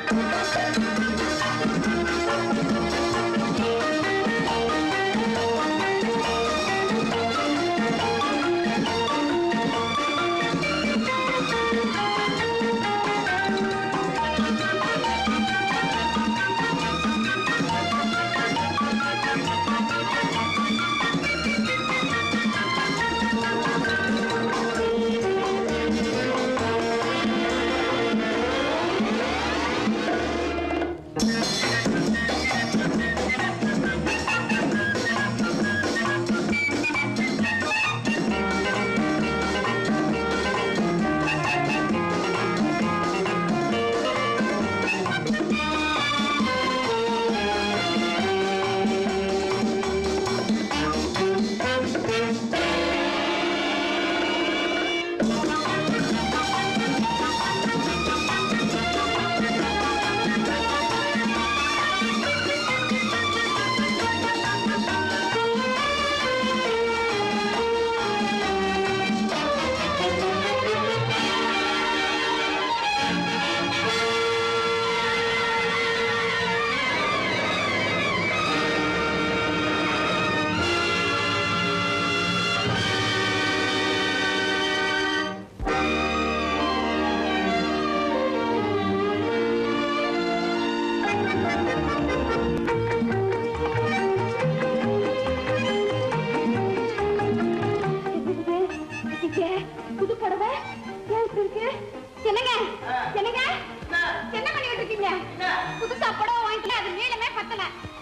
புது புடவை ஏன் இருக்கு என்னங்க என்னங்க என்ன பண்ணிட்டு இருக்கீங்க புதுசா புடவை வாங்கிக்கல அது நீளமே பத்தல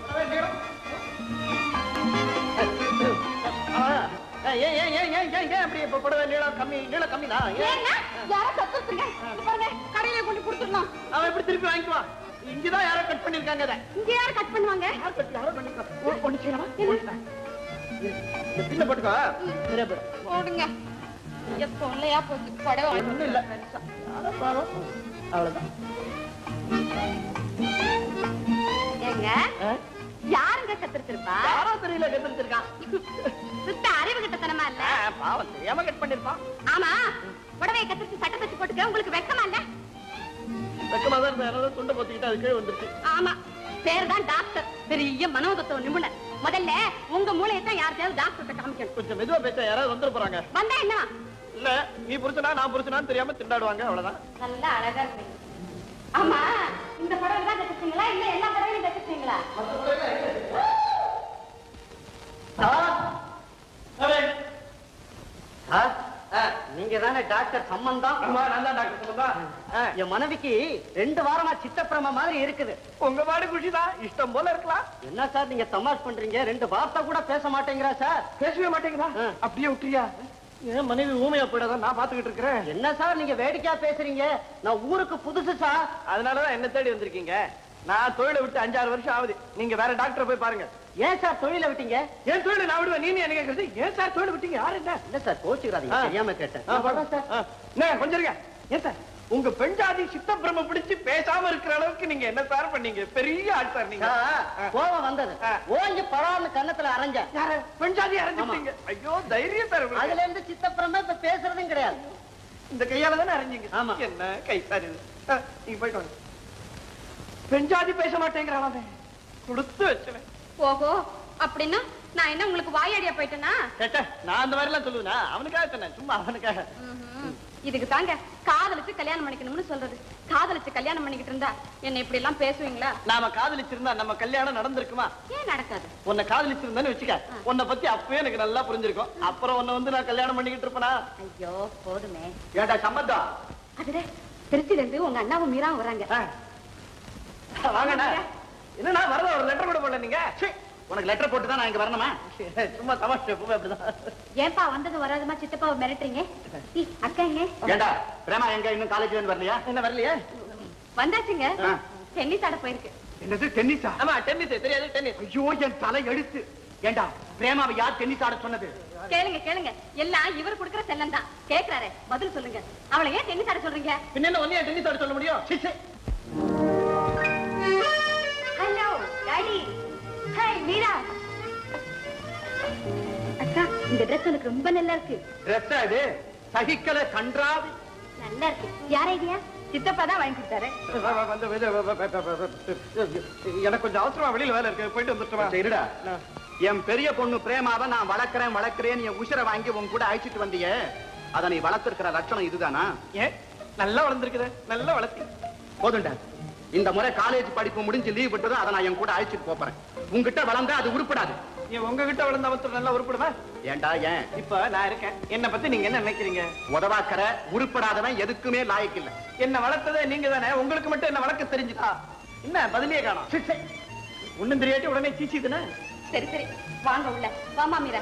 ஏன் ஏன் ஏன் ஏன் ஏன் ஏன் அப்படி இப்ப புடவை நீளம் கம்மி நீளம் கம்மி தான் ஏன்னா யாரோ சத்துருங்க பாருங்க கடையில கொண்டு கொடுத்துடலாம் அவன் எப்படி திருப்பி வாங்கிக்குவான் இங்கதான் யாரோ கட் பண்ணிருக்காங்க அதை இங்க யாரு கட் பண்ணுவாங்க யார் கட் யாரோ பண்ணிருக்காங்க ஒண்ணு செய்யலாமா இந்த பின்ன போட்டுக்கோ சரியா போயிடும் போடுங்க எப்போ இல்லையா போச்சு புடவை வாங்கி ஒண்ணும் இல்ல யாரோ பாவம் அவ்வளவுதான் ஏங்க ஆ? யாருங்க கத்திருப்பா யாரோ தெரியல கண்டுருக்கான் சுத்த அறிவு கிட்டத்தனமா இல்ல பாவம் தெரியாம கட் பண்ணிருப்பான் ஆமா புடவையை கத்திரிச்சு சட்டை தச்சு போட்டுக்க உங்களுக்கு வெக்கமா இல்ல வெக்கமா தான் இருந்தா யாராவது துண்டை பொத்திக்கிட்டு அது கீழே வந்துருச்சு ஆமா பேர் தான் டாக்டர் பெரிய மனோதத்துவ நிபுணர் முதல்ல உங்க மூளையை தான் யார்கிட்டயாவது டாக்டர்கிட்ட காமிக்கணும் கொஞ்சம் மெதுவா பேச யாராவது வந்துட போறாங்க வந்தா என்ன இல்ல நீ புருஷனா நான் புருஷனான்னு தெரியாம திண்டாடுவாங்க அவ்வளவுதான் நல்லா அழகா இருக்கீங்க ஆமா இந்த புடவை தான் கத்துச்சீங்களா இல்ல எல்லா புடவையும் கத்துச்சீங்களா நீங்க தானே டாக்டர் சம்பந்தம் ஆமா நான் தான் டாக்டர் சொல்லுதா என் மனைவிக்கு ரெண்டு வாரமா சித்தப்பிரம மாதிரி இருக்குது உங்க பாடு குஷிதான் இஷ்டம் போல இருக்கலாம் என்ன சார் நீங்க தமாஷ் பண்றீங்க ரெண்டு வார்த்தை கூட பேச மாட்டேங்கிறா சார் பேசவே மாட்டேங்குதா ஆ. அப்படியே விட்டுறியா என் மனைவி ஊமையா போயிடாதான் நான் பாத்துக்கிட்டு இருக்கிறேன் என்ன சார் நீங்க வேடிக்கையா பேசுறீங்க நான் ஊருக்கு புதுசு சார் அதனாலதான் என்ன தேடி வந்திருக்கீங்க நான் தொழிலை விட்டு அஞ்சாறு வருஷம் ஆகுது நீங்க வேற டாக்டரை போய் பாருங்க ஏன் சார் தொழில விட்டீங்க ஏன் தொழிலை நான் விடுவேன் நீ என்ன கேக்குறது ஏன் சார் தொழிலை விட்டீங்க யாரு என்ன இல்ல சார் கோச்சுக்கிறாதீங்க ஆ. தெரியாம கேட்டேன் ஆ, வர்றேன் சார் ஆ. என்ன, கொஞ்சம் இருங்க ஏன் சார் உங்க பெண் ஜாதி சித்தப்பிரம பிடிச்சு பேசாம இருக்கிற அளவுக்கு நீங்க என்ன சார் பண்ணீங்க பெரிய ஆள் சார் நீங்க சார், கோவம் வந்தது ஆ. ஓங்கி படாம கன்னத்துல அரைஞ்சேன் யார பெண் ஜாதி அரைஞ்சிட்டீங்க ஐயோ தைரியம் சார் உங்களுக்கு. அதுல இருந்து சித்தப்பிரம இப்ப பேசுறதும் கிடையாது இந்த கையால தானே அரைஞ்சீங்க ஆமா. என்ன கை சார் இது ஆ, நீங்க போயிட்டு வாங்க பெண் ஜாதி பேச மாட்டேங்கிறானே கொடுத்து வச்சுவேன் ஓஹோ அப்படின்னா நான் என்ன உங்களுக்கு வாயடியா போயிட்டேனா கேட்ட நான் அந்த மாதிரி எல்லாம் சொல்லுவேனா அவனுக்காக சொன்னேன் சும்மா அவனுக்காக ம்ஹும். இதுக்கு தாங்க காதலிச்சு கல்யாணம் பண்ணிக்கணும்னு சொல்றது காதலிச்சு கல்யாணம் பண்ணிக்கிட்டு இருந்தா என்ன இப்படி எல்லாம் பேசுவீங்களா நாம காதலிச்சிருந்தா நம்ம கல்யாணம் நடந்திருக்குமா ஏன் நடக்காது உன்னை காதலிச்சிருந்தேன்னு வச்சுக்க உன்னை பத்தி அப்பவே எனக்கு நல்லா புரிஞ்சிருக்கும் அப்புறம் உன்னை வந்து நான் கல்யாணம் பண்ணிக்கிட்டு இருப்பேனா ஐயோ போதுமே ஏண்டா சம்மந்தம் அதுல திருச்சில இருந்து உங்க அண்ணாவும் மீறாவும் வராங்க ஆ. வாங்கண்ணா என்னண்ணா வரத ஒரு லெட்டர் கூட போடல நீங்க சீ, உனக்கு லெட்டர் போட்டு தான் நான் இங்க வரணுமா சும்மா தமாஷ் எப்பவுமே அப்படிதான் ஏன்பா வந்தது வராதுமா சித்தப்பாவை மிரட்டுறீங்க ஈ, அக்கா எங்க ஏண்டா பிரேமா எங்க இன்னும் காலேஜ் வந்து வரலையா என்ன வரலையே வந்தாச்சுங்க ஆ. டென்னிஸ் ஆட போயிருக்கு என்னது டென்னிஸா ஆமா டென்னிஸ் தெரியாது டென்னிஸ் ஐயோ என் தலை எடுத்து ஏண்டா பிரேமாவை யார் டென்னிஸ் ஆட சொன்னது கேளுங்க கேளுங்க எல்லாம் இவர் கொடுக்கிற செல்லம் தான் கேக்குறாரு பதில் சொல்லுங்க அவளை ஏன் டென்னிஸ் ஆட சொல்றீங்க பின்ன என்ன ஒன்னே டென்னிஸ் ஆட சொல்ல முடியும் சீ, சீ. ஹலோ டாடி ஹாய் மீரா அக்கா இந்த ட்ரெஸ் உனக்கு ரொம்ப நல்லா இருக்கு ட்ரெஸ் இது சகிக்கல கன்றாவி நல்லா இருக்கு யார் ஐடியா சித்தப்பா தான் வாங்கி கொடுத்தாரு வந்து இது, வ- வ- வ- வ- வ- எனக்கு கொஞ்சம் அவசரமா வெளியில வேலை இருக்கு போயிட்டு வந்துட்டுமா இருடா என் பெரிய பொண்ணு பிரேமாவை நான் வளர்க்கறேன் வளர்க்கறேன் என் உசிரை வாங்கி உன் கூட அழைச்சிட்டு வந்தியே அதை நீ வளர்த்திருக்கிற லட்சணம் இதுதானா ஏன் நல்லா வளர்ந்துருக்குது நல்லா வளர்த்தி போதும்டா இந்த முறை காலேஜ் படிப்பு முடிஞ்சு லீவ் விட்டதும் அதை நான் என் கூட அழைச்சிட்டு போறேன் உங்ககிட்ட வளர்ந்தா அது உருப்படாது நீ உங்ககிட்ட வளர்ந்த அவசரம் நல்லா உருப்படுமா ஏன்டா ஏன் இப்ப நான் இருக்கேன் என்ன பத்தி நீங்க என்ன நினைக்கிறீங்க உதவாக்கற உருப்படாதவன் எதுக்குமே லாயக்கு இல்ல என்ன வளர்த்ததே நீங்க தானே உங்களுக்கு மட்டும் என்ன வளர்க்க தெரிஞ்சுதா என்ன பதிலே காணும் ஒண்ணும் தெரியாட்டி உடனே சீச்சிதுன்னு சரி சரி வாங்க உள்ள வாமா மீரா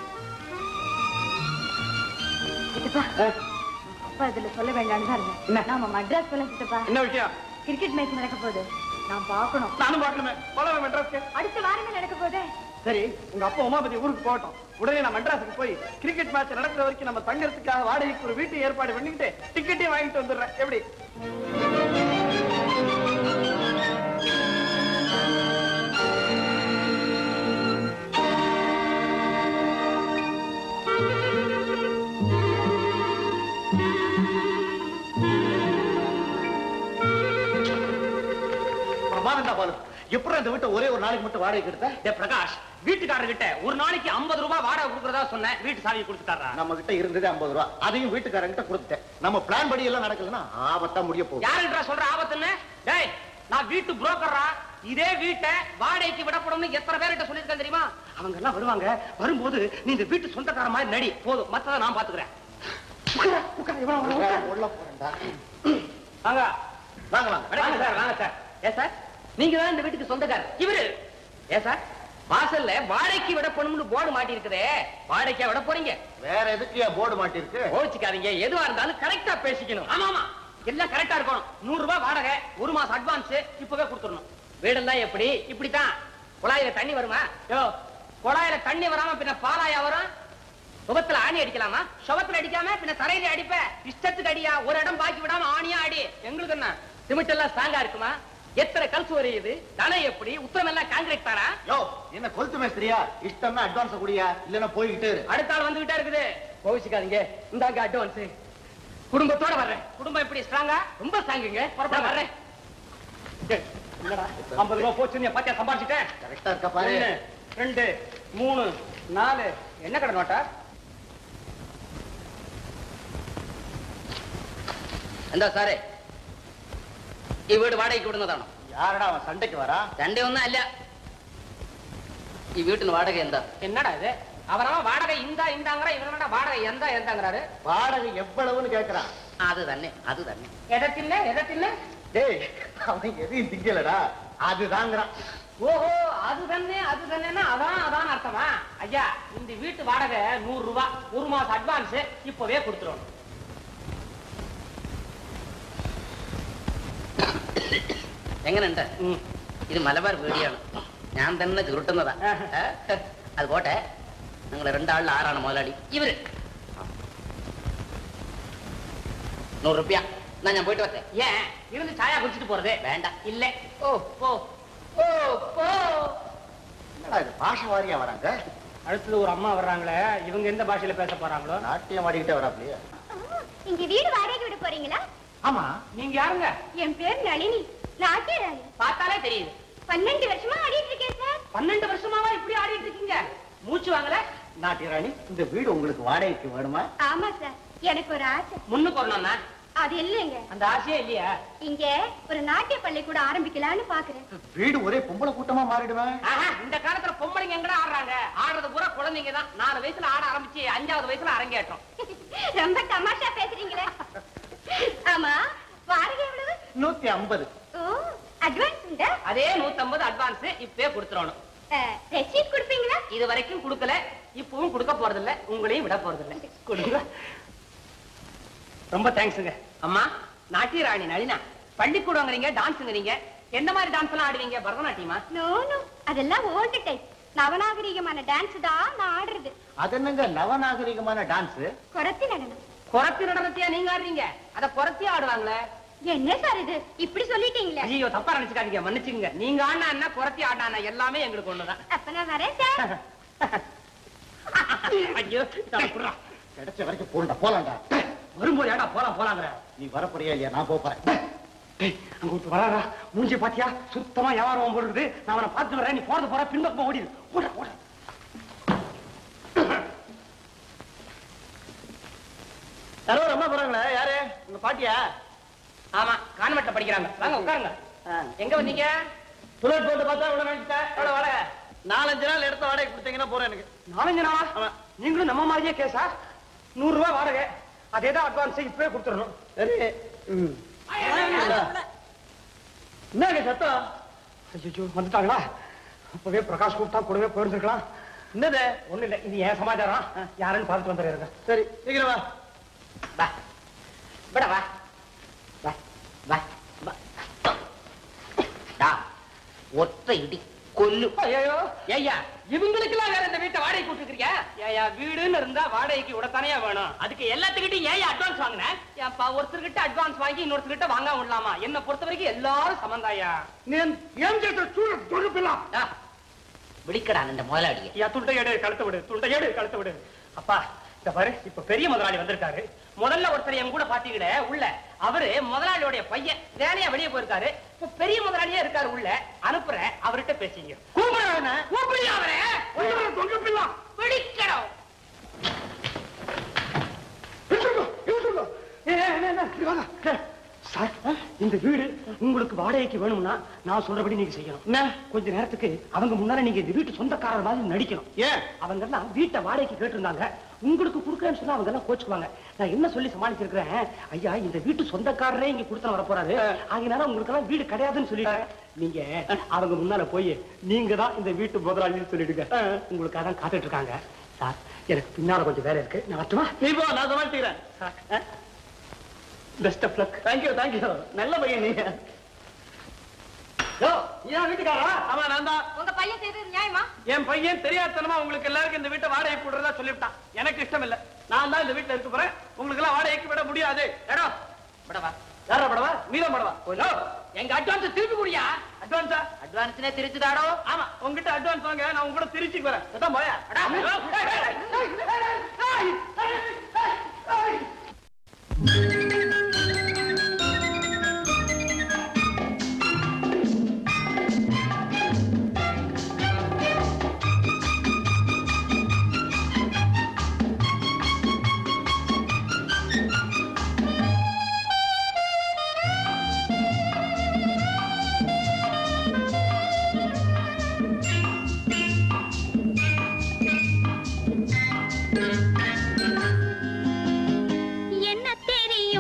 சித்தப்பா அப்பா இதுல சொல்ல வேண்டாம்னு தான் இருந்தேன் என்ன? நாம மட்ராஸ் போல சித்தப்பா என்ன விஷயம் கிரிக்கெட் மேட்ச் நடக்க போகுது நான் பார்க்கணும் நானும் பார்க்கணுமே போலாம் மெட்ராஸ்க்கு அடுத்த வாரமே நடக்க போதே சரி உங்க அப்பா உமாபதி ஊருக்கு போகட்டும் உடனே நான் மெட்ராஸுக்கு போய் கிரிக்கெட் மேட்ச் நடக்கிற வரைக்கும் நம்ம தங்கறதுக்காக வாடகைக்கு ஒரு வீட்டு ஏற்பாடு பண்ணிக்கிட்டு டிக்கெட்டையும் வாங்கிட்டு வந்துடுறேன் எப்படி பிரமாதண்டா பாலு எப்படி அந்த வீட்டை ஒரே ஒரு நாளைக்கு மட்டும் வாடகைக்கு எடுத்த டே பிரகாஷ் வீட்டுக்காரர்கிட்ட ஒரு நாளைக்கு 50 ரூபாய் வாடகை கொடுக்கறதா சொன்னேன் வீட்டு சாவியை கொடுத்துட்டாரா நம்ம கிட்ட இருந்தது ஐம்பது ரூபா அதையும் வீட்டுக்காரங்கிட்ட கொடுத்துட்டேன் நம்ம பிளான் படி எல்லாம் நடக்கலன்னா ஆபத்தா முடிய போகுது யாருன்றா சொல்ற ஆபத்துன்னு டேய் நான் வீட்டு புரோக்கரா இதே வீட்டை வாடகைக்கு விடப்படும்னு எத்தனை பேர்கிட்ட சொல்லியிருக்கேன் தெரியுமா அவங்க எல்லாம் வருவாங்க வரும்போது நீ இந்த வீட்டு சொந்தக்கார மாதிரி நடி போதும் மத்தத நான் பாத்துக்கிறேன் உட்கார, உட்கார, இவனா வர, உட்கார. உள்ள போறேன்டா வாங்க வாங்க வாங்க வாங்க சார் வாங்க சார் ஏ சார் நீங்க தான் இந்த வீட்டுக்கு சொந்தக்காரர் இவரு ஏ சார் வாசல்ல வாடகைக்கு விடப்படும்னு போர்டு மாட்டி இருக்குதே வாடகைக்கா விட போறீங்க வேற எதுக்கு போர்டு மாட்டிருக்கு கோவிச்சுக்காதீங்க எதுவா இருந்தாலும் கரெக்டா பேசிக்கணும் ஆமா ஆமா எல்லாம் கரெக்டா இருக்கணும் நூறு ரூபாய் வாடகை ஒரு மாசம் அட்வான்ஸ் இப்பவே கொடுத்துடணும் வீடெல்லாம் எப்படி இப்படித்தான் குழாயில தண்ணி வருமா யோ குழாயில தண்ணி வராம பின்ன பாலாயா வரும் சுபத்துல ஆணி அடிக்கலாமா சுபத்துல அடிக்காம பின்ன தரையில அடிப்ப இஷ்டத்துக்கு அடியா ஒரு இடம் பாக்கி விடாம ஆணியா அடி எங்களுக்கு என்ன சிமெண்ட் எல்லாம் ஸ்ட்ராங்கா இருக்குமா எத்தனை கல்சு வரையுது தனை எப்படி உத்தரம் எல்லாம் காங்கிரீட் தானா யோ என்ன கொளுத்து மேஸ்திரியா இஷ்டம்னா அட்வான்ஸ் குடியா இல்லன்னா போய்கிட்டு இரு. அடுத்த ஆள் வந்துகிட்டே இருக்குது கோவிச்சுக்காதீங்க இந்தாங்க அட்வான்ஸ் குடும்பத்தோட வர்றேன் குடும்பம் எப்படி ஸ்ட்ராங்கா ரொம்ப ஸ்ட்ராங்குங்க புறப்பட வர்றேன் ஏய், என்னடா ஐம்பது ரூபாய் போச்சு நீ பாத்தியா சம்பாதிச்சிட்டேன் கரெக்டா இருக்க பாரு ஒண்ணு, ரெண்டு மூணு நாலு என்ன கடை நோட்டா എന്താ സാറേ ഈ വീട് വാടകയ്ക്ക് വിടുന്നതാണോ யாரடா அவன் சண்டைக்கு வரா രണ്ടേ ഒന്നും അല്ല ഈ വീട്ടിന് വാടക എന്താ എന്നടാ ഇത് അവരവൻ വാടക ഇന്താ ഇന്താങ്ങറ ഇവരുടെ വാടക എന്താ എന്താങ്ങறாரு வாடகை எவ்வளவுன்னு கேக்குறான் അത് തന്നെ അത് തന്നെ എടത്തില്ല എടത്തില്ല டேய் அவன் எதையும் திங்கலடா அதுதாங்கிறான் ஓஹோ அது തന്നെ அது തന്നെ அதான் அதான் அர்த்தமா ஐயா இந்த வீட்டு வாடகை நூறு ரூபாய் ஒரு மாசம் அட்வான்ஸ் இப்பவே கொடுத்துருவோம் എങ്ങനെയുണ്ട് ഇത് മലബാർ വീടിയാണ് ഞാൻ തന്നെ ചുരുട്ടുന്നതാ ഏ? അത് പോട്ടെ നിങ്ങൾ രണ്ടാളിൽ ആരാണ് മുതലാളി ഇവര് നൂറ് റുപ്യ എന്നാ ഞാൻ പോയിട്ട് വരട്ടെ ഏ ഇരുന്ന് ചായ കുടിച്ചിട്ട് പോറതേ വേണ്ട ഇല്ല ഓ പോ ஓ போ என்னடா இது பாஷை வாரியா வராங்க அடுத்தது ஒரு அம்மா வர்றாங்களே இவங்க எந்த பாஷையில பேச போறாங்களோ நாட்டியம் ஆடிக்கிட்டே வராப்லையா இங்க வீடு வாடகைக்கு விட போறீங்களா ஆமா நீங்க யாருங்க என் பேர் நளினி நாட்டியராணி பார்த்தாலே தெரியுது பன்னெண்டு வருஷமா ஆடிட்டு இருக்கேன் சார் பன்னெண்டு வருஷமாவா இப்படி ஆடிட்டு இருக்கீங்க மூச்சு வாங்கல நாட்டியராணி இந்த வீடு உங்களுக்கு வாடகைக்கு வேணுமா ஆமா சார் எனக்கு ஒரு ஆசை முன்னுக்கு வரணும்னா அது இல்லைங்க அந்த ஆசையே இல்லையா இங்க ஒரு நாட்டிய பள்ளிக்கூடம் ஆரம்பிக்கலாம்னு பாக்குறேன் வீடு ஒரே பொம்பளை கூட்டமா மாறிடுவேன் ஆஹா, இந்த காலத்துல பொம்பளைங்க எங்கடா ஆடுறாங்க ஆடுறது பூரா குழந்தைங்க தான் நாலு வயசுல ஆட ஆரம்பிச்சு அஞ்சாவது வயசுல அரங்கேற்றம் ரொம்ப தமாஷா பேசுறீங்களே ஆமா வாடகை எவ்வளவு நூத்தி ஐம்பது ஓ அட்வான்ஸ் உண்டா அதே நூத்தம்பது அட்வான்ஸ் இப்பவே கொடுத்துடணும் ரெசீட் கொடுப்பீங்களா இது வரைக்கும் கொடுக்கல இப்பவும் கொடுக்க போறது இல்ல உங்களையும் விட போறது இல்ல கொடுங்க ரொம்ப தேங்க்ஸுங்க அம்மா நாட்டிய ராணி நளினா பள்ளிக்கூடங்கிறீங்க டான்ஸுங்கிறீங்க என்ன மாதிரி டான்ஸ் எல்லாம் ஆடுவீங்க பரதநாட்டியமா நோ நோ அதெல்லாம் ஓல்டு டைப் நவநாகரிகமான டான்ஸ் தான் நான் ஆடுறது அது என்னங்க நவநாகரிகமான டான்ஸ் குரத்தி நடனம் குறத்தி நடனத்தையா நீங்க ஆடுறீங்க அத குறத்தியா ஆடுவாங்களே என்ன சார் இது இப்படி சொல்லிட்டீங்களே ஐயோ தப்பா நினைச்சுக்காதீங்க மன்னிச்சுங்க நீங்க ஆடினா என்ன குறத்தி ஆடினா எல்லாமே எங்களுக்கு ஒண்ணுதான் அப்ப நான் வரேன் சார் ஐயோ தப்புறா. கிடைச்ச வரைக்கும் போண்டா போலாம்டா வரும்போது ஏடா போலாம் போலாங்கிற நீ வரப்போறியா இல்லையா நான் போறேன் டேய் அங்க விட்டு வராரா மூஞ்சி பாத்தியா சுத்தமா வியாபாரம் போடுறது நான் அவனை பார்த்து வரேன் நீ போறது போற பின்பக்கமா ஓடிடு ஓட ஓட யாரோ ரொம்ப போறாங்களே யாரு உங்க பாட்டியா ஆமா கான்வென்ட்ல படிக்கிறாங்க வாங்க உட்காருங்க எங்க வந்தீங்க புல்லட் போட்டு பார்த்தா இவ்வளவு நினைச்சிட்டேன் எவ்வளவு வாடகை நாலஞ்சு நாள் எடுத்த வாடகை கொடுத்தீங்கன்னா போறேன் எனக்கு நாலஞ்சு நாளா ஆமா. நீங்களும் நம்ம மாதிரியே கேஸா நூறு ரூபாய் வாடகை அதே தான் அட்வான்ஸ் இப்பவே கொடுத்துடணும் சரி ம். என்னங்க சத்தம் ஐயோ வந்துட்டாங்களா அப்பவே பிரகாஷ் கூப்பிட்டா கூடவே போயிருந்துருக்கலாம் என்னது ஒண்ணு இல்ல இது ஏன் சமாச்சாரம் யாருன்னு பார்த்துட்டு வந்துடுறேன் சரி சீக்கிரம் வா வா விட வா வா வா வா டா ஒத்த இடி கொல்லு ஐயோ ஏய்யா இவங்களுக்கெல்லாம் வேற இந்த வீட்டை வாடகை கொடுத்துக்கிறியா ஏயா வீடுன்னு இருந்தா வாடகைக்கு விடத்தானே வேணும் அதுக்கு எல்லாத்துக்கிட்டையும் ஏன் அட்வான்ஸ் வாங்கின ஏன்பா ஒருத்தர்கிட்ட அட்வான்ஸ் வாங்கி இன்னொருத்தர்கிட்ட வாங்காம விடலாமா என்ன பொறுத்த வரைக்கும் எல்லாரும் சமந்தாயா నేను ఏం చేస్తా చూడు దొంగ పిల్ల விடிக்கடா இந்த முதலாளிய யா துண்டை எடு கழுத்து விடு துண்டை எடு கழுத்து விடு அப்பா இந்த பாரு இப்ப பெரிய முதலாளி வந்திருக்காரு முதல்ல ஒருத்தர் என் கூட பாத்தீங்களே உள்ள அவரு முதலாளியோட பையன் வேலையா வெளியே போயிருக்காரு இப்ப பெரிய முதலாளியே இருக்காரு உள்ள அனுப்புறேன் அவர்கிட்ட பேசிங்க கூப்பிடுறவன கூப்பிடுங்க அவரே దొంగ పిల్ల பிடிக்கணும் சார் இந்த வீடு உங்களுக்கு வாடகைக்கு வேணும்னா நான் சொல்றபடி நீங்க செய்யணும் என்ன கொஞ்ச நேரத்துக்கு அவங்க முன்னால நீங்க இந்த வீட்டு சொந்தக்காரர் மாதிரி நடிக்கணும் ஏன் அவங்க எல்லாம் வீட்டை வாடகைக்கு கேட்டிருந்தாங்க உங்களுக்கு கொடுக்கறேன்னு சொன்னா அவங்க எல்லாம் கோச்சுக்குவாங்க நான் என்ன சொல்லி சமாளிச்சிருக்கிறேன் ஐயா இந்த வீட்டு சொந்தக்காரரே இங்க கொடுத்து வர போறாரு அதனால உங்களுக்கு எல்லாம் வீடு கிடையாதுன்னு சொல்லிட்டாங்க நீங்க அவங்க முன்னால போய் நீங்க தான் இந்த வீட்டு முதலாளின்னு சொல்லிடுங்க உங்களுக்கு அதான் காத்துட்டு இருக்காங்க சார் எனக்கு பின்னால கொஞ்சம் வேலை இருக்கு நான் வரட்டுமா நீ போ நான் சமாளிச்சுக்கிறேன் best of luck thank you thank you நல்ல பையன் நீ யோ ஏன் வீட்டுக்காரா ஆமா நான் தான் உங்க பையன் செய்தது நியாயமா என் பையன் தெரியாதனமா உங்களுக்கு எல்லாருக்கும் இந்த வீட்டை வாடகை போடுறதா சொல்லிவிட்டான் எனக்கு இஷ்டம் இல்ல நான் தான் இந்த வீட்டுல இருக்க போறேன் உங்களுக்கு எல்லாம் வாடகைக்கு விட முடியாது எடோ படவா யாரா படவா நீதான் படவா யோ, எங்க அட்வான்ஸ் திருப்பி குடியா அட்வான்ஸா அட்வான்ஸ்னே திருச்சுதாடோ ஆமா உங்ககிட்ட அட்வான்ஸ் வாங்க நான் உங்க கூட திருச்சி வரேன் அதான் போயா அடா, யோ, ஏய், ஏய், என்ன தெரியும்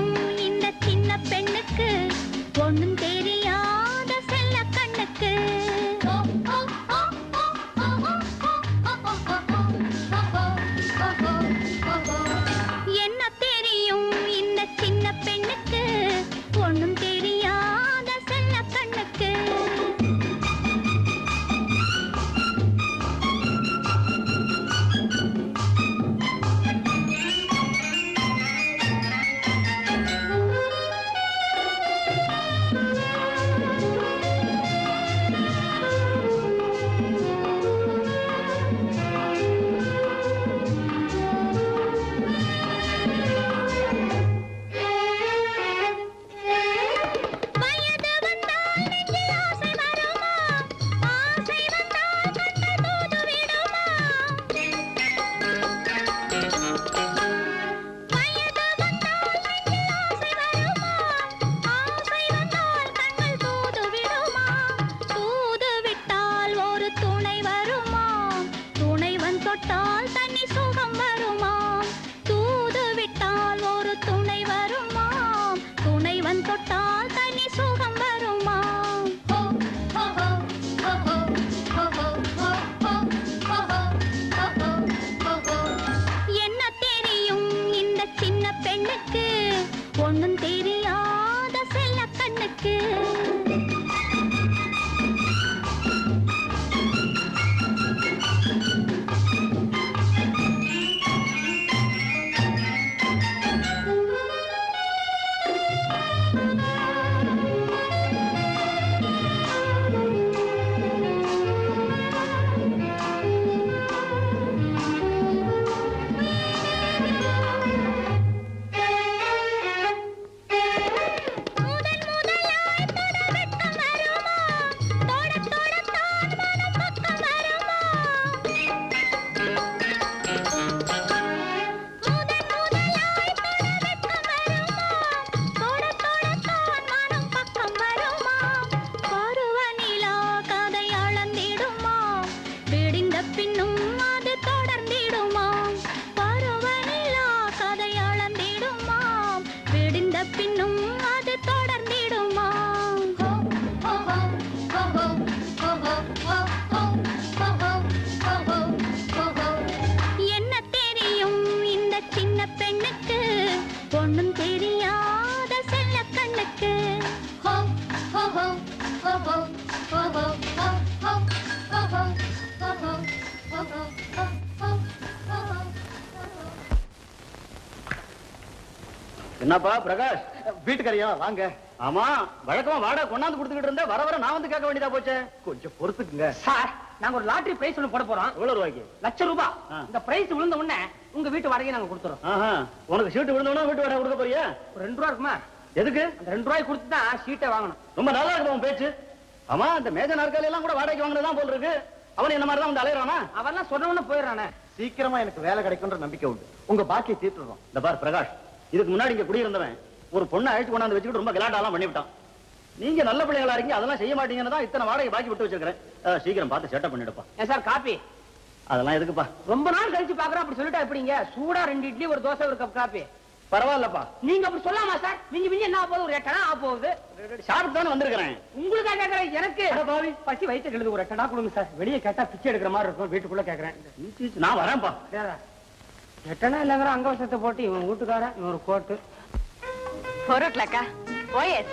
என்னப்பா பிரகாஷ் வீட்டுக்காரியா வாங்க ஆமா வழக்கமா வாடகை கொண்டாந்து கொடுத்துக்கிட்டு இருந்தா வர வர நான் வந்து கேட்க வேண்டியதா போச்சே கொஞ்சம் பொறுத்துக்குங்க சார் நாங்க ஒரு லாட்டரி பிரைஸ் ஒண்ணு போட போறோம் எவ்வளவு ரூபாய்க்கு லட்சம் ரூபாய் ஆ. இந்த பிரைஸ் விழுந்த உடனே உங்க வீட்டு வாடகையை நாங்க கொடுத்துறோம் ஆஹா உனக்கு சீட்டு விழுந்தவனா வீட்டு வாடகை கொடுக்க போறியா ஒரு ரெண்டு ரூபா இருக்குமா எதுக்கு அந்த ரெண்டு ரூபாய் கொடுத்து தான் சீட்டை வாங்கணும் ரொம்ப நல்லா இருக்கு உன் பேச்சு ஆமா இந்த மேஜ நாற்காலி எல்லாம் கூட வாடகைக்கு வாங்கினதான் போல் இருக்கு அவன் என்ன மாதிரி தான் வந்து அலையறானா அவெல்லாம் சொன்ன உடனே போயிடுறானே சீக்கிரமா எனக்கு வேலை கிடைக்கும்ன்ற நம்பிக்கை உண்டு உங்க பாக்கியை தீர்த்துறோம் இந்த பார் பிரகாஷ் இதுக்கு முன்னாடி இங்க குடியிருந்தவன் ஒரு பொண்ணை அழைச்சு கொண்டாந்து வச்சுக்கிட்டு ரொம்ப கலாட்டாலாம் பண்ணிவிட்டான் நீங்க நல்ல பிள்ளைகளா இருக்கீங்க அதெல்லாம் செய்ய மாட்டீங்கன்னு தான் இத்தனை வாடகை பாக்கி விட்டு வச்சிருக்கிறேன் அஹ், சீக்கிரம் பார்த்து செட்டப் பண்ணிடுப்பா ஏன் சார் காப்பி அதெல்லாம் எதுக்குப்பா ரொம்ப நாள் கழிச்சு பாக்குறோம் அப்படி சொல்லிட்டா எப்படிங்க சூடா ரெண்டு இட்லி ஒரு தோசை ஒரு கப் காப்பி பரவாயில்லப்பா நீங்க அப்படி சொல்லாமா சார் மிஞ்சி மிஞ்சி என்ன ஆக போகுது ஒரு எட்டனா ஆக போகுது ஷார்ப் தானே வந்திருக்கிறேன் உங்களுக்கா கேக்குறேன் எனக்கு அட பாவி. பசி வயிற்று கெழுது ஒரு எட்டனா கொடுங்க சார் வெளியே கேட்டா பிச்சை எடுக்கிற மாதிரி இருக்கும் வீட்டுக்குள்ள கேக்குறேன் சீ, சீ, சீ, நான் வரேன்ப்பா டேரா, எட்டனா இல்லங்கிற அங்கவசத்தை போட்டு இவன் வீட்டுக்காரன் இவன் ஒரு கோட்டு ஃபோர் ஓ கிளாக்கா ஓஎஸ்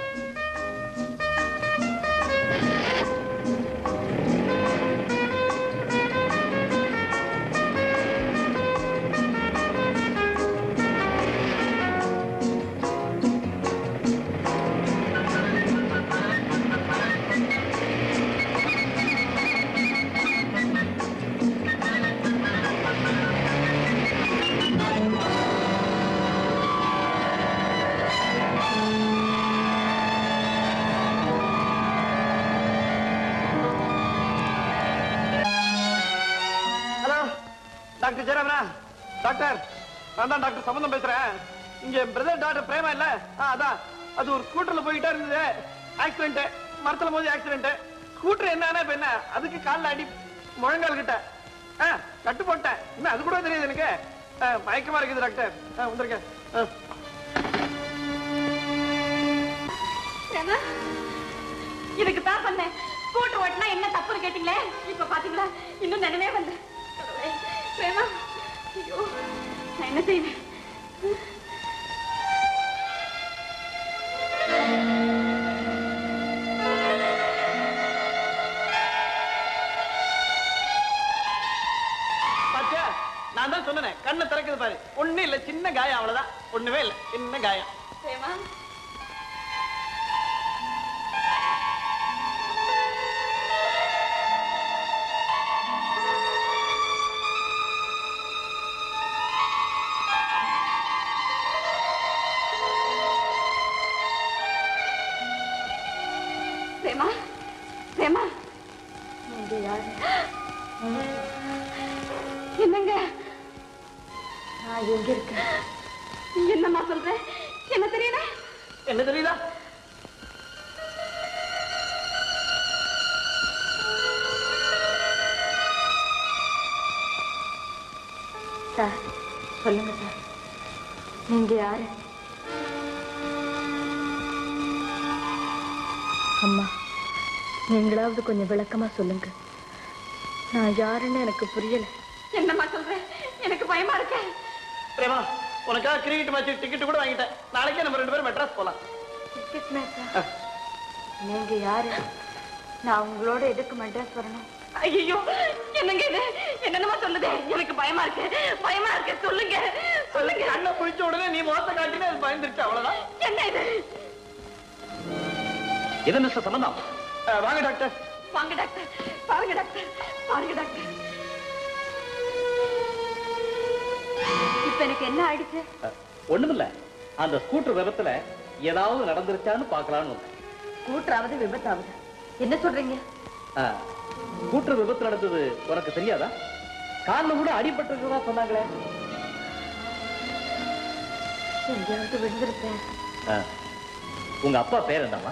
ஹலோ டாக்டர் ஜெயராமனா டாக்டர் நான் தான் டாக்டர் சம்பந்தம் பேசுறேன் இங்க பிரதர் டாக்டர் பிரேமா இல்ல ஆ, அதான் அது ஒரு ஸ்கூட்டர்ல போயிட்டே இருந்தது ஆக்சிடென்ட் மரத்துல மோதி ஆக்சிடென்ட் ஸ்கூட்டர் என்ன இப்ப என்ன அதுக்கு கால்ல அடி முழங்கால் கிட்ட ஆ, கட்டு போட்டேன் என்ன அது கூட தெரியுது எனக்கு ஆ, மயக்கமா இருக்குது டாக்டர் ஆ, வந்திருக்கேன் ஆ. ஏன்னா, இதுக்கு தான் பண்ணேன் ஸ்கூட்டர் ஓட்டினா என்ன தப்புன்னு கேட்டீங்களே இப்ப பாத்தீங்களா இன்னும் நினைவே வரல கடவுளே, பிரேமா ஐயோ நான் என்ன செய்வேன் பாத்தியா நான் தான் சொன்னேன் கண்ணை திறக்குது பாரு ஒண்ணு இல்ல சின்ன காயம் அவ்வளவுதான் ஒண்ணுமே இல்ல சின்ன காயம் பிரேமா பிரேமா பிரேமா நீங்க யாரு என்னங்க நான் எங்க இருக்கேன் என்னம்மா சொல்ற என்ன தெரியல என்ன தெரியுதா சார் சொல்லுங்க சார் நீங்க யாரு அம்மா நீங்களாவது கொஞ்சம் விளக்கமா சொல்லுங்க நான் யாருன்னு எனக்கு புரியல என்னம்மா சொல்றேன் எனக்கு பயமா இருக்கு பிரேமா உனக்காக கிரிக்கெட் மேட்ச் டிக்கெட் கூட வாங்கிட்டேன் நாளைக்கே நம்ம ரெண்டு பேரும் மெட்ராஸ் போலாம் டிக்கெட் மேட்சா நீங்க யாரு நான் உங்களோட எதுக்கு மெட்ராஸ் வரணும் ஐயோ என்னங்க இது என்னென்னமா சொல்லுது எனக்கு பயமா இருக்கு பயமா இருக்கு சொல்லுங்க சொல்லுங்க கண்ணை குளிச்ச உடனே நீ முகத்தை காட்டினே அது பயந்துருச்சு அவ்வளவுதான் என்ன இது இது மிஸ்டர் சம்பந்தம் அஹ், வாங்க டாக்டர் வாங்க டாக்டர் பாருங்க டாக்டர் பாருங்க டாக்டர் இப்ப எனக்கு என்ன ஆயிடுச்சு ஒண்ணுமில்ல அந்த ஸ்கூட்டர் விபத்துல ஏதாவது நடந்துருச்சான்னு பாக்கலாம்னு வந்தேன் கூட்டுறாவது விபத்தாவது என்ன சொல்றீங்க ஸ்கூட்டர் விபத்து நடந்தது உனக்கு தெரியாதா காலில் கூட அடிபட்டிருக்கிறதா சொன்னாங்களே எங்கேயாவது விழுந்திருப்பேன் ஆ. உங்க அப்பா பேர் என்னம்மா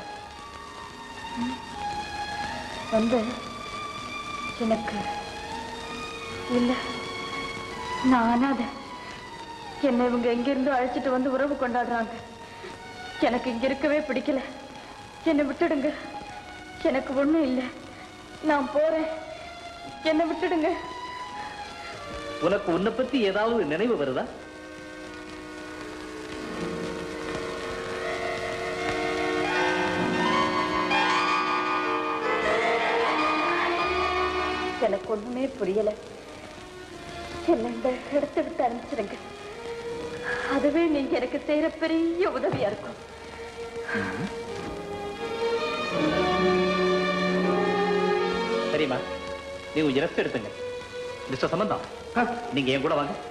வந்து எனக்கு இல்ல நான் அனாதை என்னை இவங்க எங்கிருந்து அழைச்சிட்டு வந்து உறவு கொண்டாடுறாங்க எனக்கு இங்க இருக்கவே பிடிக்கல என்னை விட்டுடுங்க எனக்கு ஒண்ணும் இல்லை நான் போறேன் என்னை விட்டுடுங்க உனக்கு உன்னை பத்தி ஏதாவது நினைவு வருதா எனக்கு ஒண்ணுமே புரியல என்ன இந்த இடத்தை விட்டு அனுப்பிச்சிடுங்க அதுவே நீங்க எனக்கு செய்யற பெரிய உதவியா இருக்கும் சரிம்மா நீ கொஞ்சம் ரெஸ்ட் எடுத்துங்க மிஸ்டர் சம்பந்தம் நீங்க என் கூட வாங்க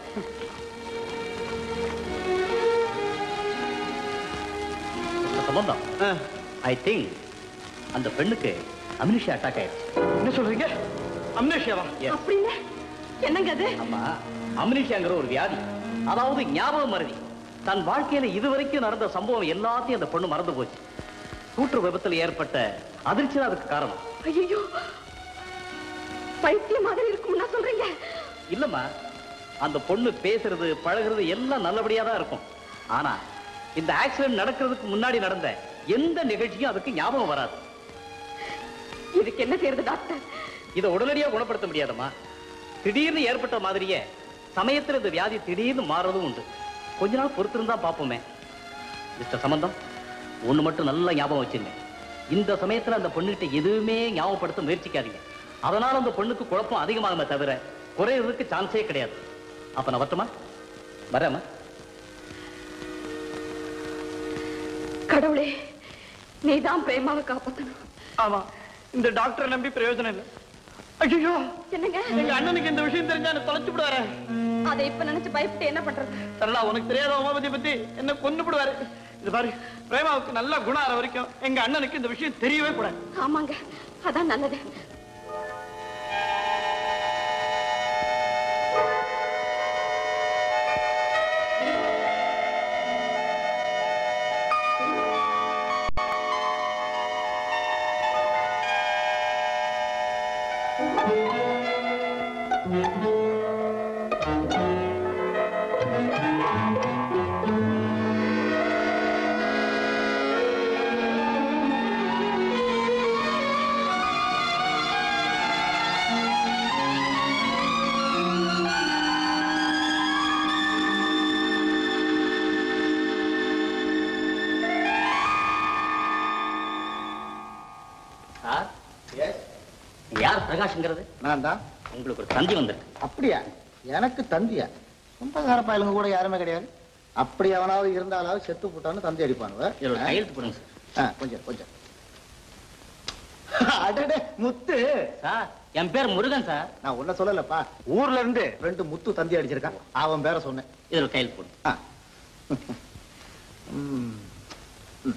மிஸ்டர் சம்பந்தம் ஐ திங்க் அந்த பெண்ணுக்கு அமினிஷா அட்டாக் ஆயிடுச்சு என்ன சொல்றீங்க அம்னேஷியாவா Yes. அப்படின்னு என்னங்க அது ஆமா அம்னிஷியாங்கிற ஒரு வியாதி அதாவது ஞாபக மறதி தன் வாழ்க்கையில இதுவரைக்கும் நடந்த சம்பவம் எல்லாத்தையும் அந்த பொண்ணு மறந்து போச்சு கூற்று விபத்துல ஏற்பட்ட அதிர்ச்சி தான் அதுக்கு காரணம் ஐயோ பைத்தியம் மாதிரி இருக்கும்னா சொல்றீங்க இல்லம்மா அந்த பொண்ணு பேசுறது பழகுறது எல்லாம் நல்லபடியா தான் இருக்கும் ஆனா இந்த ஆக்சிடென்ட் நடக்கிறதுக்கு முன்னாடி நடந்த எந்த நிகழ்ச்சியும் அதுக்கு ஞாபகம் வராது இதுக்கு என்ன செய்யறது டாக்டர் இதை உடனடியா குணப்படுத்த முடியாதம்மா திடீர்னு ஏற்பட்ட மாதிரியே சமயத்துல இந்த வியாதி திடீர்னு மாறதும் உண்டு கொஞ்ச நாள் பொறுத்திருந்தா பார்ப்போமே மிஸ்டர் சம்பந்தம் ஒண்ணு மட்டும் நல்லா ஞாபகம் வச்சுங்க இந்த சமயத்துல அந்த பொண்ணுகிட்ட எதுவுமே ஞாபகப்படுத்த முயற்சிக்காதீங்க அதனால அந்த பொண்ணுக்கு குழப்பம் அதிகமாகுமே தவிர குறையறதுக்கு சான்ஸே கிடையாது அப்ப நான் வரட்டுமா வரேம்மா கடவுளே நீதான் பிரேமாவை காப்பாத்தணும் ஆமா இந்த டாக்டரை நம்பி பிரயோஜனம் இல்லை ஐயோ என்னங்க எங்க அண்ணனுக்கு இந்த விஷயம் தெரிஞ்சா என்ன தொலைச்சு விடுவாரு அதை இப்ப நினைச்சு பயப்பட்டு என்ன பண்றது சரளா உனக்கு தெரியாத உமாபதி பத்தி என்ன கொண்டு விடுவாரு இது பாரு பிரேமாவுக்கு நல்ல குணம் ஆற வரைக்கும் எங்க அண்ணனுக்கு இந்த விஷயம் தெரியவே கூடாது ஆமாங்க அதான் நல்லது சார் யார் பிரகாஷ்ங்கிறது நான் தான் உங்களுக்கு ஒரு தந்தி வந்திருக்கு அப்படியா எனக்கு தந்தியா சொந்தக்கார பயலுங்க கூட யாருமே கிடையாது அப்படி அவனாவது இருந்தாலாவது செத்து போட்டான்னு தந்தி அடிப்பானுவ இதுல ஒரு கையெழுத்து போடுங்க சார் ஆ, கொஞ்சம் கொஞ்சம் அடடே முத்து சார் என் பேர் முருகன் சார் நான் உன்ன சொல்லலப்பா ஊர்ல இருந்து ரெண்டு முத்து தந்தி அடிச்சிருக்கான் அவன் பேரை சொன்னேன் இதுல ஒரு கையெழுத்து போடுங்க ஆ. ம். ம்.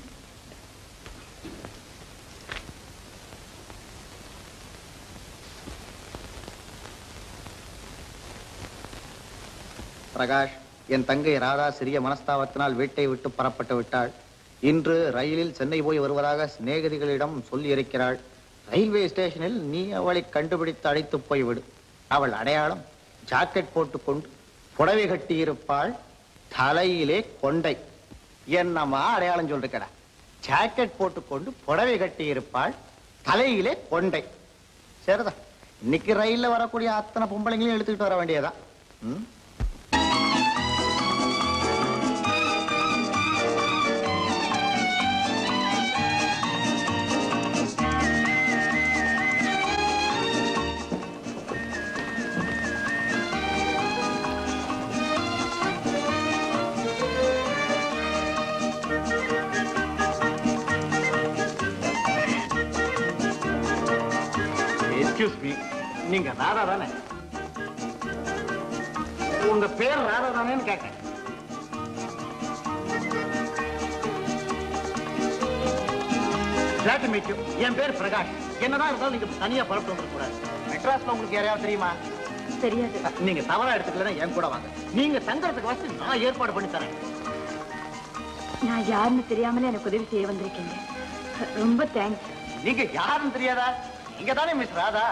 பிரகாஷ் என் தங்கை ராதா சிறிய மனஸ்தாபத்தினால் வீட்டை விட்டு புறப்பட்டு விட்டாள் இன்று ரயிலில் சென்னை போய் வருவதாக சிநேகிதிகளிடம் சொல்லி இருக்கிறாள் ரயில்வே ஸ்டேஷனில் நீ அவளை கண்டுபிடித்து அழைத்து போய்விடு அவள் அடையாளம் ஜாக்கெட் போட்டுக்கொண்டு புடவை கட்டியிருப்பாள் தலையிலே கொண்டை என்னம்மா அடையாளம் சொல்றக்கடா ஜாக்கெட் போட்டுக்கொண்டு புடவை கட்டியிருப்பாள் தலையிலே கொண்டை சரிதான் இன்னைக்கு ரயில்ல வரக்கூடிய அத்தனை பொம்பளைங்களையும் எடுத்துக்கிட்டு வர வேண்டியதா ம் எக்ஸ்கியூஸ் மீ நீங்க ராதா தானே உங்க பேர் ராதா தானேன்னு கேட்டேன் Glad to meet you. என் பேர் பிரகாஷ் என்னதான் இருந்தாலும் நீங்க தனியா புறப்பட்டு வந்துடக்கூடாது மெட்ராஸ்ல உங்களுக்கு யாரையாவது தெரியுமா தெரியாது நீங்க தவறா எடுத்துக்கலன்னா என் கூட வாங்க நீங்க தங்கறதுக்கு வசதி நான் ஏற்பாடு பண்ணி தரேன் நான் யாருன்னு தெரியாமலே எனக்கு உதவி செய்ய வந்திருக்கீங்க ரொம்ப தேங்க்ஸ் நீங்க யாருன்னு தெரியாதா நீங்க தானே மிஸ் ராதா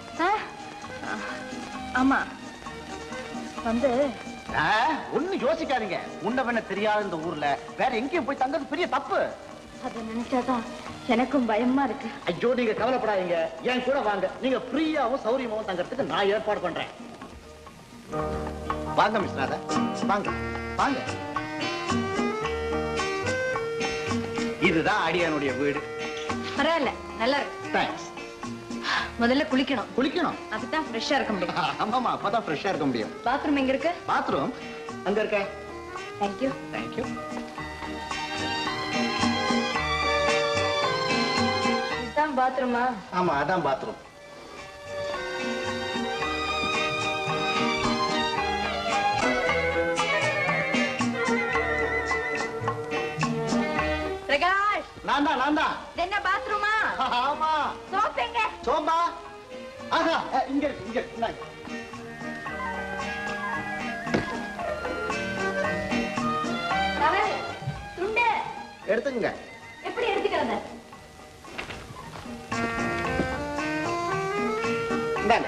ஆமா வந்து ஆ, ஒண்ணும் யோசிக்காதீங்க உன்ன வேண தெரியாத இந்த ஊர்ல வேற எங்கேயும் போய் தங்கறது பெரிய தப்பு அதை நினைச்சாதான் எனக்கும் பயமா இருக்கு ஐயோ நீங்க கவலைப்படாதீங்க என் கூட வாங்க நீங்க ஃப்ரீயாவும் சௌரியமாவும் தங்கறதுக்கு நான் ஏற்பாடு பண்றேன் வாங்க மிஸ் ராதா வாங்க வாங்க இதுதான் அடியானுடைய வீடு பரவாயில்ல நல்லா இருக்கு தேங்க்ஸ் முதல்ல குளிக்கணும் குளிக்கணும் அப்பதான் ஃப்ரெஷ்ஷா இருக்க முடியும் ஆமாமா அப்பதான் ஃப்ரெஷ்ஷா இருக்க முடியும் பாத்ரூம் எங்க இருக்கு பாத்ரூம் அங்க இருக்க தேங்க்யூ தேங்க்யூ இதுதான் பாத்ரூமா ஆமா அதான் பாத்ரூம் பிரகாஷ் நான் தான் நான் தான் இது என்ன பாத்ரூமா ஆமா சோப் எங்க சோம்பா ஆஹா அஹ், இங்க இருக்கு இங்க இருக்கு இந்தாங்க. டவல், துண்டு எடுத்துங்க எப்படி எடுத்துக்கிறது இந்தாங்க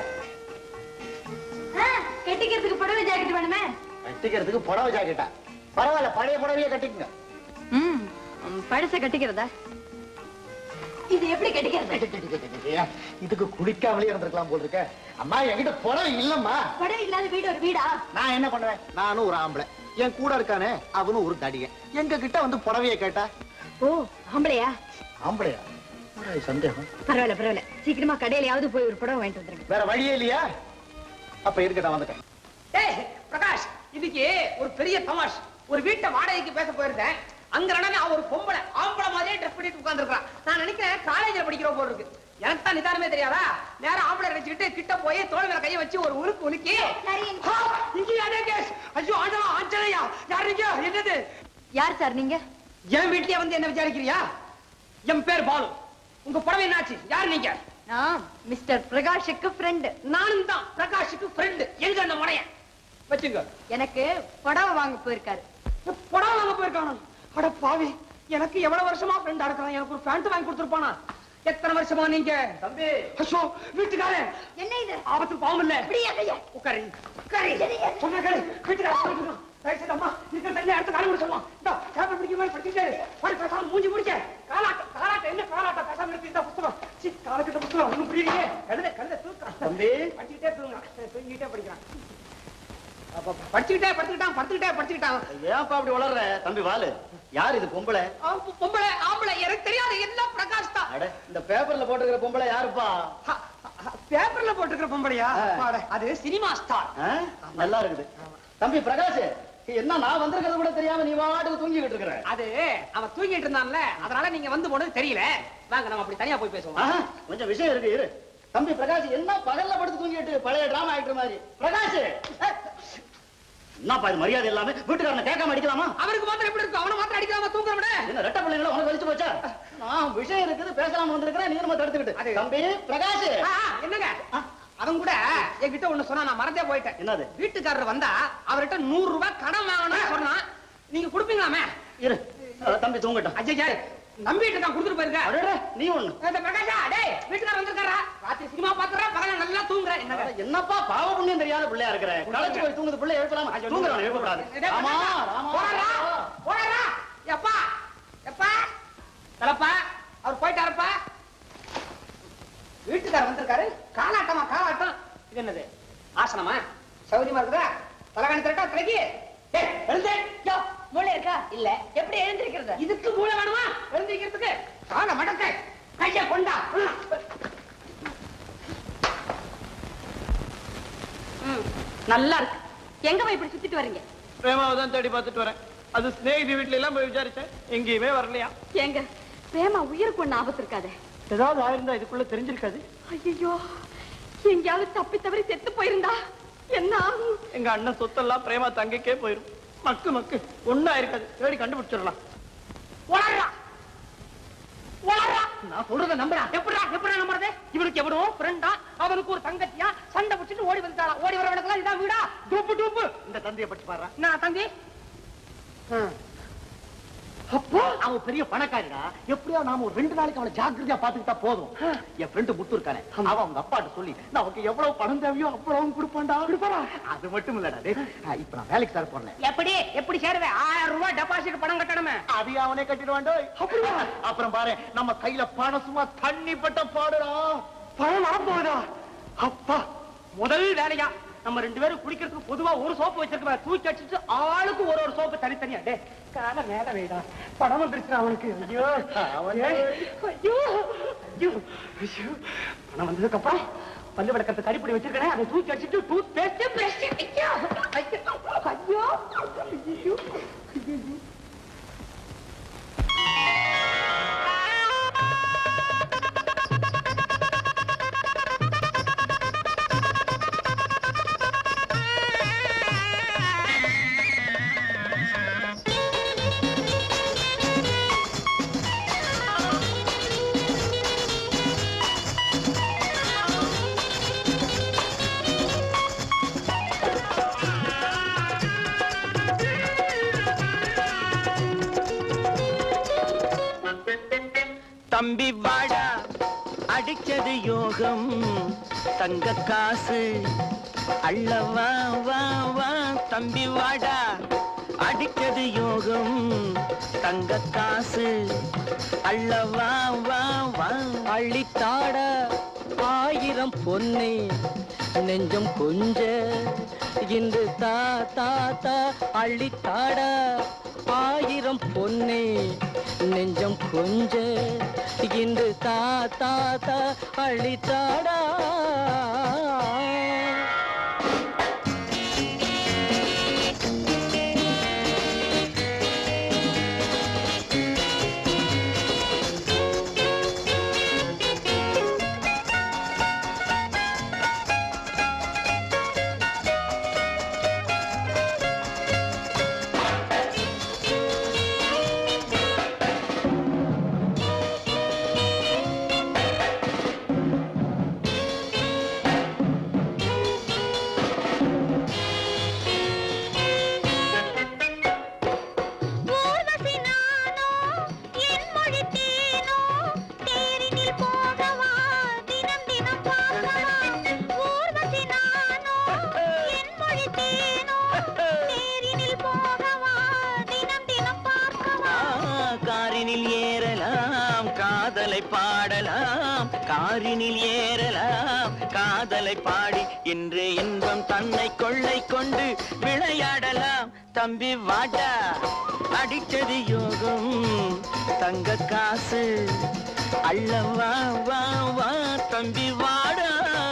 ஆ, கட்டிக்கிறதுக்கு புடவை ஜாக்கெட் வேணுமே கட்டிக்கிறதுக்கு புடவை ஜாக்கெட்டா பரவாயில்ல பழைய புடவையே கட்டிக்கங்க ம் பழச கட்டிக்கிறதா இது எப்படி கட்டிக்கிறது இதுக்கு குளிக்காமலே இருந்திருக்கலாம் போல் இருக்க அம்மா என்கிட்ட புடவை இல்லம்மா புடவை இல்லாத வீடு ஒரு வீடா நான் என்ன பண்ணுவேன் நானும் ஒரு ஆம்பளை என் கூட இருக்கானே அவனும் ஒரு தடியன் எங்க கிட்ட வந்து புடவைய கேட்டா ஓ ஆம்பளையா ஆம்பளையா ஒரே சந்தேகம் பரவாயில்ல பரவாயில்ல சீக்கிரமா கடையிலயாவது போய் ஒரு புடவை வாங்கிட்டு வந்துருங்க வேற வழியே இல்லையா அப்ப இருக்கட்டும் வந்துட்டேன் ஏய் பிரகாஷ் இதுக்கு ஒரு பெரிய தமாஷ் ஒரு வீட்டை வாடகைக்கு பேச போயிருந்தேன் அங்க நடன அவ ஒரு பொம்பளை ஆம்பளை மாதிரியே ட்ரெஸ் பண்ணிட்டு உட்கார்ந்துருக்கான் நான் நினைக்கிறேன் காலேஜ்ல படிக்கிற போல இருக்கு எனக்கு தான் நிதானமே தெரியாதா நேரம் ஆம்பளை நினைச்சுக்கிட்டு கிட்ட போய் தோல் மேல கையை வச்சு ஒரு உலுக்கு உலுக்கி சரி. ஆ, இங்க யாரே கேஸ் ஐயோ ஆண்டவா ஆஞ்சனையா யார் நீங்க என்னது யார் சார் நீங்க என் வீட்லயே வந்து என்ன விசாரிக்கிறியா என் பேர் பாலு உங்க புடவை என்னாச்சு யார் நீங்க நான் மிஸ்டர் பிரகாஷுக்கு ஃப்ரெண்ட் நானும் தான் பிரகாஷுக்கு ஃப்ரெண்ட் எங்க அந்த முனையன் வச்சுங்க எனக்கு புடவை வாங்க போயிருக்காரு புடவை வாங்க போயிருக்கானா அட பாவி எனக்கு எவ்வளவு வருஷமா ஃப்ரெண்டா இருக்கான் எனக்கு ஒரு பேண்ட் வாங்கி கொடுத்துருப்பானா எத்தனை வருஷமா நீங்க தம்பி ஐயோ வீட்டுக்காரன் என்ன இது ஆபத்து பாவம் இல்ல அப்படியே கையா உட்காரு உட்காரு சொன்ன கேளு வீட்டுக்காரன் தயவுசெய்து அம்மா இருக்கிற தண்ணி அடுத்து காலி கூட சொல்லுவான் இந்த பேப்பர் பிடிக்க மாதிரி படிச்சுட்டு படி பேசாம மூஞ்சி முடிக்க காலாட்டம் காலாட்டம் என்ன காலாட்டம் பேசாம இருக்கு இந்த புத்தகம் சி காலக்கிட்ட புத்தகம் ஒண்ணும் புரியலையே கழுத கழுத தூக்கம் தம்பி. படிச்சுக்கிட்டே தூங்க தூங்கிட்டே படிக்கிறான் அப்ப படிச்சுக்கிட்டே படுத்துக்கிட்டான் படுத்துக்கிட்டே படிச்சுக்கிட்டான் ஏன்ப்பா அப்படி வளர்ற தம்பி வாலு யார் இது பொம்பளை ஆ, பொ- பொம்பளை ஆம்பளை எனக்கு தெரியாது எல்லாம் பிரகாஷ் தான் அட இந்த பேப்பர்ல போட்டுக்கிற பொம்பளை யாருப்பா ஹ, ஹ, பேப்பர்ல போட்டுக்கிற பொம்பளையா ஆ. அப்பாடே, அது சினிமா ஸ்டார் ஆ? நல்லா இருக்குது தம்பி பிரகாஷ் என்ன நான் வந்திருக்கிறது கூட தெரியாம நீ வாட்டுக்கு தூங்கிக்கிட்டு இருக்கிற அது அவன் தூங்கிட்டு இருந்தான்ல அதனால நீங்க வந்து போனது தெரியல வாங்க நம்ம அப்படி தனியா போய் பேசுவோம் ஆஹா, கொஞ்சம் விஷயம் இருக்கு இரு தம்பி பிரகாஷ் என்ன பகல்ல படுத்து தூங்கிட்டு பழைய டிராமா ஆக்டர் மாதிரி பிரகாஷ் என்னப்பா இது மரியாதை இல்லாம வீட்டுக்காரனை கேட்காம அடிக்கலாமா அவருக்கு மாத்திரம் எப்படி இருக்கும் அவனை மாத்திரம் அடிக்காம தூங்குறவன என்ன ரெட்ட பிள்ளைங்கள உனக்கு வலிச்சு போச்சா நான் விஷயம் இருக்குது பேசலாம வந்திருக்கிறேன் நீ நம்ம தடுத்துக்கிட்டு அது- தம்பி பிரகாஷ் என்னங்க அவன் கூட என்கிட்ட ஒண்ணு சொன்னா நான் மறந்தே போயிட்டேன் என்னது? வீட்டுக்காரர் வந்தா அவர்கிட்ட நூறு ரூபாய் கடன் வாங்கணும்னு சொன்னான் நீங்க கொடுப்பீங்களாமே இரு அஹ், தம்பி தூங்கட்டும் ஐயா நம்பிட்டு நான் கொடுத்துட்டு போயிருக்கேன் அடடே, நீ ஒண்ணு இந்த பிரகாஷா டேய் வீட்டுக்காரர் வந்திருக்காரா ராத்திரி சினிமா பாக்குறா பகல நல்லா தூங்குறேன் என்னங்க அட, என்னப்பா பாவ புண்ணியம் தெரியாத பிள்ளையா இருக்கிற களைச்சு போய் தூங்குது பிள்ளை எழுப்பலாமா தூங்குறவன் எழுப்பக்கூடாது டேய், ராமா பிரகாஷா, ராமா போடா, போடா. எப்பா எப்பா தலப்பா அவர் போயிட்டாருப்பா வீட்டுக்காரர் வந்திருக்காரு காலாட்டமா காலாட்டம் இது என்னது ஆசனமா சௌரியமா இருக்குதா தலகாணி திரட்டா தலைக்கு ஏய், எழுந்து. யோ, மூளை இருக்கா இல்ல எப்படி எழுந்திருக்கிறது இதுக்கு மூளை வேணுமா எழுந்திருக்கிறதுக்கு கால மடக்க கைய கொண்டா ம், நல்லா இருக்கு எங்க போய் இப்படி சுத்திட்டு வர்றீங்க பிரேமாவை தான் தேடி பார்த்துட்டு வரேன் அது ஸ்நேகிதி வீட்ல எல்லாம் போய் விசாரிச்சேன் எங்கேயுமே வரலையா ஏங்க பிரேமா உயிருக்கு ஒண்ணு ஆபத்து இருக்காதே ஏதாவது ஆயிருந்தா இதுக்குள்ள தெரிஞ்சிருக்காது ஐயோ எங்கேயாவது தப்பி தவறி செத்து போயிருந்தா என்ன ஆகும் எங்க அண்ணன் சொத்தெல்லாம் பிரேமா தங்கைக்கே போயிரும் மக்கு மக்கு ஒண்ணா இருக்காது தேடி கண்டுபிடிச்சிடலாம் உளறா உளறா நான் சொல்றத நம்புறா எப்படிடா எப்படிடா நம்புறது இவனுக்கு எவனோ ஃப்ரெண்டா அவனுக்கு ஒரு தங்கச்சியா சண்டை பிடிச்சிட்டு ஓடி வந்துட்டாளா ஓடி வரவனுக்கு இதான் வீடா டூப்பு டூப்பு இந்த தந்தையை பற்றி பாரு நான் தம்பி அப்போ அவன் பெரிய பணக்காரிடா எப்படியோ நாம ஒரு ரெண்டு நாளைக்கு அவனை ஜாக்கிரதையா பாத்துக்கிட்டா போதும் என் ஃப்ரெண்டு முத்து இருக்கானே அவன் அவங்க அப்பாட்ட சொல்லி நமக்கு எவ்வளவு பணம் தேவையோ அவ்வளவு கொடுப்பான்டா கொடுப்பாரா அது மட்டும் இல்லடா டேய் அஹ் இப்ப நான் வேலைக்கு சார் போறேன் எப்படி எப்படி சேருவேன் ஆயிரம் ரூபாய் டெபாசிட் பணம் கட்டணுமே அது அவனே கட்டிடுவாண்டோ அப்படியா அப்புறம் பாரு நம்ம கையில பணம் சும்மா தண்ணி பட்ட பாடுடா பணம் வரப்போகுதா அப்பா முதல் வேலையா நம்ம ரெண்டு பேரும் குடிக்கிறதுக்கு பொதுவா ஒரு சோப்பு வச்சிருக்கோம் தூக்கி அடிச்சுட்டு ஆளுக்கு ஒரு ஒரு சோப்பு தனித்தனியா டே கால மேல வைடா பணம் வந்துருச்சு அவனுக்கு ஐயோ அவன் ஏய், ஐயோ ஐயோ ஐயோ பணம் வந்ததுக்கு அப்புறம் பல்லு விளக்கத்தை கறிப்படி வச்சிருக்கேன் அதை தூக்கி வச்சுட்டு டூத் பேஸ்ட் பிரஷ் ஐயோ ஐயோ ஐயோ ஐயோ தம்பி வாடா அடிச்சது யோகம் தங்க காசு அள்ளவா வா வா தம்பி வாடா அடிச்சது யோகம் தங்க காசு அள்ளவா வா வா அள்ளித்தாட ஆயிரம் பொன்னை நெஞ்சம் கொஞ்ச இன்று தா தா தா அள்ளித்தாட ஆயிரம் பொன்னை நெஞ்சம் கொஞ்ச இன்று தா தா தா அள்ளித்தாடா ஊர்வசி நானோ என் மொழி தேனோ தேரினில் போகவா தினம் தினம் பார்க்கவா ஊர்வசி நானோ என் மொழி தேனோ தேரினில் போகவா தினம் தினம் பார்க்கவா ஆ, காரினில் ஏறலாம் காதலை பாடலாம் காரினில் ஏறலாம் காதலை பாடி இன்று இன்பம் தன்னை கொள்ளை கொண்டு விளையாடலாம் தம்பி வாடா அடிச்சது யோகம் தங்க காசு அள்ளவா வா வா தம்பி வாடா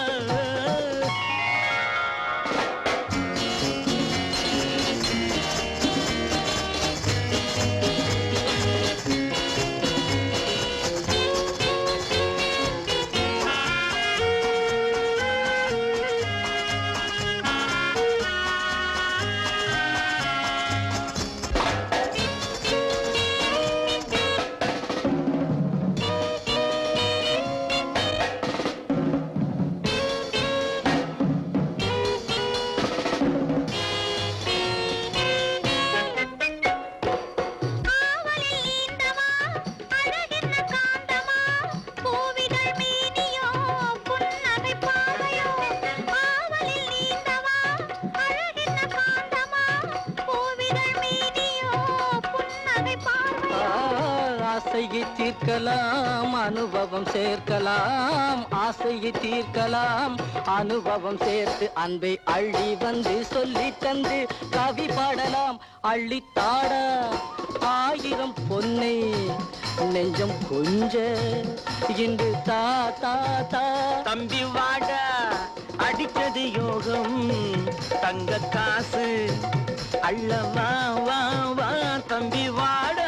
ஆவலில் நீந்தவா அழகென்ன காந்தமா பூவிதழ் மேனியோ புன்னகை பாவையோ ஆவலில் நீந்தவா அழகென்ன காந்தமா பூவிதழ் மேனியோ புன்னகை பாவையோ ஆசையை தீர்க்கலாம் அனுபவம் சேர்க்கலாம் ஆசையை தீர்க்கலாம் அனுபவம் சேர்த்து அன்பை அள்ளி வந்து சொல்லி தந்து கவி பாடலாம் அள்ளித்தாட ஆயிரம் பொன்னை நெஞ்சம் கொஞ்ச இன்று தா தா தா தம்பி வாடா அடிச்சது யோகம் தங்க காசு அள்ளவா வா வா தம்பி வாடா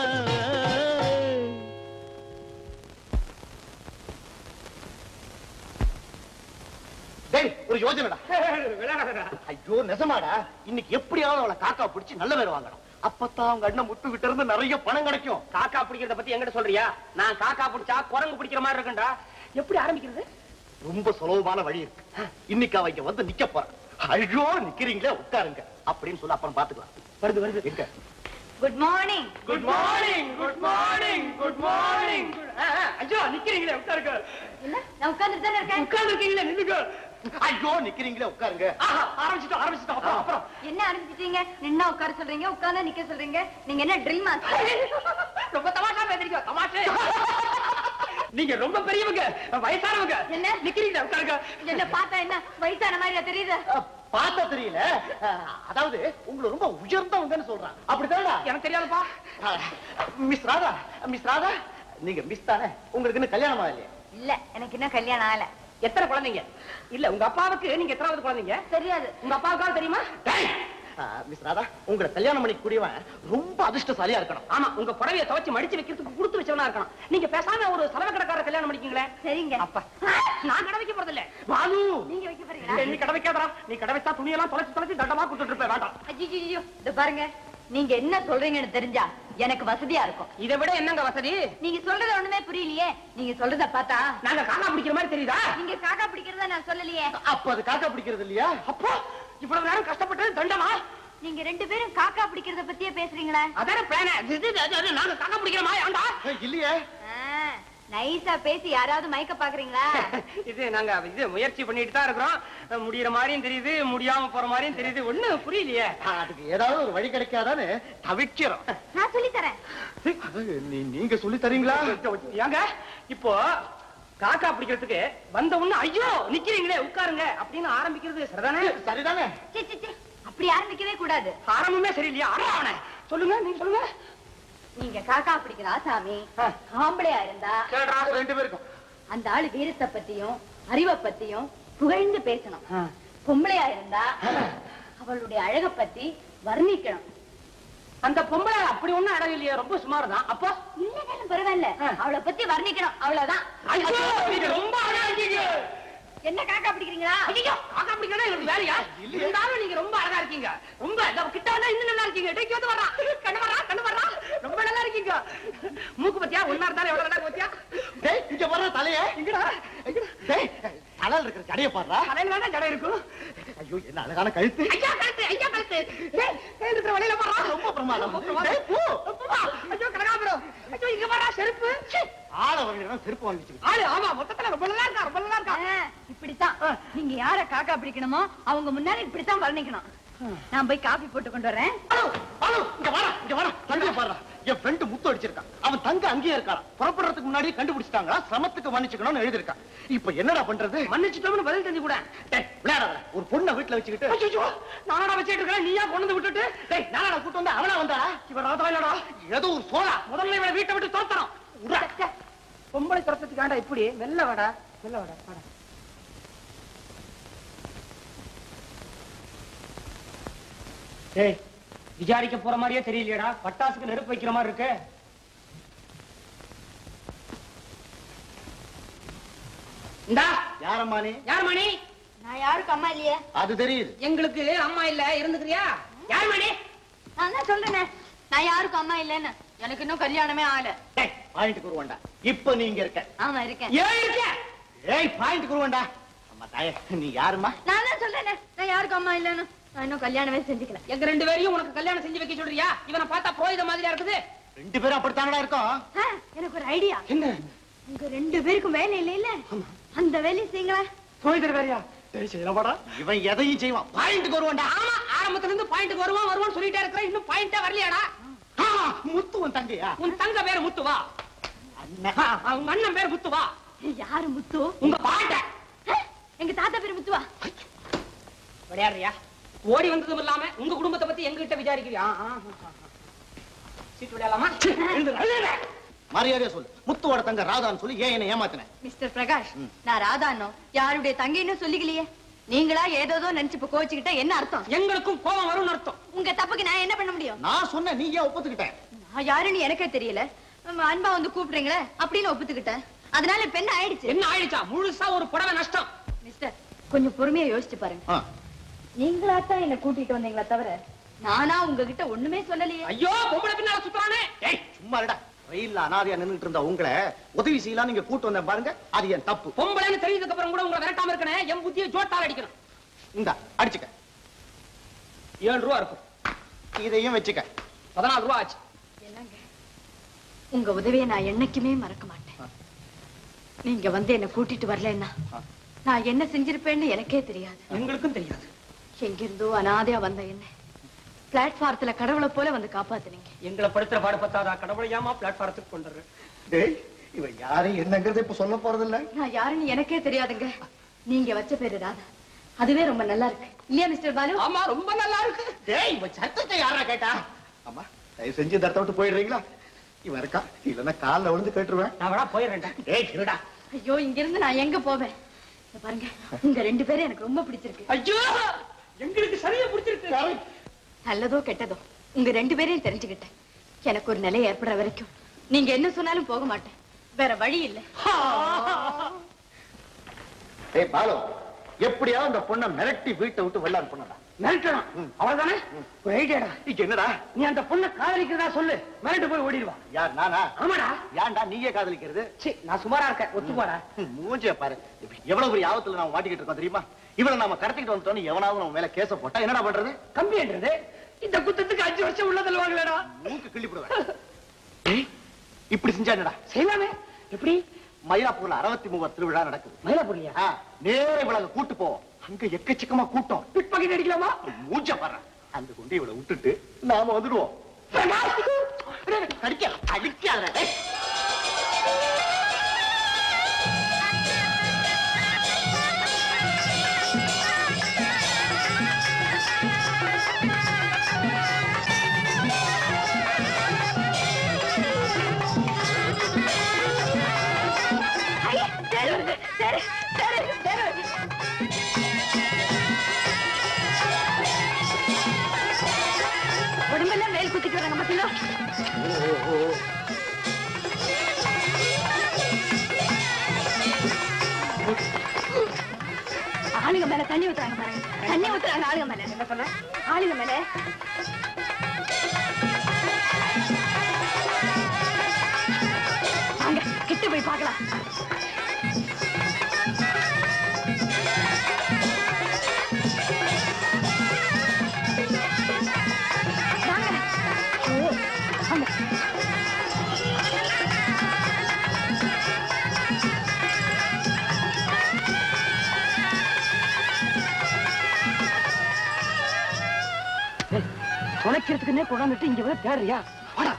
டேய் ஒரு யோஜனைடா ஐயோ நெசமாடா இன்னைக்கு எப்படியாவது அவளை காக்கா பிடிச்சு நல்ல பேர் வாங்கணும் அப்பதான் அவங்க அண்ணன் முத்து கிட்ட இருந்து நிறைய பணம் கிடைக்கும் காக்கா பிடிக்கிறத பத்தி எங்கிட்ட சொல்றியா நான் காக்கா பிடிச்சா குரங்கு பிடிக்கிற மாதிரி இருக்குண்டா எப்படி ஆரம்பிக்கிறது ரொம்ப சுலபமான வழி இருக்கு இன்னைக்கு அவ இங்க வந்து நிக்க போறான் ஐயோ நிக்கிறீங்களே உட்காருங்க அப்படின்னு சொல்லி அப்புறம் பாத்துக்கலாம் வருது வருது எங்க good morning good morning good morning good morning ஐயோ நிக்கிறீங்களே உட்காருங்க என்ன நான் உட்கார்ந்துட்டு தானே இருக்கேன் உட்கார்ந்து இருக்கீங்களே நில்லுங்க ஐயோ நிக்கிறீங்களே உட்காருங்க ஆஹா, ஆரம்பிச்சிட்டோம் ஆரம்பிச்சிட்டோம் அப்புறம் அப்புறம் என்ன ஆரம்பிச்சிட்டீங்க நின்னா உட்கார சொல்றீங்க உட்கார்ந்தா நிக்க சொல்றீங்க நீங்க என்ன ட்ரில் மாஸ்டர் ரொம்ப தமாஷா பேசுறீங்க தமாஷே நீங்க ரொம்ப பெரியவங்க வயசானவங்க என்ன? நிக்கிறீங்களா உட்காருங்க என்ன பார்த்தா என்ன வயசான மாதிரியா தெரியுது அஹ், பார்த்தா தெரியல அஹ், அதாவது உங்களை ரொம்ப உயர்ந்தவங்கன்னு சொல்றான் அப்படித்தானடா எனக்கு தெரியாதுப்பா மிஸ் ராதா மிஸ் ராதா நீங்க மிஸ் தானே உங்களுக்கு இன்னும் கல்யாணம் ஆகலையா இல்ல எனக்கு இன்னும் கல்யாணம் ஆகல எத்தனை குழந்தைங்க இல்ல உங்க அப்பாவுக்கு நீங்க எத்தனாவது குழந்தைங்க தெரியாது உங்க அப்பாவுக்காவது தெரியுமா மிஸ் ராதா உங்களை கல்யாணம் பண்ணி கூடியவன் ரொம்ப அதிர்ஷ்டசாலியா இருக்கணும் ஆமா உங்க புடவைய துவைச்சு மடிச்சு வைக்கிறதுக்கு கொடுத்து வச்சவனா இருக்கணும் நீங்க பேசாம ஒரு சலவ கடைக்கார கல்யாணம் பண்ணிக்கீங்களே சரிங்க அப்பா நான் கடை வைக்க போறது இல்ல பாலு நீங்க வைக்க போறீங்களா நீ கடை வைக்காதடா நீ கடை வச்சா துணியெல்லாம் தொலைச்சு தொலைச்சு தண்டமா கொடுத்துட்டு இருப்ப வேண்டாம் ஐயோ இந்த பாருங்க நீங்க என்ன சொல்றீங்கன்னு தெரிஞ்சா எனக்கு வசதியா இருக்கும் இதை விட என்னங்க வசதி நீங்க சொல்றது ஒண்ணுமே புரியலையே நீங்க சொல்றத பார்த்தா நாங்க காக்கா பிடிக்கிற மாதிரி தெரியுதா நீங்க காக்கா பிடிக்கிறதா நான் சொல்லலையே அப்ப அது காக்கா பிடிக்கிறது இல்லையா அப்போ இவ்வளவு நேரம் கஷ்டப்பட்டது தண்டமா நீங்க ரெண்டு பேரும் காக்கா பிடிக்கிறத பத்தியே பேசுறீங்களே அதான பிளான நாங்க காக்கா பிடிக்கிறோமா ஏன்டா இல்லையே நைஸா பேசி யாராவது மயக்க பாக்குறீங்களா இது நாங்க இது முயற்சி பண்ணிட்டு தான் இருக்கிறோம் முடியற மாதிரியும் தெரியுது முடியாம போற மாதிரியும் தெரியுது ஒண்ணு புரியலையே அதுக்கு ஏதாவது ஒரு வழி கிடைக்காதான்னு தவிக்கிறோம் நான் சொல்லி தரேன் நீ- நீங்க சொல்லி தரீங்களா ஏங்க இப்போ காக்கா பிடிக்கிறதுக்கு வந்த உடனே ஐயோ நிக்கிறீங்களே உட்காருங்க அப்படின்னு ஆரம்பிக்கிறது சரிதானே சரிதானே சீ, சீ, சீ. அப்படி ஆரம்பிக்கவே கூடாது ஆரம்பமே சரியில்லையா ஆரம்பம் சொல்லுங்க நீங்க சொல்லுங்க நீங்க காக்கா பிடிக்கிற ஆசாமி ஆ. ஆம்பளையா இருந்தா கேடுறா, ரெண்டு பேருக்கும் அந்த ஆளு வீரத்தை பத்தியும் அறிவை பத்தியும் புகழ்ந்து பேசணும் பொம்பளையா இருந்தா அவளுடைய அழக பத்தி வர்ணிக்கணும் அந்த பொம்பளை அப்படி ஒண்ணும் அழகு இல்லையா ரொம்ப சுமார் தான் அப்போ இல்லைனாலும் பரவாயில்ல ஆ. அவளை பத்தி வர்ணிக்கணும் அவ்வளவுதான் ஐயோ நீங்க ரொம்ப அழகா இருக்கீங்க என்ன காக்கா பிடிக்கிறீங்களா ஐயோ காக்கா பிடிக்கிறதா எனக்கு வேலையா இருந்தாலும் நீங்க ரொம்ப அழகா இருக்கீங்க ரொம்ப இதோ கிட்ட வந்தா இன்னும் நல்லா இருக்கீங்க டேக்கி வந்து வர்றா கண்ணு வர்றா கண்ணு வர்றா ரொம்ப நல்லா இருக்கீங்க மூக்கு பத்தியா ஒன்னா இருந்தாலும் எவ்வளவு நல்லா இருக்கு பத்தியா டேய் இங்க வர்ற தலைய இங்கடா டேய் தலையில இருக்கிற கடைய பாடுறா தலையில வேணா ஜடை இருக்கும் ஐயோ என்ன அழகான கழுத்து ஐயா கழுத்து ஐயா கழுத்து டேய் கையில இருக்கிற வழியில போறா ரொம்ப பிரமாதம். ரொம்ப பிரமாதம். டேய், போ. போ. ஐயோ கனகாபுரம் ஐயோ இங்க வரா செருப்பு ச்சீ. ஆள வரணும் செருப்பு வாங்கிச்சு ஆளு ஆமா மொத்தத்துல ரொம்ப நல்லா இருக்கா ரொம்ப நல்லா இருக்கா ஆ, இப்படித்தான் நீங்க யார காக்கா பிடிக்கணுமோ அவங்க முன்னாடி இப்படித்தான் வர்ணிக்கணும் நான் போய் காபி போட்டு கொண்டு வரேன் ஹலோ ஹலோ இங்க வாடா இங்க வாடா தங்க பாடுறா என் ஃப்ரெண்ட் முத்து அடிச்சிருக்கான் அவன் தங்க அங்கேயே இருக்கான் புறப்படுறதுக்கு முன்னாடி கண்டுபிடிச்சிட்டாங்களா சிரமத்துக்கு மன்னிச்சுக்கணும்னு எழுதிருக்கான் இப்ப என்னடா பண்றது மன்னிச்சுட்டோம்னு பதில் தெரிஞ்சு கூட டேய், விளையாடாத ஒரு பொண்ணை வீட்டுல வச்சுக்கிட்டு ஐயோ நானா வச்சிட்டு இருக்கேன் நீயா கொண்டு வந்து விட்டுட்டு டேய் நானா கூட்டு வந்தா அவனா வந்தாடா இவன் ராதா இல்லடா ஏதோ ஒரு சோழா முதல்ல இவனை வீட்டை விட்டு தோத்தணும் பொம்பளை துரத்துக்காண்டா இப்படி மெல்ல வாடா மெல்ல வாடா வாடா டேய் விசாரிக்க போற மாதிரியே தெரியலையடா பட்டாசுக்கு நெருப்பு வைக்கிற மாதிரி இருக்கு இந்தா யாரம்மா நீ யார் மணி நான் யாருக்கும் அம்மா இல்லையே அது தெரியுது எங்களுக்கு அம்மா இல்ல இருந்துக்கிறியா யார் மணி நான் தான் சொல்றேனே நான் யாருக்கும் அம்மா இல்லைன்னு எனக்கு இன்னும் கல்யாணமே ஆகல டேய் பாயிண்ட் குருவண்டா இப்ப நீ இங்க இருக்க ஆமா இருக்கேன் ஏன் இருக்க ஏய் பாயிண்ட் குருவண்டா அம்மா தாயே நீ யாரும்மா நான் தான் சொல்றேனே நான் யாருக்கும் அம்மா இல்லைன்னு நான் இன்னும் கல்யாணமே செஞ்சுக்கல எங்க ரெண்டு பேரையும் உனக்கு கல்யாணம் செஞ்சு வைக்க சொல்றியா இவனை பார்த்தா புரோகித மாதிரியா இருக்குது ரெண்டு பேரும் அப்படித்தானடா இருக்கோம் ஆ, எனக்கு ஒரு ஐடியா என்ன உங்க ரெண்டு பேருக்கும் வேலை இல்ல இல்ல அந்த வேலையை செய்யுங்களேன் புரோகிதர் வேறையா டேய் செய்யலாமாடா இவன் எதையும் செய்வான் பாயிண்ட் வருவான்டா ஆமா ஆரம்பத்துல இருந்து பாயிண்ட் வருவான் வருவான் சொல்லிட்டே இருக்கிற இன்னும் பாயிண்டா வரலையாடா ஆ, முத்துவன் தங்கையா உன் தங்க பேரு முத்துவா அண்ணன் ஆ, உங்க அண்ணன் பேரு முத்துவா யாரு முத்து உங்க பாட்ட ஆ, எங்க தாத்தா பேரு முத்துவா விளையாடுறியா ஓடி வந்ததும் இல்லாம உங்க குடும்பத்தை பத்தி எங்ககிட்ட விசாரிக்கிறியா ஆ, ஆ, ஆ, ஆ. சீட்டு விளையாடலாமா எழுந்துரு, எழுந்துரு. மரியாதையா சொல்லு முத்துவோட தங்க ராதான்னு சொல்லி ஏன் என்ன ஏமாத்தின மிஸ்டர் பிரகாஷ் நான் ராதானோ யாருடைய தங்கைன்னு சொல்லிக்கலையே நீங்களா ஏதோதோ நினைச்சு இப்ப கோச்சுக்கிட்ட என்ன அர்த்தம் எங்களுக்கும் கோபம் வரும்னு அர்த்தம் உங்க தப்புக்கு நான் என்ன பண்ண முடியும் நான் சொன்ன நீ ஏன் ஒப்புத்துக்கிட்ட நான் யாருன்னு எனக்கே தெரியல நம்ம அன்பா வந்து கூப்பிடுறீங்களே அப்படின்னு ஒப்புத்துக்கிட்டேன் அதனால இப்ப என்ன ஆயிடுச்சு என்ன ஆயிடுச்சா முழுசா ஒரு புடவை நஷ்டம் மிஸ்டர் கொஞ்சம் பொறுமையா யோசிச்சு பாருங்க ஆ, நீங்களா தான் என்ன கூட்டிட்டு வந்தீங்களா தவிர நானா உங்ககிட்ட ஒண்ணுமே சொல்லலையே ஐயோ பொம்பளை பின்னால சுத்துறானே ஏய் சும்மா இருடா ரயில்ல அனாதையா நின்னுட்டு இருந்த உங்களை உதவி செய்யலாம் நீங்க கூட்டு வந்தேன் பாருங்க அது என் தப்பு பொம்பளைன்னு தெரிஞ்சதுக்கு அப்புறம் கூட உங்களை விரட்டாம இருக்கணும் என் புத்தியை ஜோட்டால் அடிக்கணும் இந்த அடிச்சுக்க ஏழு ரூபா இருக்கும் இதையும் வச்சுக்க பதினாலு ரூபா ஆச்சு என்னங்க உங்க உதவியை நான் என்னைக்குமே மறக்க மாட்டேன் நீங்க வந்து என்ன கூட்டிட்டு வரலன்னா நான் என்ன செஞ்சிருப்பேன்னு எனக்கே தெரியாது எங்களுக்கும் தெரியாது எங்கிருந்தோ அனாதையா வந்த என்ன பிளாட்பாரத்துல கடவுளை போல வந்து காப்பாத்துனீங்க எங்களை படுத்துற பாடு பத்தாதா கடவுளை ஏமா பிளாட்பாரத்துக்கு கொண்டு டேய் இவன் யாரு என்னங்கறத இப்ப சொல்ல போறது இல்ல நான் யாருன்னு எனக்கே தெரியாதுங்க நீங்க வச்ச பேரு ராதா அதுவே ரொம்ப நல்லா இருக்கு இல்லையா மிஸ்டர் பாலு ஆமா ரொம்ப நல்லா இருக்கு டேய் இவன் சத்தத்தை யாரா கேட்டா அம்மா தயவு செஞ்சு இந்த இடத்த விட்டு போயிடுறீங்களா இவன் இருக்கா இல்லன்னா கால்ல விழுந்து கேட்டுருவேன் நான் வேணா போயிடுறேன்டா ஏய் இருடா ஐயோ இங்க இருந்து நான் எங்க போவேன் இங்க பாருங்க உங்க ரெண்டு பேரும் எனக்கு ரொம்ப பிடிச்சிருக்கு ஐயோ எங்களுக்கு சரியா பிடிச்சிருக்கு நல்லதோ கெட்டதோ உங்க ரெண்டு பேரையும் தெரிஞ்சுக்கிட்டேன் எனக்கு ஒரு நிலை ஏற்படுற வரைக்கும் நீங்க என்ன சொன்னாலும் போக மாட்டேன் வேற வழி இல்ல ஏய் பாலு எப்படியாவது அந்த பொண்ணை மிரட்டி வீட்டை விட்டு வெளில அனுப்பணும்டா மிரட்டணும் அவ்வளவுதானே ஒரு ஐடியாடா இங்க என்னடா நீ அந்த பொண்ணை காதலிக்கிறதா சொல்லு மிரட்டு போய் ஓடிடுவா யார் நானா ஆமாடா ஏன்டா நீயே காதலிக்கிறது சீ நான் சுமாரா இருக்கேன் ஒத்துப்பாடா மூஞ்சிய பாரு இப்ப எவ்வளவு பெரிய ஆபத்துல நாம மாட்டிக்கிட்டு இருக்கோம் தெரியுமா இவனை நாம கடத்திக்கிட்டு வந்துட்டோம்னு எவனாவது நம்ம மேல கேச போட்டா என்னடா பண்றது கம்பின்றது இந்த குத்தத்துக்கு அஞ்சு வருஷம் உள்ள தள்ளுவாங்களேடா மூக்கு கிள்ளிப்படுவேன் ஏய், இப்படி செஞ்சா என்னடா செய்யலாமே எப்படி மயிலாப்பூர்ல அறுபத்தி மூவர் திருவிழா நடக்குது மயிலாப்பூர்லயா ஆ, நேரா இவளை அங்க கூட்டு போ அங்க எக்கச்சக்கமா கூட்டம் பிட் பாக்கெட் அடிக்கலாமா மூஞ்ச பாரு அந்த கொண்டு இவளை விட்டுட்டு நாம வந்துடுவோம் அடிக்க அடிக்காத ஏய். உடம்பெல்லாம் மேல் குத்திட்டு வராங்க பாத்தீங்களா ஆளுங்க மேல தண்ணி ஊத்துறாங்க பாருங்க தண்ணி ஊத்துறாங்க ஆளுங்க மேல என்ன சொன்ன ஆளுங்க மேல வாங்க கிட்ட போய் பார்க்கலாம் வாங்க ஓ, வாங்க துணைக்கிறதுக்குன்னே கொண்டாந்துட்டு இங்க வந்து தேடுறியா வாடா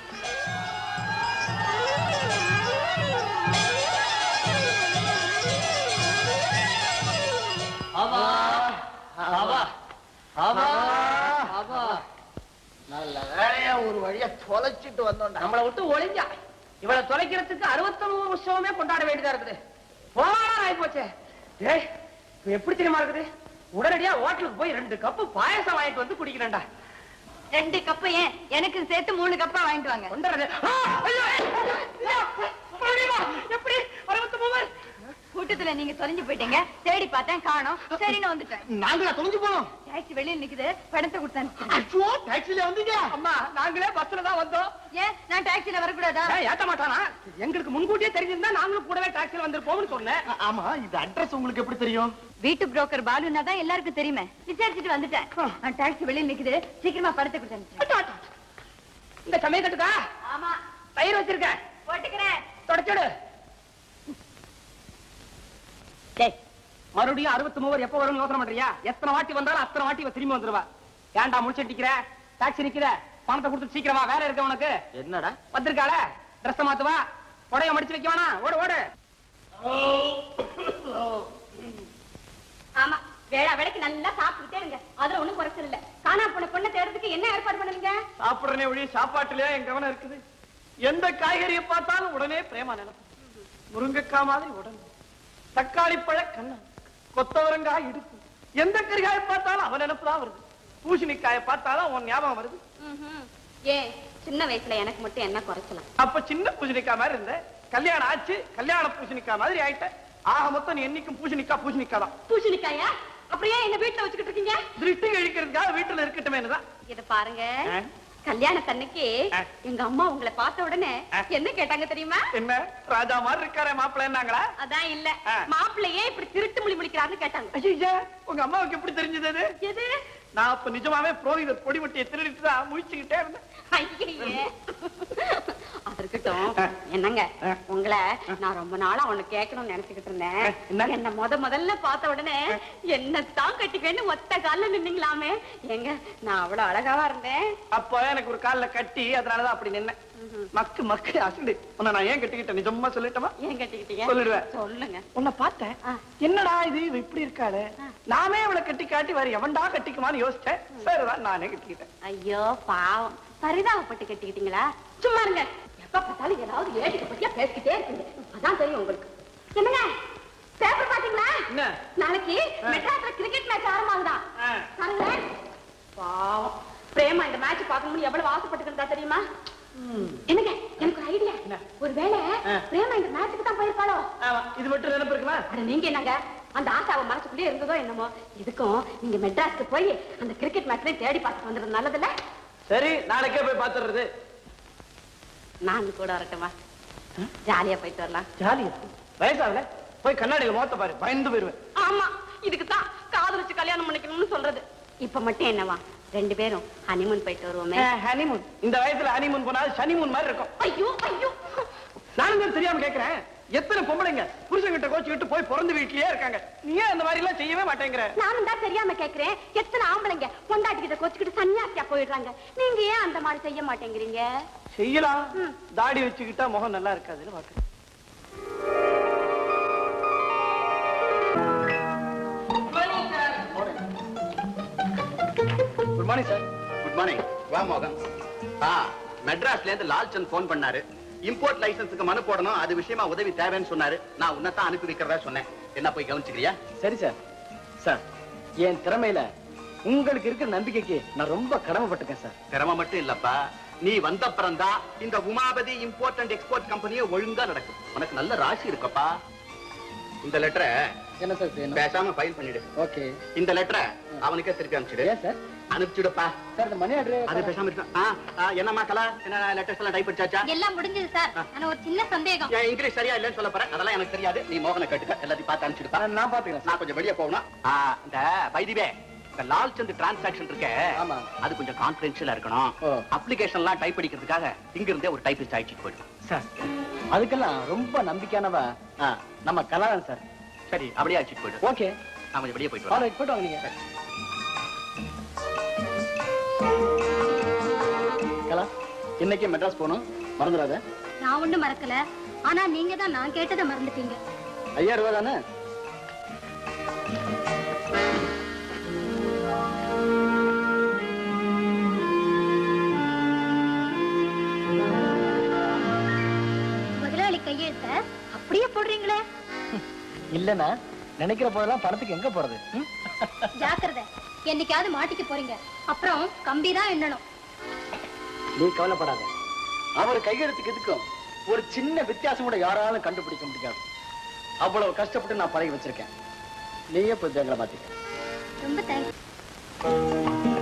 ஆவா ஆவா ஆவா ஆவா நல்ல வேலையா ஒரு வழியா தொலைச்சிட்டு வந்தோம்டா நம்மளை விட்டு ஒளிஞ்சா இவளை தொலைக்கிறதுக்கு அறுபத்தொன்பது வருஷமே கொண்டாட வேண்டியதா இருக்குது போலாம் ஆகி போச்சே ஏய் இப்ப எப்படி தெரியுமா இருக்குது உடனடியா ஹோட்டலுக்கு போய் ரெண்டு கப்பு பாயசம் வாங்கிட்டு வந்து குடிக்கிறேன்டா ரெண்டு கப்பு ஏன் எனக்கு சேர்த்து மூணு கப்பா வாங்கிட்டு வாங்க கொண்டுறது ஆ, ஐயோ, ஐயோ, முடியுமா? எப்படி அறுபத்தொன்பது கூட்டத்துல நீங்க தொலைஞ்சு போயிட்டீங்க தேடி பார்த்தேன் காணோம் சரின்னு வந்துட்டேன் நாங்களா தொலைஞ்சு போனோம் டாக்ஸி வெளியில நிக்குது பணத்தை கொடுத்தேன் ஐயோ டாக்ஸில வந்தீங்க அம்மா நாங்களே பஸ்ல தான் வந்தோம் ஏன் நான் டாக்ஸில வரக்கூடாதா ஏய், ஏத்த மாட்டானா எங்களுக்கு முன்கூட்டியே தெரிஞ்சிருந்தா நாங்களும் கூடவே டாக்ஸில வந்திருப்போம்னு சொன்னேன் ஆ- ஆமா இந்த அட்ரஸ் உங்களுக்கு எப்படி தெரியும் வீட்டு புரோக்கர் பாலுன்னா தான் எல்லாருக்கும் தெரியுமே விசாரிச்சுட்டு வந்துட்டேன் நான் டாக்ஸி வெளியில நிக்குது சீக்கிரமா பணத்தை கொடுத்தேன் இந்த சமயக்கட்டுக்கா ஆமா தயிர் வச்சிருக்கேன் போட்டுக்கிறேன் தொடச்சுடு டேய் மறுபடியும் அறுபத்தி மூவர் எப்ப வரும்னு யோசனை பண்றியா எத்தனை வாட்டி வந்தாலும் அத்தனை வாட்டி இவ திரும்பி வந்துருவா ஏன்டா முடிச்சிட்டிக்கிற டாக்ஸி நிக்கிற பணத்தை கொடுத்து சீக்கிரமா வேலை இருக்க உனக்கு என்னடா வந்திருக்காள ட்ரெஸ் மாத்துவா புடைய மடிச்சு வைக்க வேணாம் ஓடு ஓடு ஆமா வேளா வேலைக்கு நல்லா சாப்பிட்டுட்டே இருங்க அதுல ஒண்ணும் குறைச்சல் இல்ல காணா போன பொண்ணை தேடுறதுக்கு என்ன ஏற்பாடு பண்ணுவீங்க சாப்பிடுறனே ஒழி சாப்பாட்டுலயே என் கவனம் இருக்குது எந்த காய்கறியை பார்த்தாலும் உடனே பிரேமா நினைப்பு முருங்கைக்காய் மாதிரி உடம்பு தக்காளி பழ கண்ணம் கொத்தவரங்காய் இடுப்பு எந்த கறிகாயை பார்த்தாலும் அவன் நினைப்பு தான் வருது பூசணிக்காயை பார்த்தாலும் உன் ஞாபகம் வருது ஏன் சின்ன வயசுல எனக்கு மட்டும் என்ன குறைச்சலாம் அப்ப சின்ன பூசணிக்காய் மாதிரி இருந்த கல்யாணம் ஆச்சு கல்யாண பூசணிக்காய் மாதிரி ஆயிட்ட ஆக மொத்தம் நீ என்னைக்கும் பூசணிக்காய் பூசணிக்காய் தான் பூசணிக்காயா அப்படியே என்ன வீட்டுல வச்சுக்கிட்டு இருக்கீங்க திருஷ்டி கழிக்கிறதுக்காக வீட்டுல இருக்கட்டுமே தான் இத பாருங்க ஆ? கல்யாணத்தன்னைக்கு ஆ. எங்க அம்மா உங்களை பார்த்த உடனே ஆ. என்ன கேட்டாங்க தெரியுமா என்ன ராஜா மாதிரி இருக்காரே மாப்பிள்ளைன்னாங்களா அதான் இல்ல ஆ. மாப்பிள்ளையே இப்படி திருட்டு முழி முழிக்கிறாருன்னு கேட்டாங்க ஐயா உங்க அம்மாவுக்கு எப்படி தெரிஞ்சது அது எது நான் அப்ப நிஜமாவே புரோகிதர் பொடிமட்டியை திருடிட்டு தான் முழிச்சுக்கிட்டே இருந்தேன் ஐயே. அது இருக்கட்டும் என்னங்க உங்களை நான் ரொம்ப நாளா ஒண்ணு கேட்கணும்னு நினைச்சுக்கிட்டு இருந்தேன் என்ன? என்ன முத முதல்ல பார்த்த உடனே என்னத்தான் கட்டிக்கன்னு ஒத்த கால்ல நின்னீங்களாமே ஏங்க நான் அவ்வளவு அழகாவா இருந்தேன் அப்ப எனக்கு ஒரு கால்ல கட்டி அதனாலதான் அப்படி நின்னேன் மக்கு மக்கு அசடு உன்னை நான் ஏன் கட்டிக்கிட்டேன் நிஜமா சொல்லிட்டமா ஏன் கட்டிக்கிட்டீங்க சொல்லிடுவேன். சொல்லுங்க உன்னை பார்த்தேன் ஆ. என்னடா இது இவ இப்படி இருக்காளே நாமே இவளை கட்டி காட்டி வேற எவன்டா கட்டிக்குமான்னு யோசிச்சேன் சரிதான் நானே கட்டிக்கிட்டேன் ஐயோ பாவம் பரிதாபப்பட்டு கட்டிக்கிட்டீங்களா சும்மா இருங்க எப்ப பார்த்தாலும் ஏதாவது ஏடிக்க பத்தியா பேசிக்கிட்டே இருக்குங்க அதான் தெரியும் உங்களுக்கு என்னங்க பேப்பர் பாத்தீங்களா என்ன? நாளைக்கு மெட்ராஸ்ல கிரிக்கெட் மேட்ச் ஆரம்பமாகுதான் ஆ. பாருங்களேன் பாவம் பிரேமா இந்த மேட்ச் பார்க்கணும்னு எவ்வளவு ஆசைப்பட்டுக்கிறதா தெரியுமா என்னங்க எனக்கு ஒரு ஐடியா ஒருவேளை ஆ. பிரேமா இந்த மேட்ச்சுக்கு தான் போயிருப்பாளோ ஆமா, இது மட்டும் நினைப்பு இருக்குமா அட நீங்க என்னங்க அந்த ஆசை அவ மனசுக்குள்ளே இருந்ததோ என்னமோ இதுக்கும் நீங்க மெட்ராஸ்க்கு போய் அந்த கிரிக்கெட் மேட்ச்ல தேடி பார்த்துட்டு வந்துடுறது நல்லதுல்ல சரி நாளைக்கே போய் பாத்துறது நான் கூட வரட்டுமா ஜாலியா போயிட்டு வரலாம் ஜாலியா வயசாகல போய் கண்ணாடியில மோத்த பாரு பயந்து போயிருவேன் ஆமா இதுக்கு தான் காதலிச்சு கல்யாணம் பண்ணிக்கணும்னு சொல்றது இப்ப மட்டும் என்னவா ரெண்டு பேரும் ஹனிமூன் போயிட்டு வருவோமே ஹனிமூன் இந்த வயசுல ஹனிமூன் போனா சனிமூன் மாதிரி இருக்கும் ஐயோ ஐயோ நானும் தான் தெரியாம கேக்குறேன் எத்தனை பொம்பளைங்க புருஷன்கிட்ட கோச்சுக்கிட்டு போய் பிறந்த வீட்லயே இருக்காங்க நீ ஏன் அந்த மாதிரி எல்லாம் செய்யவே மாட்டேங்கிற நானும் தான் தெரியாம கேக்குறேன் எத்தனை ஆம்பளைங்க பொண்டாட்டிக்கிட்ட கொச்சுக்கிட்டு சன்னியாசியா போயிடுறாங்க நீங்க ஏன் அந்த மாதிரி செய்ய மாட்டேங்கிறீங்க செய்யலாம் தாடி வச்சுக்கிட்டா முகம் நல்லா இருக்காதுன்னு பாக்குறேன் good morning sir good morning வா மோகன் ஆ மெட்ராஸ்ல இருந்து லால்சந்த் போன் பண்ணாரு இம்போர்ட் லைசன்ஸுக்கு மனு போடணும் அது விஷயமா உதவி தேவைன்னு சொன்னாரு நான் உன்னதான் அனுப்பி வைக்கிறதா சொன்னேன் என்ன போய் கவனிச்சுக்கிறியா சரி சார் சார் என் திறமையில உங்களுக்கு இருக்கிற நம்பிக்கைக்கு நான் ரொம்ப கடமைப்பட்டிருக்கேன் சார் திறமை மட்டும் இல்லப்பா நீ வந்த தான் இந்த உமாபதி இம்போர்ட் அண்ட் எக்ஸ்போர்ட் கம்பெனியே ஒழுங்கா நடக்கும் உனக்கு நல்ல ராசி இருக்கப்பா இந்த லெட்டரை என்ன சார் செய்யணும் பேசாம ஃபைல் பண்ணிடு ஓகே இந்த லெட்டரை அவனுக்கே திருப்பி அனுப்பிச்சிடு ஏன் சார் அனுப்பிச்சுடுப்பா சார் இந்த மணி அது ஆர்டர் பேசாம இருக்கா ஆ, ஆ, என்னம்மா கலா என்ன லெட்டர்ஸ் எல்லாம் டைப் அடிச்சாச்சா எல்லாம் முடிஞ்சது சார் ஆனா ஒரு சின்ன சந்தேகம் என் இங்கிலீஷ் சரியா இல்லைன்னு சொல்ல போறேன் அதெல்லாம் எனக்கு தெரியாது நீ மோகனை கேட்டுக்க எல்லாத்தையும் பார்த்து அனுப்பிச்சுடுப்பா நான் பாத்துக்கிறேன் நான் கொஞ்சம் வெளியே போகணும் ஆ, இந்த வைதிவே இந்த லால் சந்த் டிரான்சாக்ஷன் இருக்க ஆமா. அது கொஞ்சம் கான்பிடென்ஷியலா இருக்கணும் ஓ. அப்ளிகேஷன் எல்லாம் டைப் அடிக்கிறதுக்காக இங்க இருந்தே ஒரு டைப்பிஸ்ட் அழைச்சிட்டு போயிடும் சார் அதுக்கெல்லாம் ரொம்ப நம்பிக்கையானவ ஆ, நம்ம கலாதான் சார் சரி அப்படியே அழைச்சிட்டு போயிடும் ஓகே நான் கொஞ்சம் வெளியே போயிட்டு வரேன் ஆல்ரைட் போயிட்டு வாங்க நீங்க கலா இன்னைக்கு மெட்ராஸ் போகணும் மறந்துடாத நான் ஒண்ணும் மறக்கல ஆனா நீங்க தான் நான் கேட்டதை மறந்துட்டீங்க ஐயாயிரம் ரூபாய் தானே முதலாளி கையெழுத்த அப்படியே போடுறீங்களே இல்லனா நினைக்கிற போதெல்லாம் பணத்துக்கு எங்க போறது ம்? ஜாக்கிரதை என்னைக்காவது மாட்டிக்க போறீங்க அப்புறம் கம்பி தான் எண்ணணும் நீ கவலைப்படாத அவர் கையெழுத்துக்கு எதுக்கும் ஒரு சின்ன வித்தியாசம் கூட யாராலும் கண்டுபிடிக்க முடியாது அவ்வளவு கஷ்டப்பட்டு நான் பழகி வச்சிருக்கேன் நீயே போய் பேங்க்ல மாத்திக்க ரொம்ப தேங்க்ஸ்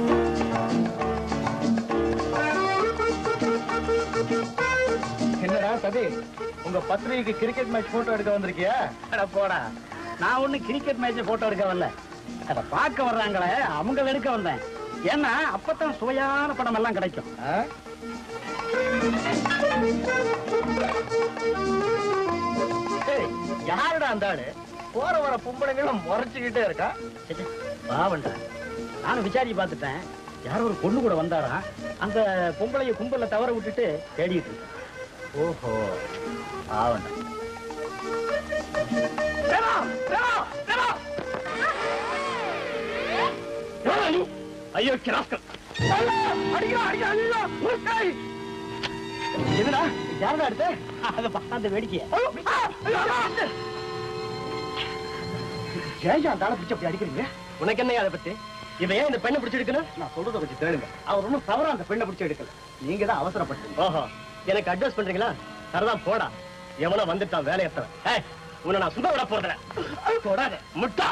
என்னடா சதி உங்க பத்திரிகைக்கு கிரிக்கெட் மேட்ச் போட்டோ எடுக்க வந்திருக்கியா அட போடா நான் ஒண்ணு கிரிக்கெட் மேட்ச் போட்டோ எடுக்க வரல அத பார்க்க வர்றாங்களே அவங்க எடுக்க வந்தேன் ஏன்னா அப்பதான் சுவையான படம் எல்லாம் கிடைக்கும் யாருடா அந்த ஆளு போற வர பொம்பளைங்களும் முறைச்சுக்கிட்டே இருக்கா பாவண்டா நானும் விசாரிச்சு பார்த்துட்டேன் யாரோ ஒரு பொண்ணு கூட வந்தாரா அந்த பொம்பளைய கும்பல தவற விட்டுட்டு தேடிட்டு இருக்கா. ஓஹோ பாவண்டா ஐயோ கிராஸ்கல் எதுடா யாரடா எடுத்த அதை பார்த்தா அந்த வேடிக்கைய ஜெயஜா அந்த ஆளை பிடிச்சு அப்படி அடிக்கிறீங்க உனக்கு என்ன அதை பத்தி இவன் ஏன் இந்த பெண்ணை பிடிச்சு எடுக்கணும் நான் சொல்றத பத்தி கேளுங்க அவர் ஒண்ணும் தவறா அந்த பெண்ணை பிடிச்சு எடுக்கல நீங்க தான் அவசரப்பட்டு ஓஹோ எனக்கு அட்வைஸ் பண்றீங்களா சரிதான் போடா எவனோ வந்துட்டான் வேலையத்தவன் ஏய் உன்னை நான் சும்மா விட போறேன் போடாத முட்டா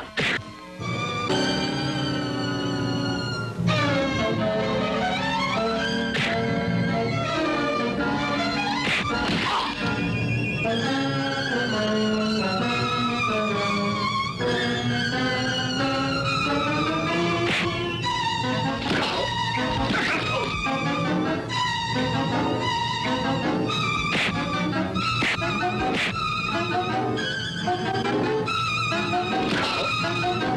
ஆ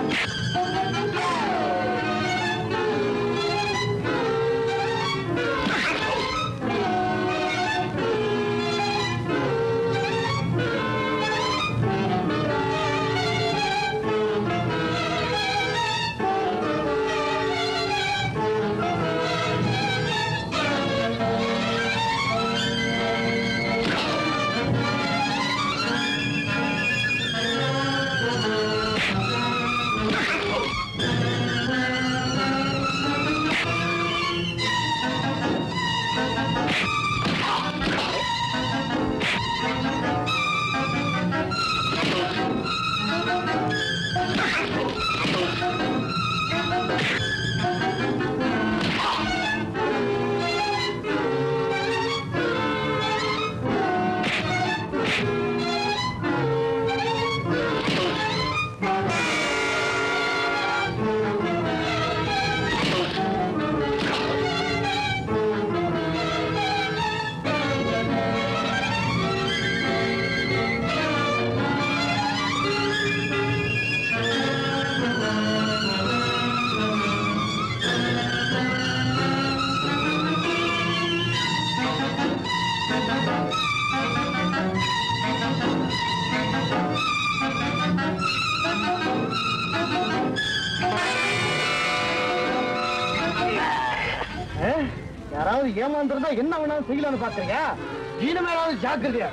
யாராவது ஏமாந்துருந்தா என்ன வேணாலும் செய்யலாம்னு பாக்குறீங்க இனிமேலாவது ஜாக்கிரதையா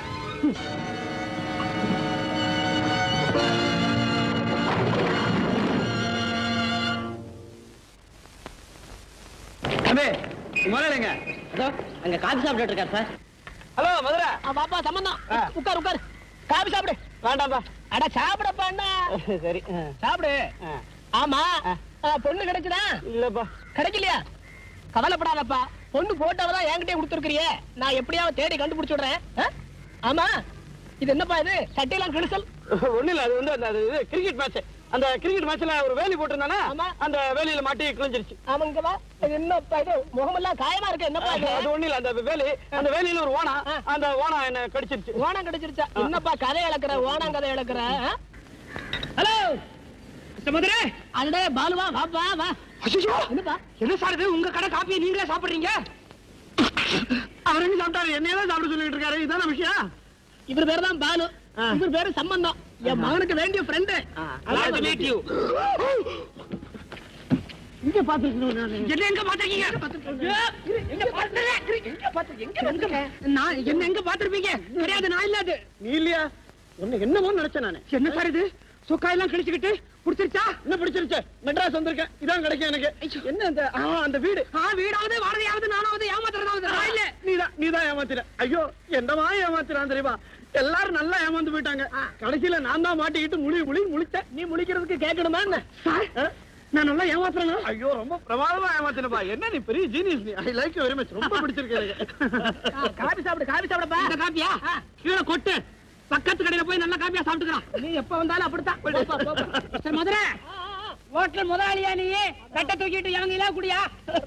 முதலைங்க அங்க காபி சாப்பிட்டு இருக்காரு சார் ஹலோ மதுரை பாப்பா சம்பந்தம் ஆ. உட்கார் உட்கார் காபி சாப்பிடு வேண்டாம்பா அட சாப்பிடப்பா அண்ணா சரி சாப்பிடு ஆமா ஆ, பொண்ணு கிடைக்குதா இல்லப்பா கிடைக்கலையா கவலைப்படாதப்பா பொண்ணு போட்டோவதான் என்கிட்டயே கொடுத்துருக்கிறியே நான் எப்படியாவது தேடி கண்டுபிடிச்சு விடுறேன் ஆ? ஆமா இது என்னப்பா இது சட்டையெல்லாம் கிழிசல் ஒண்ணு இல்ல அது வந்து அந்த அது இது கிரிக்கெட் மேட்ச் அந்த கிரிக்கெட் மேட்ச்ல ஒரு வேலி போட்டிருந்தானா ஆமா. அந்த வேலியில மாட்டி கிழிஞ்சிருச்சு ஆமாங்கப்பா இது என்னப்பா இது முகமெல்லாம் காயமா இருக்கு என்னப்பா இது அது ஒண்ணு இல்ல அந்த வேலி அந்த வேலியில ஒரு ஓனா ஆ. அந்த ஓனா என்ன கடிச்சிருச்சு ஓணம் கிடைச்சிருச்சா என்னப்பா கதை இழக்கிற ஓணம் கதை இழக்கிற ஹலோ மதுரை அடே பாலுவா வாப்பா வா அச்சோ என்னப்பா என்ன சார் இது உங்க கடை காப்பியை நீங்களே சாப்பிடுறீங்க அவர் என்ன சாப்பிட்டாரு என்னையதான் சாப்பிட சொல்லிட்டு இருக்காரு இதான விஷயம் இவர் பேரு தான் பாலு ஆ. இவர் பேரு சம்பந்தம் என் மகனுக்கு வேண்டிய friend Glad to meet you. இங்க பாத்துருக்கணும் என்ன எங்க பாத்திருக்கீங்க நான் என்ன எங்க பாத்திருப்பீங்க கிடையாது நான் இல்லாது நீ இல்லையா உன்னை என்னமோ நினைச்சேன் நானு என்ன சார் இது சொக்கா எல்லாம் கிழிச்சுக்கிட்டு பிடிச்சிருச்சா என்ன பிடிச்சிருச்சு மெட்ராஸ் வந்திருக்கேன் இதான் கிடைக்கும் எனக்கு என்ன அந்த ஆ, அந்த வீடு ஆ வீடாவது வாடகையாவது நானாவது ஏமாத்துறதாவது நான் இல்ல நீதான் நீதான் ஏமாத்திர ஐயோ என்னமா ஏமாத்திரான் தெரியுமா எல்லாரும் நல்லா ஏமாந்து போயிட்டாங்க கடைசியில நான் தான் மாட்டிக்கிட்டு முழி முழி முழிச்சேன் நீ முழிக்கிறதுக்கு கேட்கணுமா என்ன ஆ? நான் நல்லா ஏமாத்துறேனா ஐயோ ரொம்ப பிரமாதமா ஏமாத்தினப்பா என்ன நீ பெரிய ஜீனியஸ் நீ ஐ லைக் வெரி மச் ரொம்ப பிடிச்சிருக்கு எனக்கு ஆ, காபி சாப்பிடு காபி சாப்பிடப்பா இந்த காப்பியா கீழே கொட்டு பக்கத்து கடையில போய் நல்லா காப்பியா சாப்பிட்டுக்கிறான் நீ எப்ப வந்தாலும் அப்படித்தான் போப்பா, போப்பா. மிஸ்டர் மதுரை ஹோட்டல் முதலாளியா நீ கட்ட தூக்கிட்டு இவங்க எல்லாம் குடியா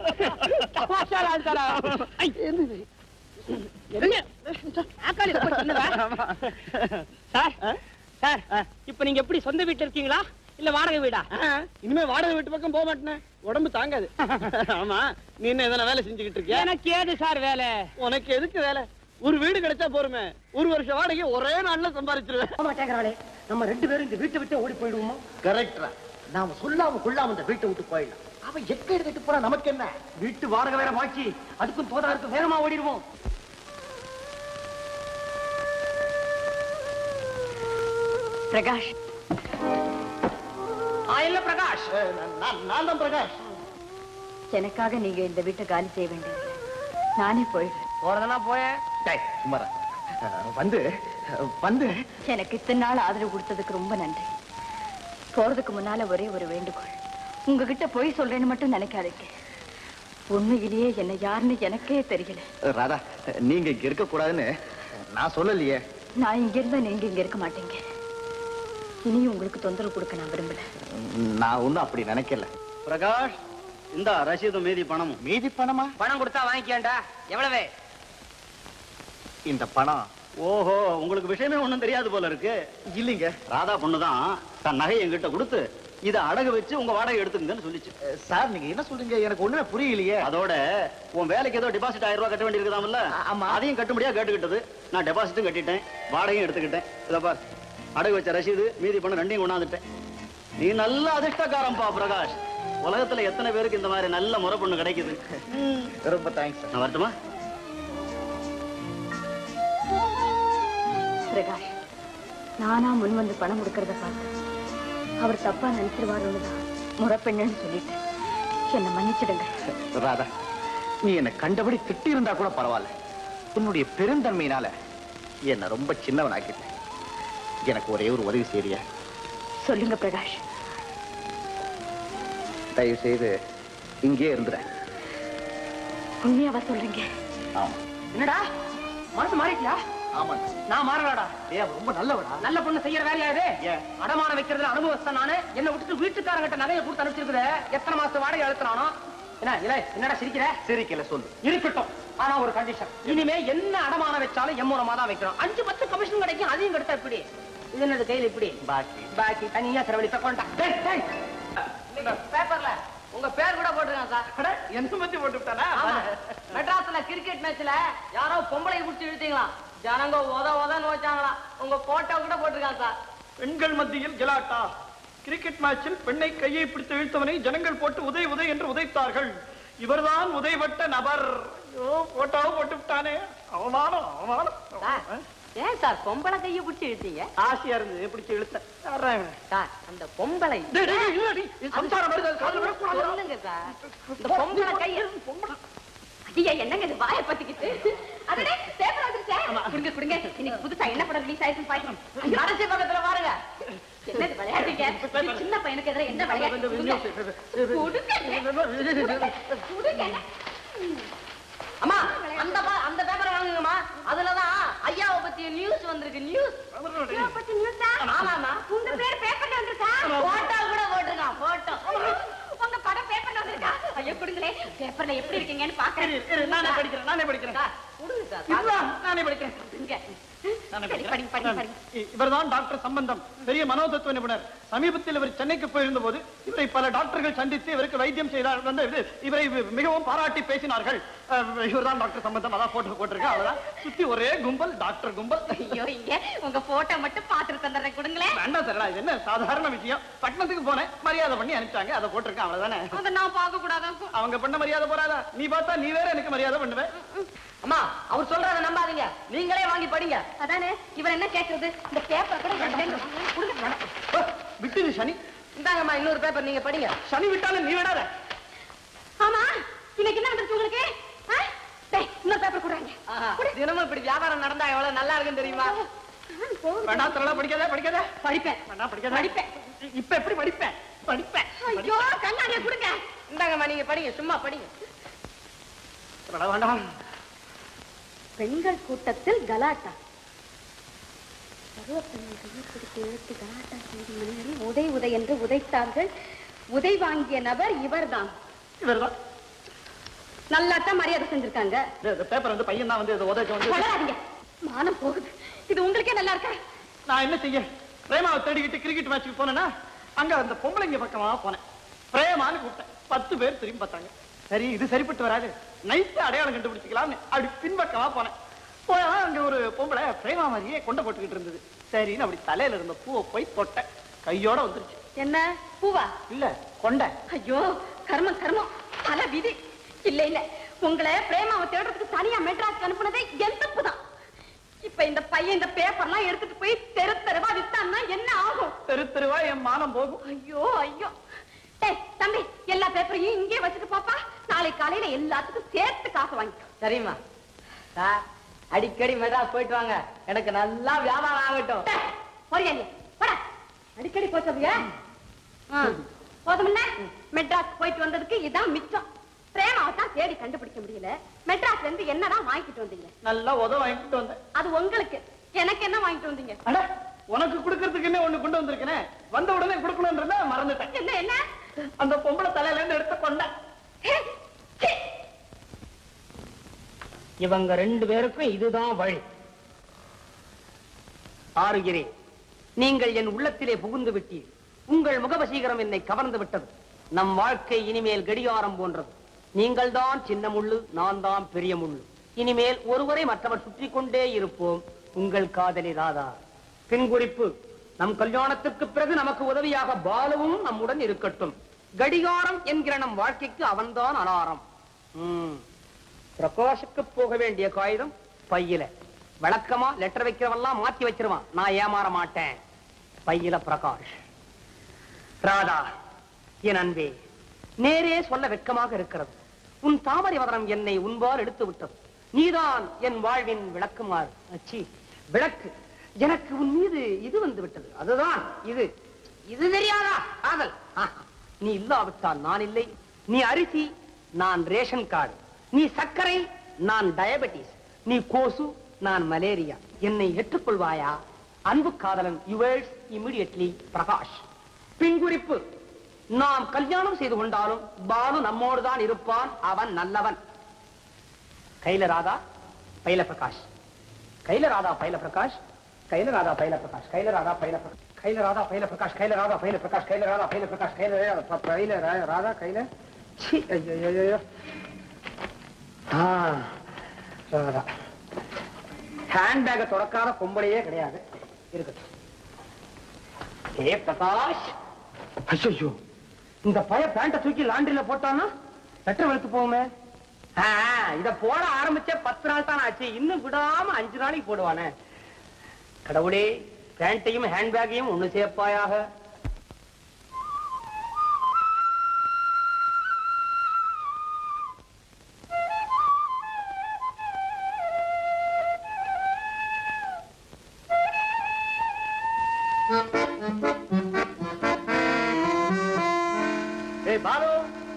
ஆக்காளி ரொம்ப சின்னதா? சார் சார் இப்ப நீங்க எப்படி சொந்த வீட்டுல இருக்கீங்களா இல்ல வாடகை வீடா இனிமே வாடகை வீட்டு பக்கம் போக மாட்டேன் உடம்பு தாங்காது ஆமா நீ என்ன எதனா வேலை செஞ்சுக்கிட்டு இருக்கியா எனக்கு ஏது சார் வேலை உனக்கு எதுக்கு வேலை ஒரு வீடு கிடைச்சா போருமே ஒரு வருஷம் வாடகை ஒரே நாள்ல சம்பாதிச்சிருவேன் மாட்டேங்கிறாளே நம்ம ரெண்டு பேரும் இந்த வீட்டை விட்டு ஓடி போயிடுவோமா கரெக்டா நாம சொல்லாம கொள்ளாம இந்த வீட்டை விட்டு போயிடலாம் அவன் எக்க எடுத்துட்டு போறா நமக்கு என்ன வீட்டு வாடகை வேற மாச்சி அதுக்கும் தோதா இருக்கு வேகமா ஓடிடுவோம் பிரகாஷ் இல்ல பிரகாஷ் நான் தான் பிரகாஷ் எனக்காக நீங்க இந்த வீட்டை காலி செய்ய வேண்டியது நானே போயிடுறேன் போறதுனா போய சுமாரா வந்து வந்து எனக்கு இத்தனை நாள் ஆதரவு கொடுத்ததுக்கு ரொம்ப நன்றி போறதுக்கு முன்னால ஒரே ஒரு வேண்டுகோள் உங்ககிட்ட போய் சொல்றேன்னு மட்டும் நினைக்காதீங்க உண்மையிலேயே என்ன யாருன்னு எனக்கே தெரியல ராதா நீங்க இங்க இருக்க கூடாதுன்னு நான் சொல்லலையே நான் இங்க இருந்தா நீங்க இங்க இருக்க மாட்டீங்க இனியும் உங்களுக்கு தொந்தரவு கொடுக்க நான் விரும்பல நான் ஒண்ணும் அப்படி நினைக்கல பிரகாஷ் இந்த ரசீது மீதி பணமும் மீதி பணமா பணம் கொடுத்தா வாங்கிக்கேன்டா எவ்வளவு இந்த பணம் ஓஹோ உங்களுக்கு விஷயமே ஒண்ணும் தெரியாது போல இருக்கு இல்லைங்க ராதா பொண்ணுதான் தன் நகை என்கிட்ட கொடுத்து இதை அடகு வச்சு உங்க வாடகை எடுத்துங்கன்னு சொல்லிச்சு அஹ், சார் நீங்க என்ன சொல்றீங்க எனக்கு ஒண்ணுமே புரியலையே அதோட உன் வேலைக்கு ஏதோ டெபாசிட் ஆயிரம் ரூபாய் கட்ட வேண்டியிருக்குதாம்ல ஆ- ஆமா. அதையும் கட்டும்படியா கேட்டுக்கிட்டது நான் டெபாசிட்டும் கட்டிட்டேன் வாடகையும் எடுத்துக்கிட்டேன் இதை பார் அடகு வச்ச ரசீது மீதி பணம் ரெண்டையும் கொண்டாந்துட்டேன் நீ நல்ல அதிர்ஷ்டக்காரன்பா பிரகாஷ் உலகத்துல எத்தனை பேருக்கு இந்த மாதிரி நல்ல முறை பொண்ணு கிடைக்குது ரொம்ப தேங்க்ஸ் நான் வரட்டுமா பிரகாஷ் நானா முன் வந்து பணம் கொடுக்கறத பார்த்து அவர் தப்பா நினைச்சிருவாருன்னு தான் முறப்பெண்ணுன்னு சொல்லிட்டு என்னை மன்னிச்சிடுங்க ராதா நீ என்ன கண்டபடி திட்டி இருந்தா கூட பரவாயில்ல உன்னுடைய பெருந்தன்மையினால என்ன ரொம்ப சின்னவன் ஆக்கிட்ட எனக்கு ஒரே ஒரு உதவி செய்றியா சொல்லுங்க பிரகாஷ் தயவு செய்து இங்கே இருந்துறேன் உண்மையாவா சொல்றீங்க ஆமா என்னடா மனசு மாறிட்டியா ஆமா நான் மாறலடா ஏ ரொம்ப நல்லவடா நல்ல பொண்ணு செய்யற வேலையா இது ஏன்? அடமான வைக்கிறதுல அனுபவஸ்தான் நானு என்ன விட்டுட்டு வீட்டுக்காரங்கிட்ட நகையை கொடுத்து அனுப்பிச்சிருக்குது எத்தனை மாசம் வாடகை அழுத்தினானோ என்ன இல்ல என்னடா சிரிக்கிற சிரிக்கல சொல்லு இருக்கட்டும் ஆனா ஒரு கண்டிஷன் இனிமே என்ன அடமான வச்சாலும் எம் மூலமா தான் வைக்கிறோம் அஞ்சு பத்து கமிஷன் கிடைக்கும் அதையும் கிடைத்தா இப்படி இது என்னது கையில இப்படி பாக்கி பாக்கி தனியா செலவழித்த கொண்டா டேய், டேய். பேப்பர்ல உங்க பேர் கூட போட்டிருக்காங்க சார் அட, என்ன பத்தி போட்டு விட்டானா ஆமா. மெட்ராஸ்ல கிரிக்கெட் மேட்ச்ல யாரோ பொம்பளை புடிச்சு இழுத்தீங்களாம் ஜனங்க உத உதன்னு வச்சாங்களாம் உங்க போட்டோ கூட போட்டிருக்காங்க சார் பெண்கள் மத்தியில் கெலாட்டா கிரிக்கெட் மேட்சில் பெண்ணை கையை பிடித்து இழுத்தவனை ஜனங்கள் போட்டு உதை உதை என்று உதைத்தார்கள் இவர்தான் உதைவட்ட நபர் ஐயோ போட்டோவும் போட்டு விட்டானே அவமானம் அவமானம் சார், ஏன் சார் பொம்பளை கையை பிடிச்சு இழுத்தீங்க ஆசையா இருந்தது பிடிச்சு இழுத்தேன் யார்றா இவன்? சார் அந்த பொம்பளை டேய், டேய், இல்லடி, இது சம்சாரம் வருது, அது காதுல விழக்கூடாது. சொல்லுங்க சார் இந்த பொம்பளை கையை ஐயா என்னங்க இது வாயை பத்திக்கிட்டு அடடே பேப்பர் வந்துருச்சே குடுங்க குடுங்க இன்னைக்கு புதுசா என்ன படம் ரிலீஸ் ஆயிருக்கு பாருங்க கடைசி பக்கத்துல பாருங்க என்னது விளையாட்டுங்க இது சின்ன பையனுக்கு எதிராக என்ன விளையாட்டு கொடுங்க. கொடுங்க அம்மா அந்த பா- அந்த பேப்பரை வாங்குங்கம்மா அதுலதான் ஐயாவை பத்திய நியூஸ் வந்திருக்கு நியூஸ் ஐயா, பத்தி நியூஸா? ஆமாமா உங்க பேர் பேப்பர்ல வந்திருக்கா போட்டோ கூட போட்டிருக்கான் போட்டோ உங்க படம் பேப்பர்ல வந்திருக்கா ஐயோ கொடுங்களே பேப்பர்ல எப்படி இருக்கீங்கன்னு பாக்குறேன் இரு, இரு, நானே படிக்கிறேன் நானே படிக்கிறேன் சார் கொடுங்க சார் இல்ல, நானே படிக்கிறேன் இங்க நானே சரி, படிங்க படிங்க படிங்க இ- இவர்தான் டாக்டர் சம்பந்தம் பெரிய மனோதத்துவ நிபுணர் சமீபத்தில் இவர் சென்னைக்கு போயிருந்த போது இவரை பல டாக்டர்கள் சந்தித்து இவருக்கு வைத்தியம் செய்தார் வந்து இது- இவரை வி- மிகவும் பாராட்டி பேசினார்கள் அஹ், இவர்தான் டாக்டர் சம்பந்தம் அதான் போட்டோ போட்டிருக்கேன் அவ்வளவுதான் சுத்தி ஒரே கும்பல் டாக்டர் கும்பல் ஐயோ இங்க உங்க போட்டோ மட்டும் பாத்துட்டு தந்துடுறேன் கொடுங்களேன் வேண்டாம் சார் இது என்ன சாதாரண விஷயம் பட்டணத்துக்கு போனேன் மரியாதை பண்ணி அனுப்பிச்சாங்க அதை போட்டிருக்கேன் அவ்வளவுதானே அதை நான் பார்க்க கூடாதான் அவங்க பண்ண மரியாதை போறாதா நீ பார்த்தா நீ வேற எனக்கு மரியாதை பண்ணுவேன் அம்மா அவர் சொல்றத நம்பாதீங்க நீங்களே வாங்கி படிங்க அதானே இவர் என்ன கேக்குறது இந்த பேப்பர் கூட என்கிட்ட இருக்கு. கொடுங்க அஹ், விட்டுது சனி இந்தாங்கம்மா இன்னொரு பேப்பர் நீங்க படிங்க சனி விட்டாலும் நீ விடாத ஆமா இன்னைக்கு என்ன வந்துருச்சு உங்களுக்கு ஆ? டேய், இன்னொரு பேப்பர் கொடுறாங்க ஆஹா, தினமும் இப்படி வியாபாரம் நடந்தா எவ்வளவு நல்லா இருக்குன்னு தெரியுமா வேண்டாம் தரலாம் படிக்காத படிக்காத படிப்பேன் வேண்டாம் படிக்காத படிப்பேன். இப்ப எப்படி படிப்பேன் படிப்பேன் ஐயோ கண்ணாடிய கொடுங்க இந்தாங்கம்மா நீங்க படிங்க சும்மா படிங்க வேண்டாம் வேண்டாம் பெண்கள் கூட்டத்தில் கலாட்டா பருவப்பெண்கள் கையை பிடித்து இழுத்து கலாட்டா செய்து மனிதர்கள் உதை உதை என்று உதைத்தார்கள் உதை வாங்கிய நபர் இவர்தான் இவர்தான் நல்லாத்தான் மரியாதை செஞ்சிருக்காங்க இந்த- இந்த பேப்பர் வந்து பையன் தான் வந்து இதை உதச்ச வந்து வளராதீங்க மானம் போகுது இது உங்களுக்கே நல்லா இருக்கா நான் என்ன செய்ய பிரேமாவை தேடிக்கிட்டு கிரிக்கெட் மேட்ச்சுக்கு போனேன்னா அங்க அந்த பொம்பளைங்க பக்கமா போனேன் பிரேமான்னு கூப்பிட்டேன் பத்து பேர் திரும்பி பார்த்தாங்க சரி இது சரிப்பட்டு வராது நைட்டு அடையாளம் கண்டுபிடிச்சிக்கலாம்னு அப்படி பின்பக்கமா போனேன் போயா அங்க ஒரு பொம்பளை பிரேமா மாதிரியே கொண்டை போட்டுக்கிட்டு இருந்தது சரின்னு அப்படி தலையில இருந்த பூவை போய் தொட்டேன் கையோட வந்துருச்சு என்ன பூவா இல்ல கொண்டை ஐயோ கர்மம் கர்மம் பல விதி இல்ல இல்ல உங்களை பிரேமாவை தேடுறதுக்கு தனியா மெட்ராஸ்க்கு அனுப்புனதே என் தப்பு தான் இப்ப இந்த பையன் இந்த பேப்பர்லாம் எடுத்துட்டு போய் தெரு தெருவா வித்தான்னா என்ன ஆகும் தெரு தெருவா என் மானம் போகும் ஐயோ ஐயோ டேய் தம்பி எல்லா பேப்பரையும் இங்கே வச்சுட்டு போப்பா நாளை காலையில எல்லாத்துக்கும் சேர்த்து காசு வாங்கிக்கோ சரிம்மா சார் அடிக்கடி மெட்ராஸ் போயிட்டு வாங்க எனக்கு நல்லா வியாபாரம் ஆகட்டும் டேய், போறியா நீ? போடா. அடிக்கடி போய் சொல்றியா ஆ, போதுமில்ல மெட்ராஸ் போயிட்டு வந்ததுக்கு இதான் மிச்சம் பிரேமாவை தான் தேடி கண்டுபிடிக்க முடியல மெட்ராஸ்ல இருந்து என்னதான் வாங்கிட்டு வந்தீங்க நல்லா உத வாங்கிட்டு வந்தேன் அது உங்களுக்கு எனக்கு என்ன வாங்கிட்டு வந்தீங்க அட உனக்கு கொடுக்கறதுக்கு என்ன ஒண்ணு கொண்டு வந்திருக்கேனே வந்த உடனே கொடுக்கணும்ன்றத மறந்துட்டேன் என்ன என்ன அந்த பொம்பளை தலையில இருந்து எடுத்து கொண்டேன் ஹே, சீ. இவங்க ரெண்டு பேருக்கும் இதுதான் வழி ஆறுகிறேன் நீங்கள் என் உள்ளத்திலே புகுந்து விட்டீர் உங்கள் முகவசீகரம் என்னை கவர்ந்து விட்டது நம் வாழ்க்கை இனிமேல் கடிகாரம் போன்றது நீங்கள் தான் சின்ன முள்ளு நான் தான் பெரிய முள்ளு இனிமேல் ஒருவரை மற்றவர் சுற்றி கொண்டே இருப்போம் உங்கள் காதலி ராதா பின் குறிப்பு நம் கல்யாணத்துக்கு பிறகு நமக்கு உதவியாக பாலுவும் நம்முடன் இருக்கட்டும் கடிகாரம் என்கிற நம் வாழ்க்கைக்கு அவன்தான் அலாரம் ம். பிரகாஷுக்கு போக வேண்டிய காகிதம் பையில விளக்கமா லெட்டர் வைக்கிறவெல்லாம் மாத்தி வச்சிருவான் நான் ஏமாற மாட்டேன் பையில பிரகாஷ் ராதா என் அன்பே நேரே சொல்ல வெட்கமாக இருக்கிறது உன் தாமரை வதனம் என்னை உன்பால் எடுத்து விட்டது நீதான் என் வாழ்வின் விளக்குமாறு அச்சி விளக்கு எனக்கு உன் மீது இது வந்து விட்டது அதுதான் இது இது தெரியாதா காதல் ஆஹா. நீ இல்லாவிட்டால் நான் இல்லை நீ அரிசி நான் ரேஷன் கார்டு நீ சர்க்கரை நான் டயபெட்டிஸ் நீ கோசு நான் மலேரியா என்னை ஏற்றுக்கொள்வாயா அன்பு காதலன் யுவர்ஸ் இமிடியட்லி பிரகாஷ் பின்குறிப்பு நாம் கல்யாணம் செய்து கொண்டாலும் பாலு நம்மோடு தான் இருப்பான் அவன் நல்லவன் கைல ராதா பைல பிரகாஷ் கைல ராதா பைல பிரகாஷ் கைல ராதா பைல பிரகாஷ் கைல ராதா பைல பிரகாஷ் கைல ராதா பைல பிரகாஷ் கைல ராதா பைல பிரகாஷ் கைல ராதா பைல பிரகாஷ் கைல ராதா ப- பைல ரா- ராதா கைல சி ஐயோ ஐயோ, ஐயோ ஆ ராதா ஹேண்ட்பேக்கை தொடக்காத பொம்பளையே கிடையாது இருக்கட்டும் ஏ பிரகாஷ் ஐயோ இந்த பய பேண்ட தூக்கி லாண்டரியில போட்டானா லெட்டர் வெளுத்து போகுமே ஆ, இத போட ஆரம்பிச்சே பத்து நாள் தான் ஆச்சு இன்னும் விடாம அஞ்சு நாளைக்கு போடுவானே கடவுளே பேண்ட்டையும் ஹேண்ட்பேக்கையும் ஒண்ணு சேர்ப்பாயாக ஏய் பாலு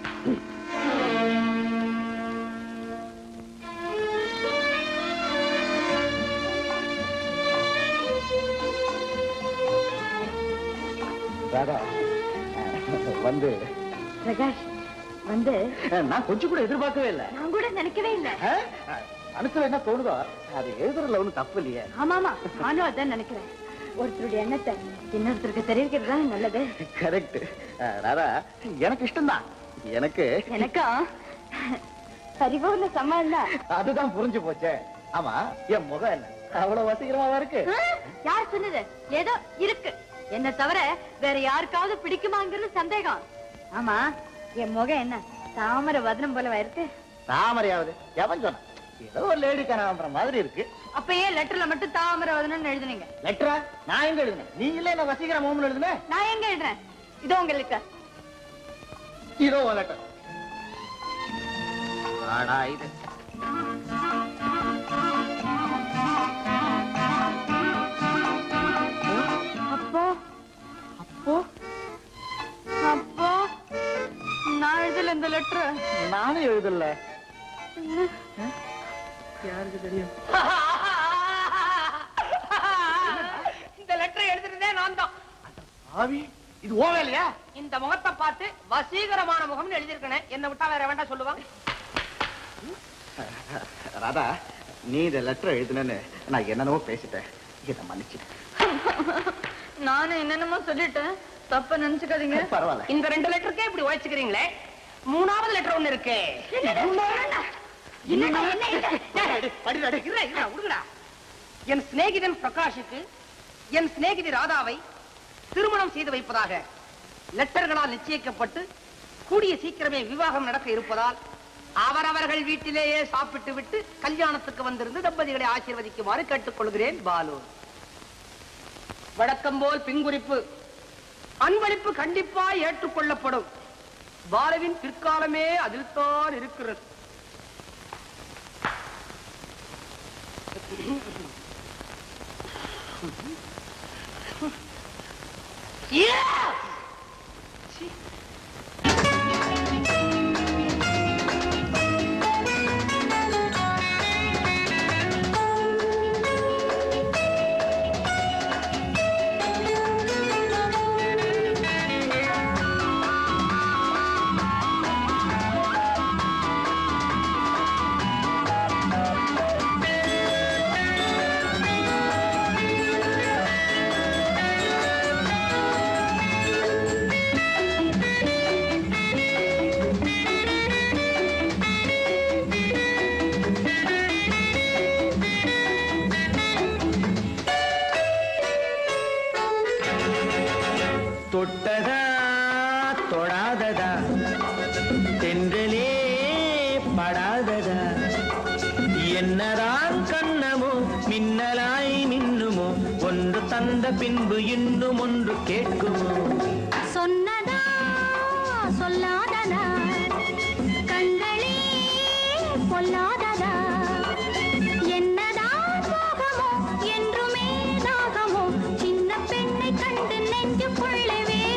ராதா வந்து பிரகாஷ் வந்து நான் கொஞ்சம் கூட எதிர்பார்க்கவே இல்லை நான் கூட நினைக்கவே இல்லை மனசுல என்ன தோணுதோ அது எழுதுறதுல ஒண்ணும் தப்பு இல்லையே ஆமாமா நானும் அதான் நினைக்கிறேன் ஒருத்தருடைய எண்ணத்தை இன்னொருத்தருக்கு தெரிவிக்கிறது தான் நல்லது கரெக்ட் ராதா எனக்கு இஷ்டம்தான் எனக்கு எனக்கும் பரிபூர்ண சம்மதம் தான் அதுதான் புரிஞ்சு போச்சே ஆமா என் முகம் என்ன அவ்வளவு வசீகரமாவா இருக்கு யார் சொன்னது ஏதோ இருக்கு என்ன தவிர வேற யாருக்காவது பிடிக்குமாங்கிறது சந்தேகம் ஆமா என் முகம் என்ன தாமரை வதனம் போலவா இருக்கு தாமரையாவது எவன் சொன்னான் ஏதோ ஒரு லேடி கனகாம்பரம் மாதிரி இருக்கு அப்ப ஏன் லெட்டர்ல மட்டும் தாமரை வதனம்னு எழுதுனீங்க லெட்டரா நான் எங்க எழுதுனேன் நீ இல்ல என்ன வசீகர மோமன் எழுதுனேன் நான் எங்க எழுதுறேன் இதோ உங்களுக்கு இதோ லெட்டர் ஆடா இது அப்போ அப்போ அப்போ நான் எழுதல இந்த லெட்டர் நானும் எழுதல இந்த லெட்டரை எழுதுறதே நான் தான் ஆவி இது ஓ வேலையா இந்த முகத்தை பார்த்து வசீகரமான முகம்னு எழுதியிருக்கேன் என்ன விட்டா வேற வேண்டாம் சொல்லுவான் ராதா நீ இந்த லெட்டர் எழுதுனேன்னு நான் என்னென்னவோ பேசிட்டேன் இதை மன்னிச்சு நானும் என்னென்னமோ சொல்லிட்டேன் தப்ப நினைச்சுக்காதீங்க பரவாயில்ல இந்த ரெண்டு லெட்டருக்கே இப்படி உழைச்சுக்கிறீங்களே மூணாவது லெட்டர் ஒண்ணு இருக்கு இருடா, இருடா, விடுங்கடா. என் சிநேகிதன் பிரகாஷுக்கு என் சிநேகிதி ராதாவை திருமணம் செய்து வைப்பதாக லெட்டர்களால் நிச்சயிக்கப்பட்டு கூடிய சீக்கிரமே விவாகம் நடக்க இருப்பதால் அவரவர்கள் வீட்டிலேயே சாப்பிட்டு விட்டு கல்யாணத்துக்கு வந்திருந்து தம்பதிகளை ஆசீர்வதிக்குமாறு கேட்டுக்கொள்கிறேன் பாலு வழக்கம் போல் பின்குறிப்பு அன்பளிப்பு கண்டிப்பா ஏற்றுக்கொள்ளப்படும் பாலுவின் பிற்காலமே அதில்தான் இருக்கிறது Yes! தொட்டதா தொடாததா தென்றலே படாததா என்னதான் கண்ணமோ மின்னலாய் மின்னுமோ ஒன்று தந்த பின்பு இன்னும் ஒன்று கேட்குமோ சொன்னதா சொல்லாததா கண்களே பொல்லாததா என்னதான் மோகமோ என்றுமே தாகமோ சின்ன பெண்ணை கண்டு நெஞ்சுக்குள்ளே வேதனை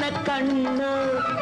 கண்ணு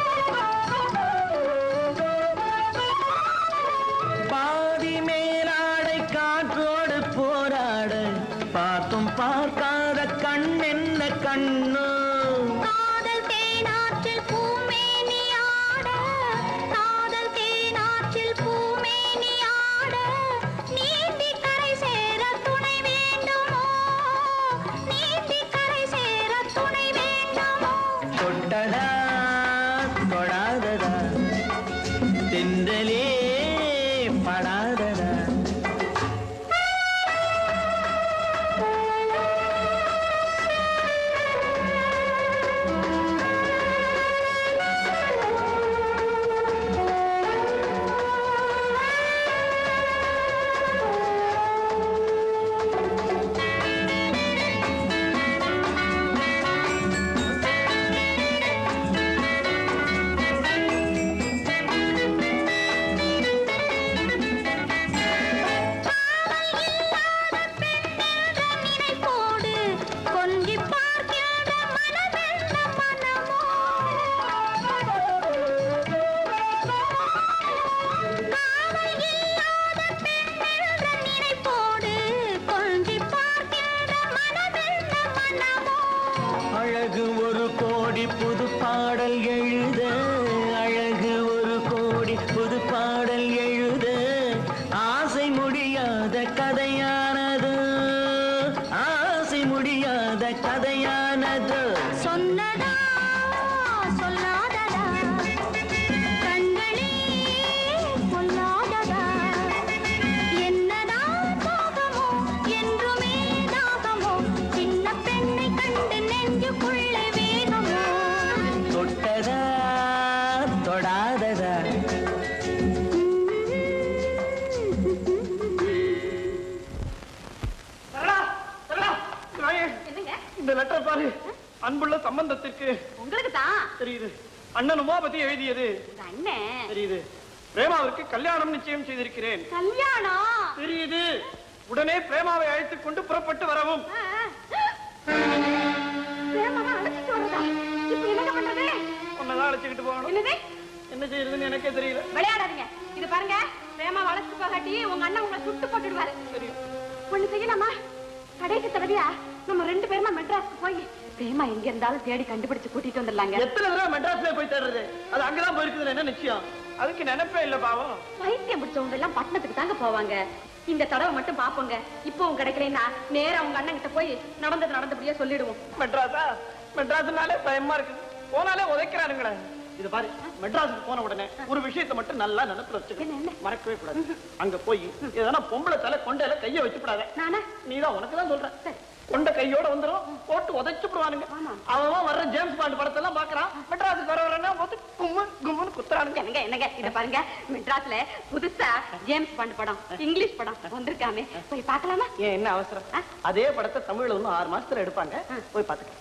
பாதி மேலாடை காற்றோடு போராட பார்த்தும் பார்க்காத கண் என்ன கண்ணு காதல் தேனாற்றில் பூமேனி ஆட காதல் தேனாற்றில் பூமேனி ஆட நீந்தி கரை சேர துணை வேண்டுமோ நீந்தி கரை சேர துணை வேண்டுமோ தொட்டதா தொடாததா தென்றலே படாததா நினைப்போடு கொஞ்சி பார்க்கின்ற மனமென்ன மனமோ காவல் இல்லாத பெண்ணென்ற நினைப்போடு கொஞ்சி பார்க்கின்ற மனமென்ன மனமோ அழகு ஒரு கோடி புது பாடல் எழுத அழகு ஒரு கோடி புது பாடல் எழுத ஆசை முடியாத கதையானது ஆசை முடியாத கதையானது சொன்னதா சொல்லாததா கண்களே சொல்லாததா என்னதான் தாகமோ என்றுமே தாகமோ சின்ன பெண்ணை கண்டு நெஞ்சுக்குள்ளே வேகமோ தொட்டதா தொடாததா சரளா சரளா இங்க வாயே. என்னங்க இந்த லெட்டர் பாரு அன்புள்ள சம்பந்தத்திற்கு உங்களுக்கு தான் தெரியுது அண்ணன் உமாபதி எழுதியது உங்க அண்ணன் தெரியுது பிரேமாவிற்கு கல்யாணம் நிச்சயம் செய்திருக்கிறேன் கல்யாணம் தெரியுது உடனே பிரேமாவை அழைத்துக் கொண்டு புறப்பட்டு வரவும் ஆ, ஆ. பிரேமாவை அழைச்சிட்டு வரதா இப்ப என்னங்க பண்றது உன்னதான் அழைச்சுக்கிட்டு போகணும் என்னது என்ன செய்யறதுன்னு எனக்கே தெரியல விளையாடாதீங்க இது பாருங்க பிரேமா வளர்த்து போகாட்டி உங்க அண்ணன் உங்களை சுட்டு போட்டுடுவாரு தெரியும் ஒண்ணு செய்யலாமா கடைசி தடவையா நம்ம ரெண்டு பேருமா மெட்ராஸ்க்கு போய் பிரேமா எங்க இருந்தாலும் தேடி கண்டுபிடிச்சு கூட்டிட்டு வந்துடலாங்க எத்தனை தடவை மெட்ராஸ்ல போய் தேடுறது அது அங்கதான் போயிருக்குதுன்னு என்ன நிச்சயம் அதுக்கு நினைப்பே இல்ல பாவம் பைத்தியம் பிடிச்சவங்க எல்லாம் பட்டணத்துக்கு தாங்க போவாங்க இந்த தடவை மட்டும் பாப்போங்க இப்பவும் கிடைக்கலைன்னா நேரா உங்க அண்ணன் கிட்ட போய் நடந்தது நடந்தபடியா சொல்லிடுவோம் மெட்ராஸா மெட்ராஸ்னாலே பயமா இருக்கு போனாலே உதைக்கிறானுங்களே இது பாரு மெட்ராஸுக்கு போன உடனே ஒரு விஷயத்தை மட்டும் நல்லா நினைப்புல வச்சுக்கணும் மறக்கவே கூடாது அங்க போய் எதனா பொம்பளை தலை கொண்டையில கைய வச்சுப்படாத நானா நீதான் உனக்கு தான் சொல்றேன் கொண்ட கையோட வந்துரும் போட்டு உதைச்சு விடுவானுங்க அவன் வர்ற ஜேம்ஸ் பாண்ட் படத்தெல்லாம் பாக்குறான் மெட்ராஸுக்கு வர வரனா வந்து கும்மு கும்முன்னு குத்துறானுங்க என்னங்க என்னங்க இத பாருங்க மெட்ராஸ்ல புதுசா ஜேம்ஸ் பாண்ட் படம் இங்கிலீஷ் படம் வந்திருக்காமே போய் பார்க்கலாமா ஏன் என்ன அவசரம் அதே படத்தை தமிழ்ல இன்னும் ஆறு மாசத்துல எடுப்பாங்க போய் பாத்துக்க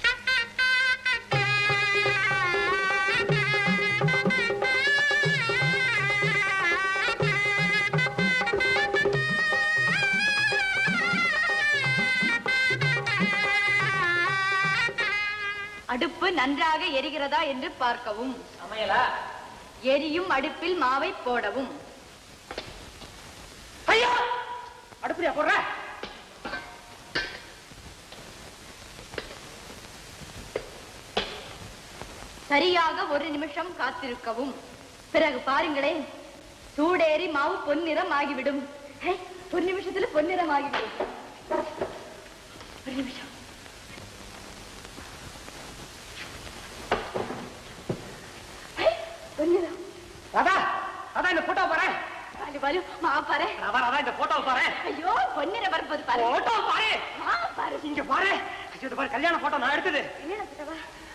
அடுப்பு நன்றாக எரிகிறதா என்று பார்க்கவும் சமையலா எரியும் அடுப்பில் மாவை போடவும் ஐயா அடுப்புலையா போடுற சரியாக ஒரு நிமிஷம் காத்திருக்கவும் பிறகு பாருங்களேன் சூடேறி மாவு பொன்னிறம் ஆகிவிடும் ஹே, ஒரு நிமிஷத்துல பொன்னிறம் ஆகிவிடும் ஒரு நிமிஷம் ஹே, பொன்னிறம் ராதா ராதா இந்த போட்டோ பாரு பாரு, பாரு மாவு பாரு ராதா ராதா இந்த போட்டோ பாரு ஐயோ பொன்னிறம் வரும்போது பாரு போட்டோ பாரு ஆ, பாரு இங்க பாரு ஐயோ, இது பாரு கல்யாண போட்டோ நான் எடுத்தது என்னடா சித்தப்பா?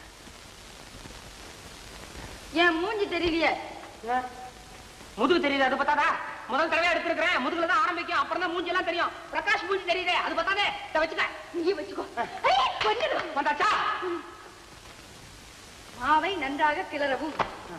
என் மூஞ்சி தெரியலையே முதுகு தெரியுது அது பத்தாதா முதல் தடவை எடுத்திருக்கிறேன் முதுகுல தான் ஆரம்பிக்கும் அப்புறம் தான் மூஞ்சி எல்லாம் தெரியும் பிரகாஷ் மூஞ்சி தெரியுதே அது பத்தாதே இதை வச்சுக்க நீ வச்சுக்கோ ஐயே, பொன்னிறம் வந்தாச்சா மாவை நன்றாக கிளறவும்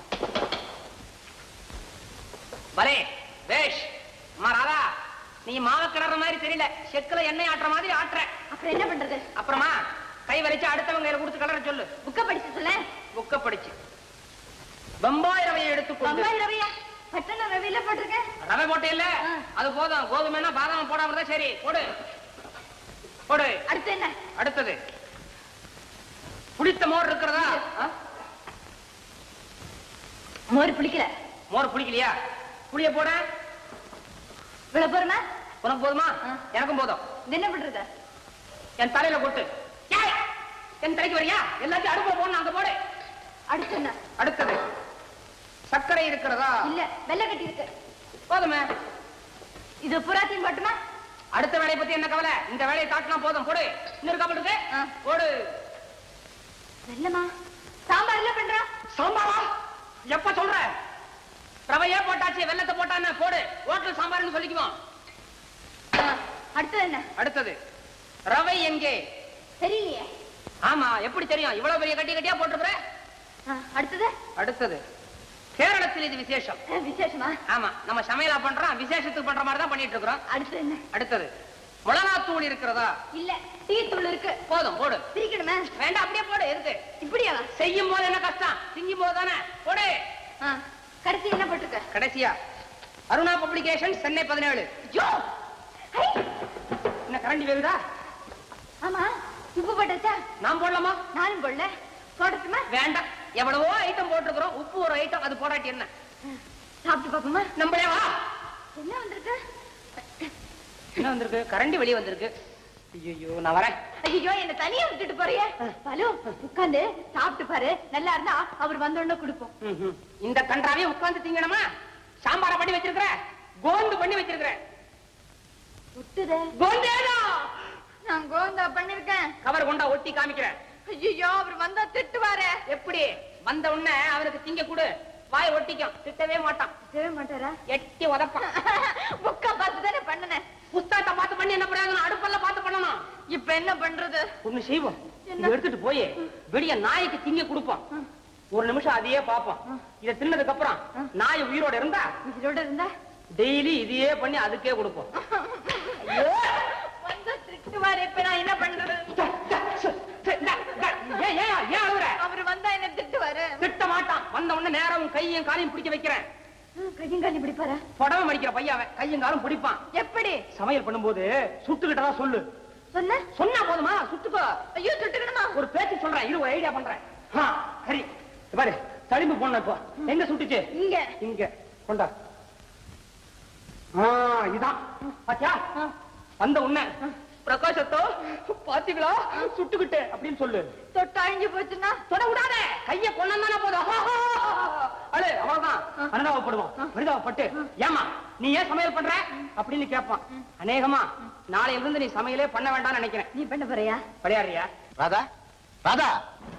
பலே பேஷ் அம்மா ராதா நீ மாவை கிளற மாதிரி தெரியல செக்குல எண்ணெய் ஆட்டுற மாதிரி ஆட்டுற அப்புறம் என்ன பண்றது அப்புறமா கை வலிச்சு அடுத்தவங்க கையில கொடுத்து கிளற சொல்லு புக்க படிச்சு சொல்ல புக்க படிச்சு பம்பாய் ரவையை எடுத்துக்கொண்டு பம்பாய் ரவையா பட்டண ரவையில போட்டிருக்கேன் ரவை போட்டே இல்ல அது போதும் கோதுமைனா பாதாம் போடாம இருந்தா சரி போடு போடு அடுத்து என்ன அடுத்தது புளித்த மோர் இருக்கிறதா ஆ? மோர் பிடிக்கல மோர் பிடிக்கலையா புளிய போட இவ்வளவு போறமா உனக்கு போதுமா எனக்கும் போதும் இது என்ன பண்றது என் தலையில கொட்டு ஏய், என் தலைக்கு வரியா எல்லாத்தையும் அடுப்புல போடணும் அங்க போடு அடுத்து என்ன அடுத்தது சர்க்கரை இருக்கிறதா இல்ல வெள்ளை கட்டி இருக்கு போதுமே இது புறாத்தையும் போட்டுமா அடுத்த வேலையை பத்தி என்ன கவலை இந்த வேலையை காட்டினா போதும் போடு இன்னொரு கவலை இருக்கு ஆ. போடு வெள்ளமா சாம்பார் இல்ல பண்றா சாம்பாரா எப்ப சொல்ற ரவையே போட்டாச்சு வெள்ளத்தை போட்டான்னு போடு ஹோட்டல் சாம்பார்னு சொல்லிக்குவோம் அடுத்தது என்ன அடுத்தது ரவை எங்கே தெரியலையே ஆமா எப்படி தெரியும் இவ்வளவு பெரிய கட்டி கட்டியா போட்டுருக்குற ஆ, அடுத்தது அடுத்தது கேரளத்தில் இது விசேஷம் ஆ, விசேஷமா ஆமா நம்ம சமையலா பண்றோம் விசேஷத்துக்கு பண்ற மாதிரி தான் பண்ணிட்டு இருக்கிறோம் அடுத்து என்ன அடுத்தது மிளகாத்தூள் இருக்கிறதா இல்ல டீ தூள் இருக்கு போதும் போடு பிரிக்கணுமா வேண்டாம் அப்படியே போடு எதுக்கு இப்படியா செய்யும் போது என்ன கஷ்டம் திங்கும் போது தானே போடு ஆ, கடைசி என்ன போட்டிருக்க கடைசியா அருணா பப்ளிகேஷன் சென்னை பதினேழு ஐயோ! ஐ! என்ன கரண்டி வேகுதா ஆமா உப்பு போட்டாச்சா நான் போடலாமா நானும் போடல போடட்டுமா வேண்டாம் எவ்வளவோ ஐட்டம் போட்டிருக்கிறோம் உப்பு ஒரு ஐட்டம் அது போடாட்டி என்ன சாப்பிட்டு பாப்போமா நம்மளே வா என்ன வந்திருக்கு என்ன வந்திருக்கு கரண்டி வெளியே வந்திருக்கு ஐயோ நான் வரேன் ஐயோ என்ன தனியா விட்டுட்டு போறியே பலு உட்காந்து சாப்பிட்டு பாரு நல்லா இருந்தா அவர் வந்த உடனே கொடுப்போம் ம்ஹும். இந்த கன்றாவே உட்கார்ந்து திங்கணுமா சாம்பார பண்ணி வச்சிருக்கிற கோந்து பண்ணி வச்சிருக்கிற விட்டுதே கோந்தேடா நான் கோந்தா பண்ணிருக்கேன் கவர் கொண்டா ஒட்டி காமிக்கிறேன் ஐயோ அவர் வந்தா திட்டுவாரே எப்படி வந்த உடனே அவனுக்கு திங்க கொடு வாய் ஒட்டிக்கும் திட்டவே மாட்டான் செய்ய மாட்டாரா எட்டி உதப்பான் புக்கா பார்த்து தானே பண்ணுனேன் புஸ்தகத்தை பார்த்து பண்ணி என்ன பிரயோஜனம் அடுப்பெல்லாம் பார்த்து பண்ணணும் இப்ப என்ன பண்றது ஒண்ணு செய்வோம் இதை எடுத்துட்டு போய் வெளிய நாய்க்கு திங்க கொடுப்போம் ஒரு நிமிஷம் அதையே பார்ப்போம் இதை தின்னதுக்கு அப்புறம் நாய் உயிரோட இருந்தா உயிரோட இருந்தா டெய்லி இதையே பண்ணி அதுக்கே கொடுப்போம் வந்தா திட்டுவாரே இப்ப நான் என்ன பண்றது ஏன் ஏன் ஏன் அழுகுற அவர் வந்தா என்ன திட்டுவாரு திட்ட மாட்டான் வந்த உடனே நேரம் உன் கையும் காலையும் பிடிக்க வைக்கிறேன் கையும் காலி பிடிப்பாரா புடவை மடிக்கிற பையன் அவன் கையும் காலும் பிடிப்பான் எப்படி சமையல் பண்ணும்போது சுட்டுக்கிட்டதா சொல்லு சொன்ன சொன்னா போதுமா சுட்டுக்கோ ஐயோ சுட்டுக்கணுமா ஒரு பேச்சு சொல்றேன் இரு ஒரு ஐடியா பண்றேன் ஆ, சரி இங்க பாரு தளிம்பு போடணும் இப்போ எங்க சுட்டுச்சு இங்க இங்க கொண்டா ஆ, இதான் பாத்தியா வந்த உடனே பிரகாசத்தோ பாத்தீங்களா சுட்டுக்கிட்டு அப்படின்னு சொல்லு தொட்டு அழிஞ்சு போச்சுன்னா தொட விடாத கைய கொண்டாந்தானே போதும் அழு அவ்வளவுதான் அனுதாபப்படுவோம் பரிதாபப்பட்டு ஏமா நீ ஏன் சமையல் பண்ற அப்படின்னு கேட்பான் அநேகமா நாளையில இருந்து நீ சமையலே பண்ண வேண்டாம்னு நினைக்கிறேன் நீ பண்ண போறியா விளையாடுறியா ராதா ராதா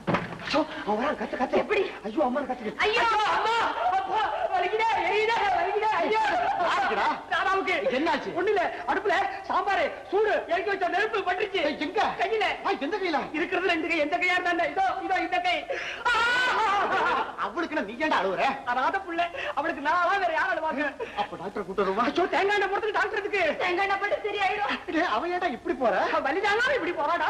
கத்து கத்து எப்படி ஐயோ அம்மா கத்து ஐயோ அம்மா அப்பா வலிக்குதே எரியுதே வலிக்குதே ஐயோ யாருக்குடா? ராதாவுக்கு என்னாச்சு? ஒண்ணு இல்ல அடுப்புல சாம்பார் சூடு இறக்கி வச்ச நெருப்பு பட்டுச்சு ஏய், எங்க? கையில ஆ, எந்த கையில இருக்கிறது ரெண்டு கை எந்த கையா இருந்தா இதோ இதோ இந்த கை ஆ! அவளுக்கு நீ ஏன்டா அழுவுற அதாத புள்ள அவளுக்கு நான் வேற யாரும் அழுவாங்க அப்ப டாக்டர் கூட்டு வருவா அச்சோ தேங்காய் எண்ணெய் போடுறதுக்கு டாக்டருக்கு தேங்காய் எண்ணெய் போட்டு சரியாயிடும் அவன் ஏன்டா இப்படி போற வலிதானா இப்படி போறாடா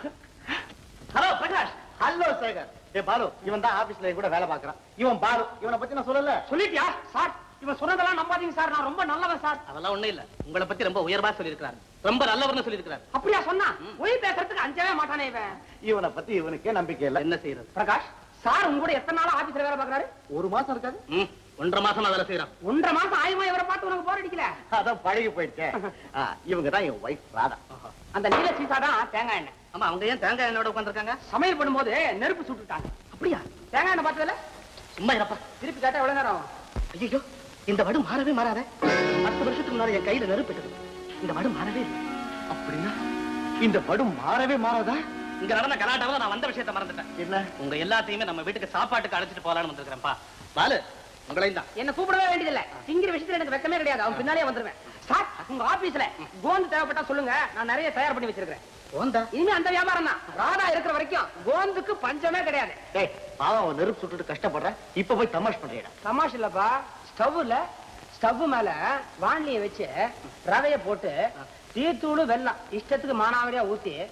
ஹலோ பிரகாஷ் ஹலோ சேகர் ஏ பாலு இவன் தான் ஆபீஸ்ல கூட வேலை பாக்குறான் இவன் பாலு இவனை பத்தி நான் சொல்லல சொல்லிட்டியா சார் இவன் சொன்னதெல்லாம் நம்பாதீங்க சார் நான் ரொம்ப நல்லவன் சார் அதெல்லாம் ஒண்ணும் இல்ல உங்களை பத்தி ரொம்ப உயர்வா சொல்லியிருக்கிறார் ரொம்ப நல்லவர்னு சொல்லியிருக்கிறார் அப்படியா சொன்னா பொய் பேசுறதுக்கு அஞ்சவே மாட்டானே இவன் இவனை பத்தி இவனுக்கே நம்பிக்கை இல்ல என்ன செய்யறது பிரகாஷ் சார் உங்க கூட எத்தனை நாளா ஆபீஸ்ல வேலை பாக்குறாரு ஒரு மாசம் இருக்காது ம், ஒன்றரை மாசமா வேலை செய்யறான் ஒன்றரை மாசம் ஆயுமா இவரை பார்த்து உனக்கு போர் அடிக்கல அதான் பழகி போயிடுச்சே இவங்க தான் என் ஒய்ஃப் ராதா அந்த நீல சீசா தான் தேங்காய் எண்ணெய் ஆமா அவங்க ஏன் தேங்காய் எண்ணெயோட உட்காந்துருக்காங்க சமையல் பண்ணும்போது நெருப்பு சுட்டுட்டாங்க அப்படியா தேங்காய் எண்ணெய் பார்த்ததுல சும்மா இருப்பா திருப்பி கேட்டா எவ்வளவு நேரம் ஆகும் ஐயோ இந்த வடு மாறவே மாறாத பத்து வருஷத்துக்கு முன்னாடி என் கையில நெருப்பிட்டது இந்த வடு மாறவே இல்லை அப்படின்னா இந்த படும் மாறவே மாறாதா இங்க நடந்த கலாட்டாவில நான் வந்த விஷயத்தை மறந்துட்டேன் என்ன உங்க எல்லாத்தையுமே நம்ம வீட்டுக்கு சாப்பாட்டுக்கு அழைச்சிட்டு போலான்னு வந்திருக்கிறேன்ப்பா பாலு உங்களையும் தான் என்ன கூப்பிடவே வேண்டியதில்ல திங்கிற விஷயத்துல எனக்கு வெக்கமே கிடையாது அவன் பின்னாலே வந்துருவேன் சார் உங்க ஆபீஸ்ல கோந்து தேவைப்பட்டா சொல்லுங்க நான் நிறைய தயார் பண்ணி வச்சிருக்கேன் ஓந்தா இனிமே அந்த வியாபாரம் தான் ராதா இருக்கிற வரைக்கும் கோந்துக்கு பஞ்சமே கிடையாது டேய் பாவம் அவன் நெருப்பு சுட்டுட்டு கஷ்டப்படுறேன் இப்ப போய் தமாஷ் பண்றியடா தமாஷ் இல்லப்பா ஸ்டவ்ல ஸ்டவ் மேல வாண்லிய வச்சு ரவைய போட்டு டீத்தூள் வெல்லம் இஷ்டத்துக்கு மானாவரியா ஊத்தி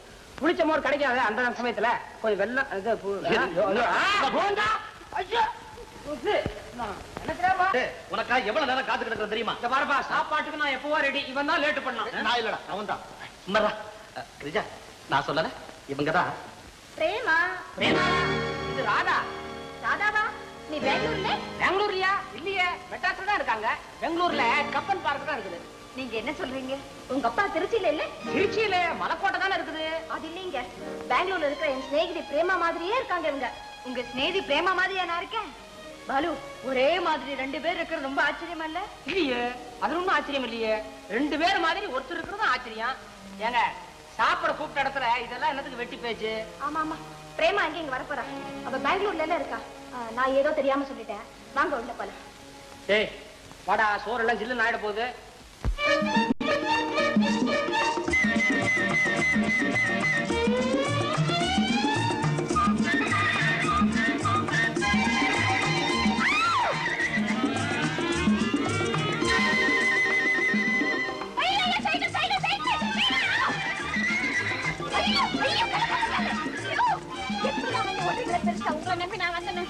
புளிச்ச மோர் கிடைக்காது அந்த சமயத்துல கொஞ்சம் வெள்ளம் இது பு- ஆ, ஐயோ, ஆ, போண்டா. ஐயோ. உப்பு. நான் என்ன தெரியாம? உனக்கா எவ்வளவு நேரம் காத்து கிடக்குறது தெரியுமா இந்த பாருப்பா சாப்பாட்டுக்கு நான் எப்பவோ ரெடி இவன் தான் லேட் பண்ணான் நான் இல்லடா அவன் தான் சும்மாடா அஹ், ரிஜா நான் சொல்லல இவங்க தான் பிரேமா இது ராதா ராதாவா நீ பெங்களூர்ல பெங்களூர்லயா இல்லையே மெட்ராஸ்ல தான் இருக்காங்க பெங்களூர்ல கப்பன் பார்க் தான் இருக்குது நீங்க என்ன சொல்றீங்க உங்க அப்பா திருச்சியில இல்ல திருச்சியில மலைக்கோட்டை தானே இருக்குது அது இல்லைங்க பெங்களூர்ல இருக்கிற என் சிநேகிதி பிரேமா மாதிரியே இருக்காங்க இவங்க உங்க சிநேகிதி பிரேமா மாதிரியா நான் இருக்கேன் பாலு ஒரே மாதிரி ரெண்டு பேர் இருக்கிறது ரொம்ப ஆச்சரியமா இல்ல இல்லையே அது ஒண்ணும் ஆச்சரியம் இல்லையே ரெண்டு பேர் மாதிரி ஒருத்தர் இருக்கிறதும் ஆச்சரியம் ஏங்க சாப்பிட கூப்பிட்ட இடத்துல இதெல்லாம் என்னத்துக்கு வெட்டி பேச்சு ஆமா ஆமா பிரேமா எங்க இங்க வரப்போறா அவ பெங்களூர்ல எல்லாம் இருக்கா ஆ, நான் ஏதோ தெரியாம சொல்லிட்டேன் வாங்க உள்ள போல டேய் வாடா சோறு எல்லாம் ஜில்லுன்னு ஆயிட போகுது உங்களை நம்பி நான் வந்தேன்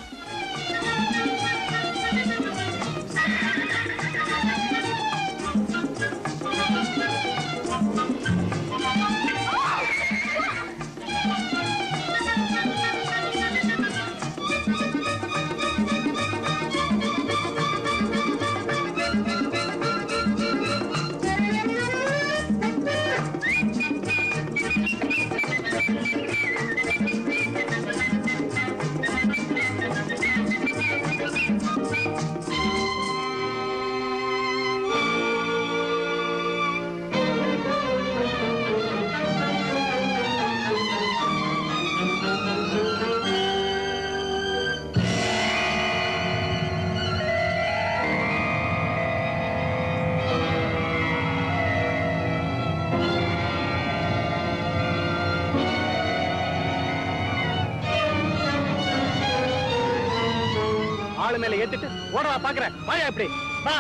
ஆளு மேல ஏத்திட்டு ஓடவா பாக்குறேன் வாயா இப்படி வா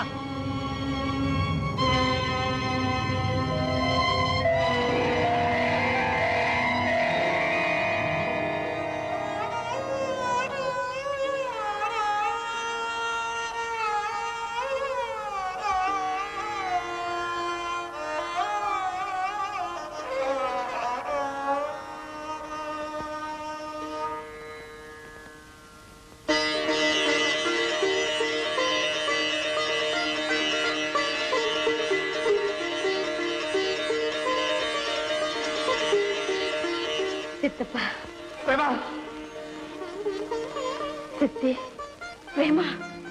சித்தப்பா பிரேமா சித்தி பிரேமா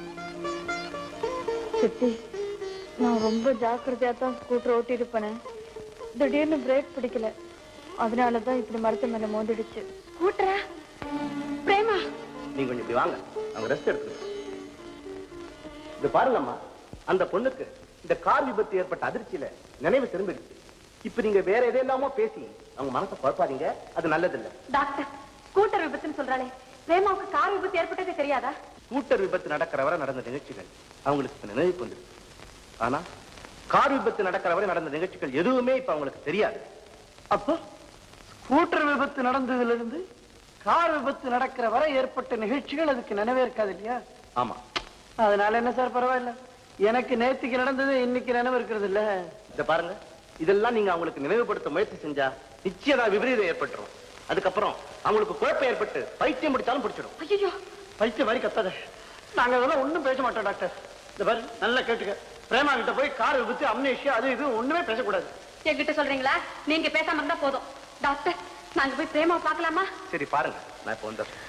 சித்தி நான் ரொம்ப ஜாக்கிரதையா தான் ஸ்கூட்டர் ஓட்டிட்டு போனேன் திடீர்னு பிரேக் பிடிக்கல அதனாலதான் இப்படி மரத்து மேல மோதிடுச்சு ஸ்கூட்டரா பிரேமா நீங்க கொஞ்சம் இப்படி வாங்க அவங்க ரெஸ்ட் எடுத்துக்கணும் இது பாருங்கம்மா அந்த பொண்ணுக்கு இந்த கார் விபத்து ஏற்பட்ட அதிர்ச்சியில நினைவு திரும்பிடுச்சு இப்ப நீங்க வேற எதையெல்லாமோ பேசி அவங்க மனசை குழப்பாதீங்க அது நல்லதில்ல டாக்டர் ஸ்கூட்டர் விபத்துன்னு சொல்றாளே பிரேமாவுக்கு கார் விபத்து ஏற்பட்டதே தெரியாதா ஸ்கூட்டர் விபத்து நடக்கிற வரை நடந்த நிகழ்ச்சிகள் அவங்களுக்கு இப்ப நினைவுக்கு வந்துருக்கு ஆனா கார் விபத்து நடக்கிற வரை நடந்த நிகழ்ச்சிகள் எதுவுமே இப்ப அவங்களுக்கு தெரியாது அப்போ ஸ்கூட்டர் விபத்து நடந்ததுல இருந்து கார் விபத்து நடக்கிற வரை ஏற்பட்ட நிகழ்ச்சிகள் அதுக்கு நினைவே இருக்காது இல்லையா ஆமா அதனால என்ன சார் பரவாயில்ல எனக்கு நேத்துக்கு நடந்தது இன்னைக்கு நினைவு இருக்கிறது இல்ல இத பாருங்க இதெல்லாம் நீங்க அவங்களுக்கு நினைவுபடுத்த முயற்சி செஞ்சா நிச்சயதா விபரீதம் ஏற்பட்டுரும் அதுக்கப்புறம் அவங்களுக்கு குழப்பம் ஏற்பட்டு பைத்தியம் பிடிச்சாலும் பிடிச்சிடும் ஐயோ பைத்தியம் மாதிரி கத்தாத நாங்க அதெல்லாம் ஒண்ணும் பேச மாட்டோம் டாக்டர் இந்த பாரு நல்லா கேட்டுக்க பிரேமா கிட்ட போய் கார் விபத்து அம்னேஷியா அது இது ஒண்ணுமே பேசக்கூடாது என்கிட்ட சொல்றீங்களா நீங்க பேசாம இருந்தா போதும் டாக்டர் நாங்க போய் பிரேமாவை பார்க்கலாமா சரி பாருங்க நான் இப்ப வந்துடுறேன்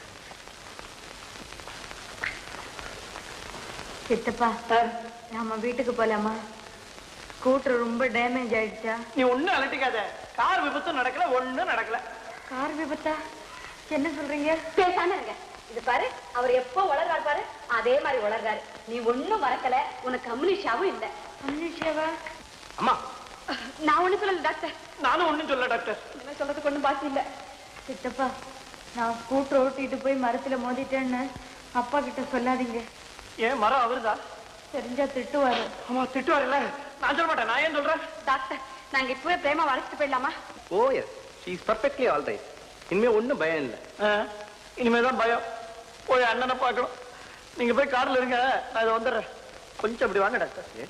சித்தப்பா நம்ம வீட்டுக்கு போலாமா ஸ்கூட்டர் ரொம்ப டேமேஜ் ஆயிடுச்சா நீ ஒண்ணும் அலட்டிக்காத கார் விபத்து நடக்கல ஒண்ணும் நடக்கல கார் விபத்தா என்ன சொல்றீங்க பேசாம இருங்க இது பாரு அவர் எப்போ வளர்றாரு பாரு அதே மாதிரி வளர்றாரு நீ ஒண்ணும் மறக்கல உனக்கு அம்னிஷாவும் இல்ல அம்னிஷாவா அம்மா நான் ஒண்ணு சொல்லல டாக்டர் நானும் ஒண்ணும் சொல்ல டாக்டர் என்ன சொல்றதுக்கு ஒண்ணும் பாக்கி இல்ல சித்தப்பா நான் ஸ்கூட்டர் ஓட்டிட்டு போய் மரத்துல மோதிட்டேன்னு அப்பா கிட்ட சொல்லாதீங்க ஏன் மரம் அவருதா தெரிஞ்சா திட்டுவாரு ஆமா திட்டுவாருல்ல நான் சொல்ல மாட்டேன் நான் ஏன் சொல்றேன் டாக்டர் நாங்க இப்பவே பிரேமா வளைச்சிட்டு போயிடலாமா oh yes is perfectly all right இனிமே ஒண்ணும் பயம் இல்லை இனிமேதான் பயம் போய் அண்ணனை பார்க்கணும் நீங்க போய் கார்ல இருங்க நான் இதை வந்துடுறேன் கொஞ்சம் அப்படி வாங்க டாக்டர்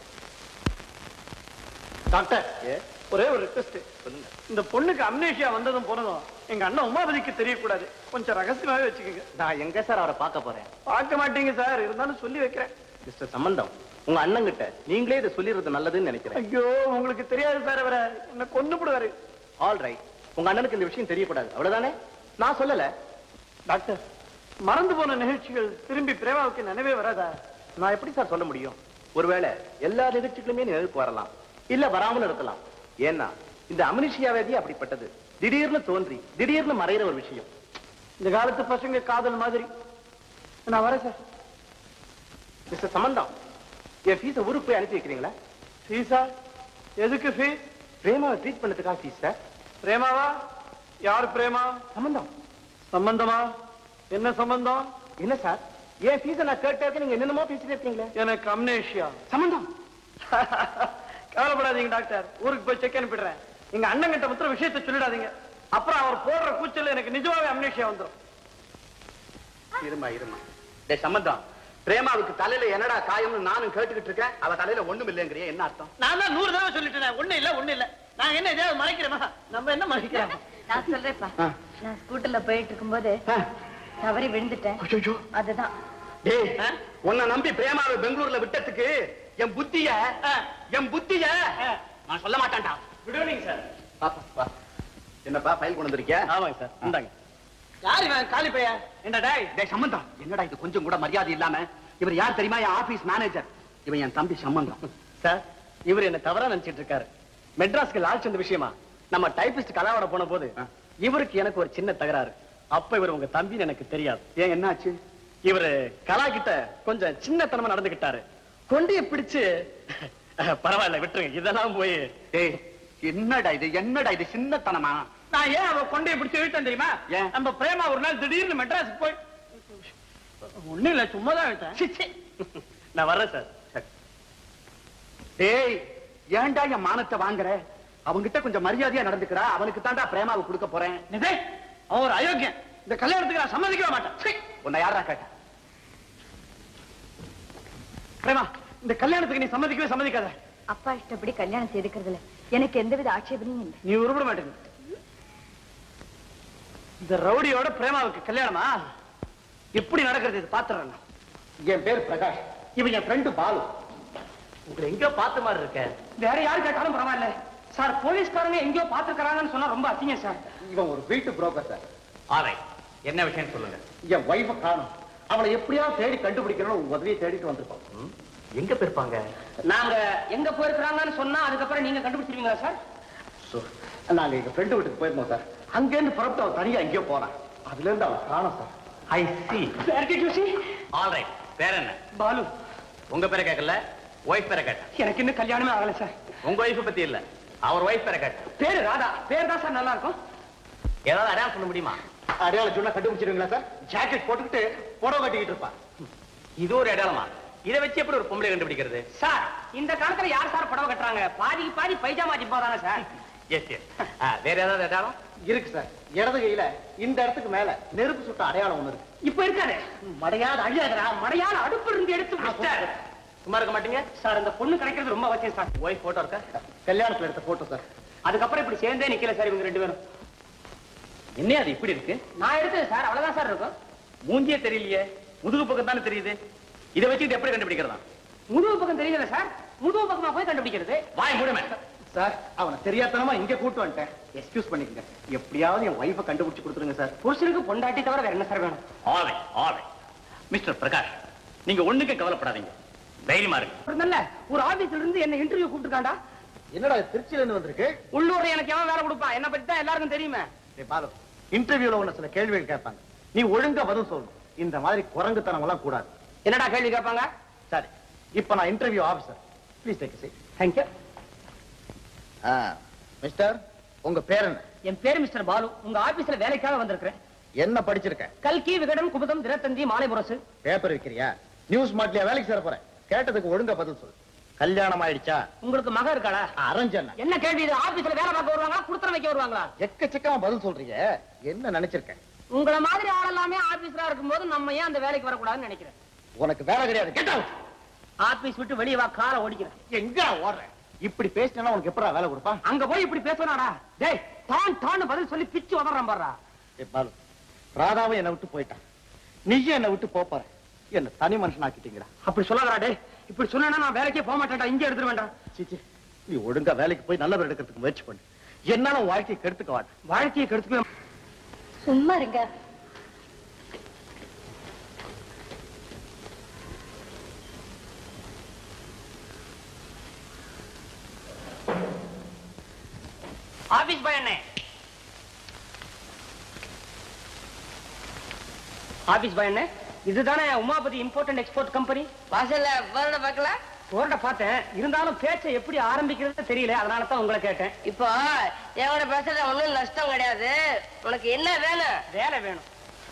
டாக்டர் ஒரே ஒரு ரிக்வெஸ்ட் இந்த பொண்ணுக்கு அம்னேஷியா வந்ததும் போனதும் எங்க அண்ணன் உமாபதிக்கு தெரியக்கூடாது கொஞ்சம் ரகசியமாவே வச்சுக்கோங்க நான் எங்க சார் அவரை பார்க்க போறேன் பார்க்க மாட்டீங்க சார் இருந்தாலும் சொல்லி வைக்கிறேன் மிஸ்டர் சம்பந்தம் உங்க அண்ணன் கிட்ட நீங்களே இதை சொல்லிடுறது நல்லதுன்னு நினைக்கிறேன் ஐயோ உங்களுக்கு தெரியாது சார் அவரை என்ன கொண்டு போடுவாரு ஆல் ரைட் உங்க அண்ணனுக்கு இந்த விஷயம் தெரியக்கூடாது அவ்வளவுதானே நான் சொல்லல டாக்டர் மறந்து போன நிகழ்ச்சிகள் திரும்பி பிரேமாவுக்கு நினைவே வராதா நான் எப்படி சார் சொல்ல முடியும் ஒருவேளை எல்லா நிகழ்ச்சிகளுமே நினைவுக்கு வரலாம் இல்ல வராமல் இருக்கலாம் ஏன்னா இந்த அமினிஷியா வேதி அப்படிப்பட்டது திடீர்னு தோன்றி திடீர்னு மறையிற ஒரு விஷயம் இந்த காலத்து பசங்க காதல் மாதிரி நான் வரேன் சார் மிஸ்டர் சம்பந்தம் என் ஃபீஸை ஊருக்கு போய் அனுப்பி வைக்கிறீங்களா ஃபீஸா எதுக்கு ஃபீஸ் பிரேமாவை ட்ரீட் பண்ணதுக்காக ஃபீஸ் சார் பிரேமாவா யார் பிரேமா சம்பந்தம் சம்பந்தமா என்ன சம்பந்தம் என்ன சார் என் ஃபீஸை நான் கேட்டதுக்கு நீங்க என்னென்னமோ பேசிட்டு இருக்கீங்களே எனக்கு அம்னேஷியா சம்பந்தம் கவலைப்படாதீங்க டாக்டர் ஊருக்கு போய் செக் அனுப்பிடுறேன் எங்க அண்ணன் கிட்ட மாத்திரம் விஷயத்தை சொல்லிடாதீங்க அப்புறம் அவர் போடுற கூச்சல் எனக்கு நிஜமாவே அம்னேஷியா வந்துடும் இருமா இருமா டே சம்பந்தம் பிரேமாவுக்கு தலையில என்னடா காயம்னு நானும் கேட்டுக்கிட்டு இருக்கேன் அவ தலையில ஒண்ணும் இல்லைங்கிறிய என்ன அர்த்தம் நான் தான் நூறு தடவை சொல்லிட்டேன் ஒண்ணு இல்ல ஒண்ணு இல்ல நான் என்ன எதையாவது மறைக்கிறேமா நம்ம என்ன மறைக்கிறோம் நான் சொல்றேன்ப்பா நான் ஸ்கூட்டர்ல போயிட்டு இருக்கும்போது தவறி விழுந்துட்டேன் அதுதான் டேய் உன்னை நம்பி பிரேமாவை பெங்களூர்ல விட்டதுக்கு என் புத்திய என் புத்திய நான் சொல்ல மாட்டேன்டா விடுவீங்க சார் பாப்பா வா என்னப்பா ஃபைல் கொண்டு வந்திருக்கியா ஆமாங்க சார் இந்தாங்க யார் இவன் காலி பையன் என்ன டேய் டேய் சம்பந்தம் என்னடா இது கொஞ்சம் கூட மரியாதை இல்லாம இவர் யார் தெரியுமா என் ஆபீஸ் மேனேஜர் இவன் என் தம்பி சம்பந்தம் சார் இவர் என்ன தவறா நினைச்சிட்டு இருக்காரு மெட்ராஸ்க்கு லால் சந்த் விஷயமா நம்ம டைபிஸ்ட் கலாவட போன போது இவருக்கு எனக்கு ஒரு சின்ன தகராறு அப்ப இவர் உங்க தம்பின்னு எனக்கு தெரியாது ஏன் என்னாச்சு இவரு கலா கிட்ட கொஞ்சம் சின்னத்தனமா நடந்துகிட்டாரு கொண்டிய பிடிச்சு பரவாயில்ல விட்டுருங்க இதெல்லாம் போய் டேய் என்னடா இது என்னடா இது சின்னத்தனமா நான் ஏன் அவ கொண்டைய பிடிச்சு இழுத்தேன் தெரியுமா ஏன்? நம்ம பிரேமா ஒரு நாள் திடீர்னு மெட்ராஸுக்கு போய் ஒண்ணும் இல்ல சும்மா தான் இழுத்தேன் சி, சி. நான் வர்றேன் சார் டேய் ஏன்டா என் மானத்தை வாங்குற அவன்கிட்ட கொஞ்சம் மரியாதையா நடந்துக்கிறா அவனுக்கு தான்டா பிரேமாவை கொடுக்க போறேன் நிதே அவன் ஒரு அயோக்கியன் இந்த கல்யாணத்துக்கு நான் சம்மதிக்கவே மாட்டேன் சீ. உன்னை யாரா கேட்ட பிரேமா இந்த கல்யாணத்துக்கு நீ சம்மதிக்கவே சம்மதிக்காத அப்பா இஷ்டப்படி கல்யாணம் செய்துக்கிறதுல எனக்கு எந்தவித ஆட்சேபனையும் இல்லை நீ உருப்பட மாட்டேங்க இந்த ரவுடியோட பிரேமாவுக்கு கல்யாணமா எப்படி நடக்கிறது இது பாத்துறேன் என் பேர் பிரகாஷ் இவன் என் ஃப்ரெண்டு பாலு உங்களை எங்கேயோ பார்த்த மாதிரி இருக்க வேற யாரு கேட்டாலும் பரவாயில்ல சார் போலீஸ்காரங்க எங்கேயோ பாத்துக்கிறாங்கன்னு சொன்னா ரொம்ப அசிங்கம் சார் இவன் ஒரு வீட்டு புரோக்கர் சார் ஆலை என்ன விஷயம் சொல்லுங்க என் ஒய்ஃபை காணும் அவளை எப்படியாவது தேடி கண்டுபிடிக்கணும் உங்க உதவியை தேடிட்டு வந்திருக்கோம் எங்க போயிருப்பாங்க நாங்க எங்க போயிருக்கிறாங்கன்னு சொன்னா அதுக்கப்புறம் நீங்க கண்டுபிடிச்சிருவீங்களா சார் So, நாங்க எங்க ஃப்ரெண்டு வீட்டுக்கு போயிருந்தோம் சார் அங்கேருந்து புறப்பட்டு அவன் தனியா எங்கேயோ போறான் அதுல இருந்து அவன் காணும் sir I see juicy all right வேற என்ன பாலு உங்க பேரை கேட்கல ஒய்ஃப் பேரை கேட்டேன் எனக்கு இன்னும் கல்யாணமே ஆகல சார் உங்க ஒய்ஃப் பத்தி இல்ல அவர் ஒய்ஃப் பேரை கேட்டேன் பேரு ராதா பேர் தான் சார் நல்லா இருக்கும் ஏதாவது அடையாளம் சொல்ல முடியுமா அடையாளம் சொன்னா கண்டுபிடிச்சிருவீங்களா சார் ஜாக்கெட் போட்டுக்கிட்டு புடவை கட்டிக்கிட்டு இருப்பான் இது ஒரு அடையாளமா இதை வச்சு எப்படி ஒரு பொம்பளை கண்டுபிடிக்கிறது சார் இந்த காலத்துல யார் சார் புடவை கட்டுறாங்க பாதிக்கு பாதி பைஜாமா ஜிப்பா தானே சார் எஸ் எஸ் வேற ஏதாவது அடையாளம் இருக்கு சார் இடது கையில இந்த இடத்துக்கு மேல நெருப்பு சுட்ட அடையாளம் ஒண்ணு இருக்கு இப்ப இருக்காது மடையாத அழியாதரா மடையாத அடுப்பு இருந்து எடுத்து மிஸ்டர், சும்மா இருக்க மாட்டீங்க சார் இந்த பொண்ணு கிடைக்கிறது ரொம்ப அவசியம் சார் ஒய்ஃப் போட்டோ இருக்கா கல்யாணத்துல எடுத்த போட்டோ சார் அதுக்கப்புறம் இப்படி சேர்ந்தே நிக்கல சார் இவங்க ரெண்டு பேரும் என்ன அது இப்படி இருக்கு நான் எடுத்தது சார் அவ்வளவுதான் சார் இருக்கும் மூஞ்சியே தெரியலையே முதுகு பக்கம் தானே தெரியுது இதை வச்சுட்டு எப்படி கண்டுபிடிக்கிறதா முதுகு பக்கம் தெரியல சார் முதுகு பக்கமா போய் கண்டுபிடிக்கிறது வாய் மூடுமே சார் அவனை தெரியாதனமா இங்க கூட்டு வந்துட்டேன் எக்ஸ்கியூஸ் பண்ணிக்கங்க எப்படியாவது என் ஒய்ஃபை கண்டுபிடிச்சு கொடுத்துருங்க சார் புருஷனுக்கு பொண்டாட்டி தவிர வேற என்ன சார் வேணும் ஆலை ஆலை மிஸ்டர் பிரகாஷ் நீங்க ஒண்ணுக்கு கவலைப்படாதீங்க தைரியமா இருங்க ஒரு நல்ல ஒரு ஆபீஸ்ல இருந்து என்ன இன்டர்வியூ கூப்பிட்டுருக்காண்டா என்னடா இது திருச்சியில இருந்து வந்திருக்கு உள்ளூர்ல எனக்கு எவன் வேலை கொடுப்பான் என்ன பத்தி தான் எல்லாருக்கும் தெரியுமே டேய் பாலு இன்டர்வியூல உன்ன சில கேள்விகள் கேட்பாங்க நீ ஒழுங்கா பதில் சொல்லணும் இந்த மாதிரி குரங்குத்தனம் எல்லாம் கூடாது என்னடா கேள்வி கேட்பாங்க சரி இப்ப நான் interview officer please take seat thank you mister உங்க பேர் என்ன என் பேரு மிஸ்டர் பாலு உங்க ஆபீஸ்ல வேலைக்காக வந்திருக்கிறேன் என்ன படிச்சிருக்க கல்கி விகடன் குமுதம் தினத்தந்தி மாலை முரசு பேப்பர் விக்கிறியா நியூஸ் மாட்லியா வேலைக்கு சேர போறேன் கேட்டதுக்கு ஒழுங்கா பதில் சொல்லு கல்யாணம் ஆயிடுச்சா உங்களுக்கு மக இருக்காளா அரஞ்சன் என்ன கேள்வி இது ஆபீஸ்ல வேலை பார்க்க வருவாங்களா குடுத்தரம் வைக்க வருவாங்களா எக்கச்சக்கமா பதில் சொல்றீங்க என்ன நினைச்சிருக்கேன் உங்கள மாதிரி ஆள் எல்லாமே ஆபீஸ்ல இருக்கும்போது நம்ம ஏன் அந்த வேலைக்கு வரக்கூடாதுன்னு நினைக்கிறேன் உனக்கு வேலை கிடையாது கெட் அவுட் ஆபீஸ் விட்டு வெளியே வா காலை ஓடிக்கிறேன் எங்க ஓடுற இப்படி பேசினா உனக்கு எப்படா வேலை கொடுப்பான் அங்க போய் இப்படி பேசணாடா டேய் தான் தான் பதில் சொல்லி பிச்சு உதறான் பாடுறா ஏய் பாலு ராதாவும் என்னை விட்டு போயிட்டான் நீயும் என்னை விட்டு போப் போற என்ன தனி மனுஷன் ஆக்கிட்டீங்கடா அப்படி சொல்லாதடா டேய் இப்படி சொன்னா நான் வேலைக்கே போக மாட்டேன்டா இங்கே எடுத்துட்டு வேண்டாம் சீச்சி நீ ஒழுங்கா வேலைக்கு போய் நல்ல பேர் எடுக்கிறதுக்கு முயற்சி பண்ணு என்னால உன் வாழ்க்கையை கெடுத்துக்க வாட்ட வாழ்க்கையை கெடுத்துக்கவே சும்மா இருங்க ஆபீஸ் பாய் அண்ணே ஆபீஸ் பாய் அண்ணே இதுதானே Umapathi import and export company வாசல்ல போர்ட பார்க்கல போர்ட பார்த்தேன் இருந்தாலும் பேச்சை எப்படி ஆரம்பிக்கிறது தெரியல அதனால தான் உங்களை கேட்டேன் இப்போ என்கூட பேசுறது ஒண்ணும் நஷ்டம் கிடையாது உனக்கு என்ன வேணும் வேலை வேணும்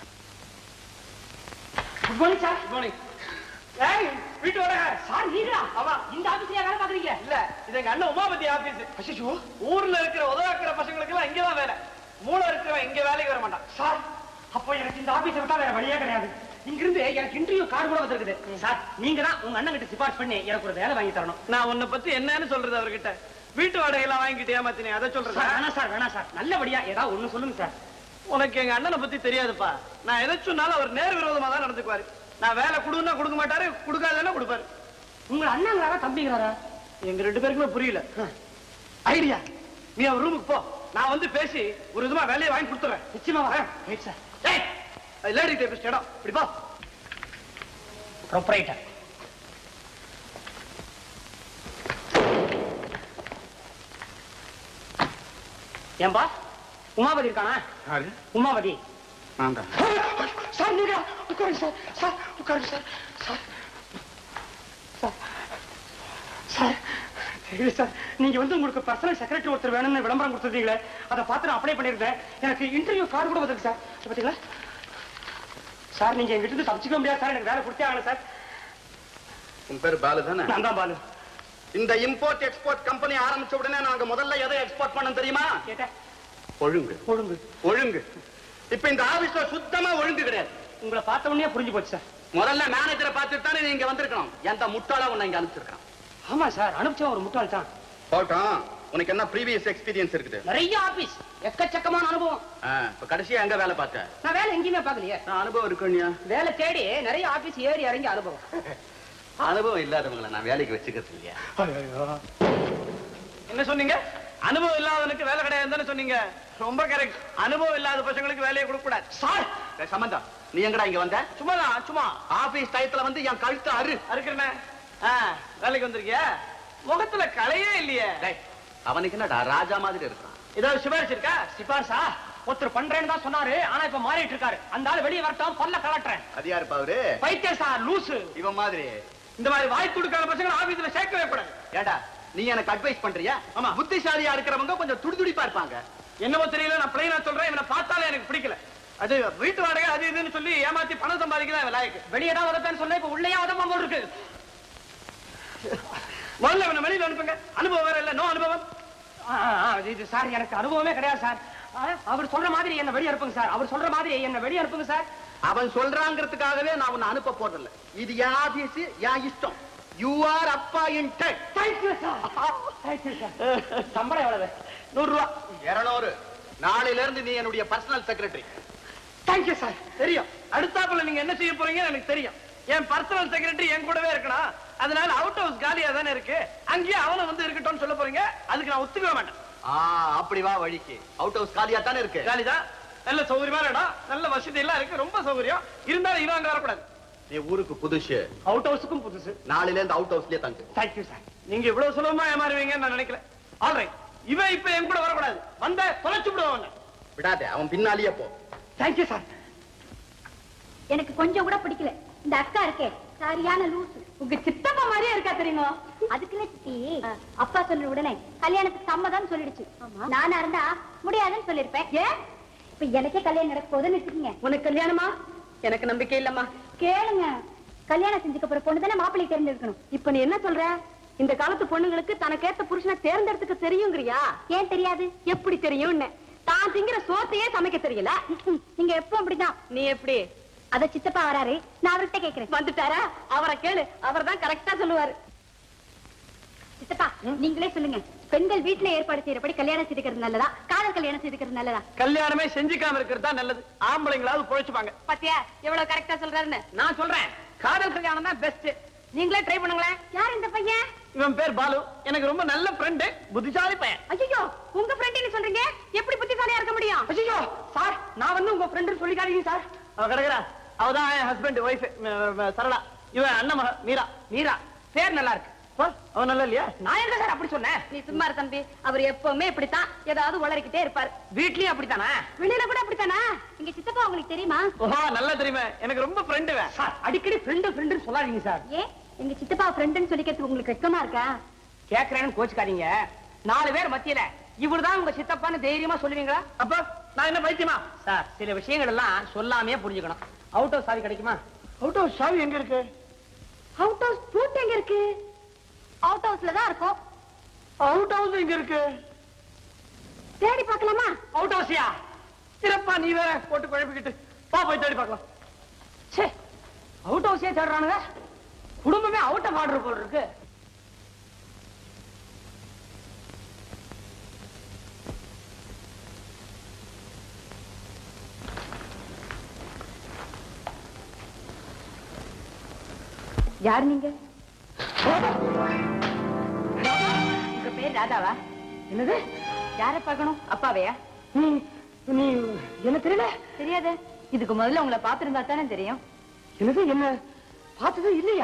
good morning sir good morning ஏய் வீட்டு வர சார் நீங்களா ஆமா இந்த ஆபீஸ்ல வேலை பாக்குறீங்க இல்ல இது எங்க அண்ணன் உமாபதி ஆபீஸ் அச்சோ ஊர்ல இருக்கிற உதவாக்கிற பசங்களுக்கு எல்லாம் இங்கதான் வேலை மூளை இருக்கிறவன் இங்க வேலைக்கு வர மாட்டான் சார் அப்போ எனக்கு இந்த ஆபீஸ் விட்டா வேற வழியே கிடையாது இங்க இருந்து எனக்கு இன்டர்வியூ கார்டு கூட வந்திருக்குது சார் நீங்க தான் உங்க அண்ணன் கிட்ட சிபாரிசு பண்ணி எனக்கு ஒரு வேலை வாங்கி தரணும் நான் உன்னை பத்தி என்னன்னு சொல்றது அவர்கிட்ட வீட்டு வாடகை எல்லாம் வாங்கிட்டு ஏமாத்தினே அதை சார் சொல்றேன் வேணாம் சார் வேணாம் சார் நல்லபடியா ஏதாவது ஒண்ணு சொல்லுங்க சார் உனக்கு எங்க அண்ணனை பத்தி தெரியாதுப்பா நான் எதை சொன்னாலும் அவர் நேர் விரோதமா தான் நடந்துக்குவாரு நான் வேலை கொடுன்னா கொடுக்க மாட்டாரு கொடுக்காதன்னா கொடுப்பாரு உங்க அண்ணங்கிறாரா தம்பிங்கிறாரா எங்க ரெண்டு பேருக்குமே புரியல ஐடியா நீ அவர் ரூமுக்கு போ நான் வந்து பேசி ஒரு விதமா வேலையை வாங்கி கொடுத்துறேன் நிச்சயமா வரேன் ரைட் சார் ஏய் லேடி டைபிஸ்ட் இடம் இப்படி போ ப்ரொப்ரைட்டர் ஏன்பா உமாபதி இருக்கானா உமாபதி நான் தான் சார் நீங்க உட்காருங்க சார் சார் உட்காருங்க சார் சார் சார் சார் தெரியல சார் நீங்க வந்து உங்களுக்கு பர்சனல் செக்ரட்டரி ஒருத்தர் வேணும்னு விளம்பரம் கொடுத்துருந்தீங்களே அதை பார்த்து நான் அப்ளை பண்ணிருந்தேன் எனக்கு இன்டர்வியூ கார்டு கூட வந்திருக்கு சார் இதை பாத்தீங்களா சார் நீங்க எங்கிட்ட இருந்து தப்பிச்சுக்க முடியாது சார் எனக்கு வேலை கொடுத்தே ஆகணும் சார் உன் பேர் பாலு தானே நான் தான் பாலு இந்த இம்போர்ட் எக்ஸ்போர்ட் கம்பெனி ஆரம்பிச்ச உடனே நாங்க முதல்ல எதை எக்ஸ்போர்ட் பண்ணோம் தெரியுமா கேட்டேன் ஒழுங்கு ஒழுங்கு ஒழுங்கு இப்ப இந்த ஆபீஸ்ல சுத்தமா ஒழுங்கு கிடையாது உங்களை பார்த்த உடனே புரிஞ்சு போச்சு சார் முதல்ல மேனேஜரை பார்த்துட்டு தானே நீங்க வந்திருக்கணும் எந்த முட்டாளா உன்னை இங்க அனுப்பிச்சிருக்கான் ஆமா சார் அனுப்பிச்சவன் ஒரு முட்டாள் தான் போட்டோம் உனக்கு என்ன ப்ரீவியஸ் எக்ஸ்பீரியன்ஸ் இருக்குது நிறைய ஆபீஸ் எக்கச்சக்கமான அனுபவம் ஆ, இப்ப கடைசியா எங்க வேலை பார்த்த நான் வேலை எங்கேயுமே பார்க்கலையே நான் அனுபவம் இருக்குனியா வேலை தேடி நிறைய ஆபீஸ் ஏறி இறங்கி அனுபவம் அனுபவம் இல்லாதவங்களை நான் வேலைக்கு வச்சுக்கிறது இல்லையா என்ன சொன்னீங்க அனுபவம் இல்லாதவனுக்கு வேலை கிடையாதுன்னு சொன்னீங்க ரொம்ப கரெக்ட் அனுபவம் இல்லாத பசங்களுக்கு வேலையை கொடுக்க கூடாது சார் டேய் சம்பந்தம் நீ எங்கடா இங்க வந்த சும்மா தான் சும்மா ஆபீஸ் டயத்துல வந்து என் கழுத்து அரு அறுக்கிறனே ஆ, வேலைக்கு வந்திருக்கியா முகத்துல கலையே இல்லையே டேய், அவனுக்கு என்னடா ராஜா மாதிரி இருக்கிறான் ஏதாவது சிபாரிசு இருக்கா சிபார்சா ஒருத்தர் பண்றேன்னு தான் சொன்னாரு ஆனா இப்ப மாறிட்டு இருக்காரு அந்த ஆளு வெளியே வரட்டும் பல்ல கலட்டுறேன் அது யாருப்பா அவரு பைத்தியம் சார் லூசு இவன் மாதிரி இந்த மாதிரி வாய் கொடுக்காத பசங்க ஆபீஸ்ல சேர்க்கவே கூடாது ஏண்டா நீ எனக்கு அட்வைஸ் பண்றியா ஆமா. புத்திசாலியா இருக்கிறவங்க கொஞ்சம் துடிதுடிப்பா இருப்பாங்க என்னவோ தெரியல நான் பிளைனா சொல்றேன் இவனை பார்த்தாலே எனக்கு பிடிக்கல அது வீட்டு வாடகை அது இதுன்னு சொல்லி ஏமாத்தி பணம் சம்பாதிக்கலாம் இவன் லாயக்கு வெளியே தான் உதப்பேன்னு சொன்னா இப்ப உள்ளேயே உதப்ப போல் இருக்கு முதல்ல இவனை வெளியில அனுப்புங்க அனுபவம் வேற இல்ல நோ அனுபவம் ஆ, ஆ, ஆ, இது சார் எனக்கு அனுபவமே கிடையாது சார் ஆ, அவர் சொல்ற மாதிரி என்ன வெளியே அனுப்புங்க சார் அவர் சொல்ற மாதிரி என்ன வெளியே அனுப்புங்க சார் அவன் சொல்றாங்கிறதுக்காகவே நான் உன்னை அனுப்ப போறதில்ல இது யா ஆபீஸ் யா இஷ்டம் you are appointed thank you sir thank you sir சம்பளம் எவ்வளவு நூறு ரூபா இருநூறு நாளையில இருந்து நீ என்னுடைய பர்சனல் செக்ரட்டரி தேங்க்யூ சார் தெரியும் அடுத்தாப்புல நீங்க என்ன செய்ய போறீங்கன்னு எனக்கு தெரியும் என் பர்சனல் செக்ரட்டரி என் கூடவே இருக்கணும் அதனால அவுட் ஹவுஸ் காலியா தானே இருக்கு அங்கேயே அவனும் வந்து இருக்கட்டும்னு சொல்ல போறீங்க அதுக்கு நான் ஒத்துக்கவே மாட்டேன் ஆ அப்படி வா வழிக்கு அவுட் ஹவுஸ் காலியா தானே இருக்கு காலிதான் நல்ல சௌகரியமான இடம் நல்ல வசதி எல்லாம் இருக்கு ரொம்ப சௌகரியம் இருந்தாலும் இவன் அங்க வரக்கூடாது நீ ஊருக்கு புதுசு அவுட் ஹவுஸுக்கும் புதுசு நாளையில இருந்து அவுட் ஹவுஸ்லயே தங்கு தேங்க்யூ சார் நீங்க இவ்வளவு சுலபமா ஏமாறுவீங்கன்னு நான் நினைக்கல ஆல்ரைட் இவன் இப்ப என் கூட வரக்கூடாது வந்த தொலைச்சு விடுவான் விடாதே அவன் பின்னாலேயே போ தேங்க்யூ சார் எனக்கு கொஞ்சம் கூட பிடிக்கல இந்த அக்கா இருக்கே சரியான லூசு உங்க சித்தப்பா மாதிரியே இருக்கா தெரியுமா அதுக்குள்ள சித்தி அப்பா சொன்ன உடனே கல்யாணத்துக்கு சம்மதம் சொல்லிடுச்சு நானா இருந்தா முடியாதுன்னு சொல்லிருப்பேன் ஏன் இப்ப எனக்கே கல்யாணம் நடக்க போதுன்னு வச்சுக்கீங்க உனக்கு கல்யாணமா எனக்கு நம்பிக்கை இல்லம்மா கேளுங்க கல்யாணம் செஞ்சுக்க போற பொண்ணு தானே மாப்பிள்ளை தெரிஞ்சிருக்கணும் இப்ப நீ என்ன சொல்ற இந்த காலத்து பொண்ணுங்களுக்கு தனக்கேத்த புருஷனை தேர்ந்தெடுத்துக்க தெரியுங்கிறியா ஏன் தெரியாது எப்படி தெரியும்னு தான் திங்கிற சோத்தையே சமைக்க தெரியல நீங்க எப்போ அப்படிதான் நீ எப்படி அத சித்தப்பா வராரு நான் அவர்கிட்ட கேக்குறேன் வந்துட்டாரா அவரை கேளு அவர் தான் கரெக்டா சொல்லுவாரு சித்தப்பா நீங்களே சொல்லுங்க பெண்கள் வீட்டுல ஏற்பாடு செய்யறபடி கல்யாணம் செய்துக்கிறது நல்லதா காதல் கல்யாணம் செய்துக்கிறது நல்லதா கல்யாணமே செஞ்சுக்காம இருக்கிறது தான் நல்லது ஆம்பளைங்களாவது பொழைச்சுப்பாங்க பாத்தியா எவ்வளவு கரெக்டா சொல்றாருன்னு நான் சொல்றேன் காதல் கல்யாணம் தான் பெஸ்ட் நீங்களே ட்ரை பண்ணுங்களேன் யார் இந்த பையன் இவன் பேர் பாலு எனக்கு ரொம்ப நல்ல ஃப்ரெண்டு புத்திசாலி பையன் ஐயோ உங்க ஃப்ரெண்ட் சொல்றீங்க எப்படி புத்திசாலியா இருக்க முடியும் ஐயோ சார் நான் வந்து உங்க ஃப்ரெண்டு சொல்லிக்காதீங்க சார் அவ கிடக்குறா அவதான் என் ஹஸ்பண்ட் ஒய்ஃப் சரளா இவன் அண்ணன் மக மீரா மீரா பேர் நல்லா இருக்கு அவன் நல்லா இல்லையா நான் எங்க சார் அப்படி சொன்னேன் நீ சும்மா இரு தம்பி அவர் எப்பவுமே இப்படித்தான் ஏதாவது உளறிக்கிட்டே இருப்பாரு வீட்லயும் அப்படித்தானே வெளியில கூட அப்படித்தானா எங்க சித்தப்பா உங்களுக்கு தெரியுமா ஓஹோ நல்லா தெரியுமே எனக்கு ரொம்ப ஃப்ரெண்டு சார் அடிக்கடி ஃப்ரெண்டு ஃப்ரெண்டு சொல்லாதீங்க சார் ஏன் எங்க சித்தப்பா ஃப்ரெண்டுன்னு சொல்லிக்கிறதுக்கு உங்களுக்கு வெக்கமா இருக்கா கேக்குறேன்னு கோச்சுக்காதீங்க நாலு பேர் மத்தியில இவர்தான் உங்க சித்தப்பான்னு தைரியமா சொல்லுவீங்களா அப்ப நான் என்ன பைத்தியமா சார் சில விஷயங்கள் எல்லாம் சொல்லாமே புரிஞ்சுக்கணும் அவுட் ஹவுஸ் சாவி கிடைக்குமா அவுட் ஹவுஸ் சாவி எங்க இருக்கு அவுட் ஹவுஸ் பூட் எங்க இருக்கு அவுட் ஹவுஸ்ல தான் இருக்கும் அவுட் ஹவுஸ் எங்க இருக்கு தேடி பார்க்கலாமா அவுட் ஹவுஸ்யா சிறப்பா நீ வேற போட்டு குழப்பிக்கிட்டு பா போய் தேடி பார்க்கலாம் சே அவுட் ஹவுஸே தேடுறானுங்க குடும்பமே அவுட் ஆஃப் ஆர்டர் போல் இருக்கு யார் நீங்க உங்க பேர் ராதாவா என்னது யார பார்க்கணும் அப்பாவையா நீ நீ என்ன தெரியல தெரியாதே இதுக்கு முதல்ல உங்களை பாத்திருந்தா தானே தெரியும் என்னது என்ன பார்த்தது இல்லையா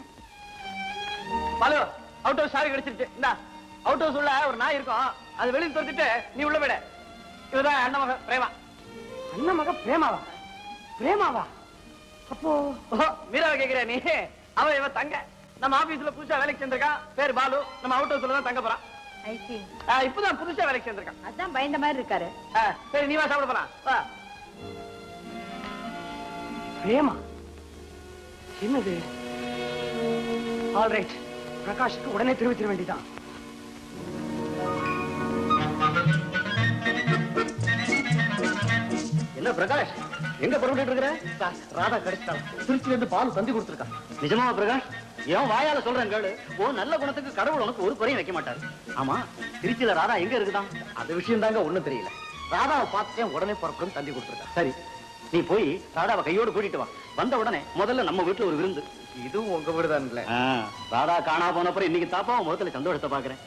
பாலு அவுட் ஹவுஸ் சாவி கிடைச்சிருச்சு இந்தா அவுட் ஹவுஸ் உள்ள ஒரு நாய் இருக்கும் அது வெளியே துரத்திட்டு நீ உள்ள விட இவதான் அண்ணன் மகன் பிரேமா அண்ணன் மக பிரேமாவா பிரேமாவா அப்போ ஓஹோ, மீராவை கேக்குறியா நீ அவன் இவன் தங்க நம்ம ஆபீஸ்ல புதுசா வேலைக்கு சேர்ந்திருக்கான் பேர் பாலு நம்ம அவுட் ஹவுஸ்ல தான் தங்க போறான் ஐசி ஆ, இப்பதான் புதுசா வேலைக்கு சேர்ந்திருக்கான் அதான் பயந்த மாதிரி இருக்காரு ஆ, சரி நீ வா சாப்பிட போறான் வா பிரேமா என்னது ஆல்ரைட் பிரகாஷுக்கு உடனே தெரிவித்திட வேண்டியதான் என்ன பிரகாஷ் எங்க புறப்பட்டு இருக்கிற ராதா கிடைச்சிட்டான் திருச்சில இருந்து பால் தந்தி கொடுத்துருக்கான் நிஜமாவா பிரகாஷ் ஏன் வாயால சொல்றேன் கேளு ஓ நல்ல குணத்துக்கு கடவுள் உனக்கு ஒரு குறையும் வைக்க மாட்டாரு ஆமா திருச்சியில ராதா எங்க இருக்குதான் அந்த விஷயம் தாங்க ஒண்ணும் தெரியல ராதாவை பார்த்துட்டேன் உடனே புறப்படும் தந்தி கொடுத்துருக்கான் சரி நீ போய் ராதாவை கையோடு கூட்டிட்டு வா வந்த உடனே முதல்ல நம்ம வீட்டுல ஒரு விருந்து இதுவும் உங்க வீடுதான்ல ஆ, ராதா காணா போனப்புறம் இன்னைக்கு தாப்பா உன் முகத்துல சந்தோஷத்தை பாக்குறேன்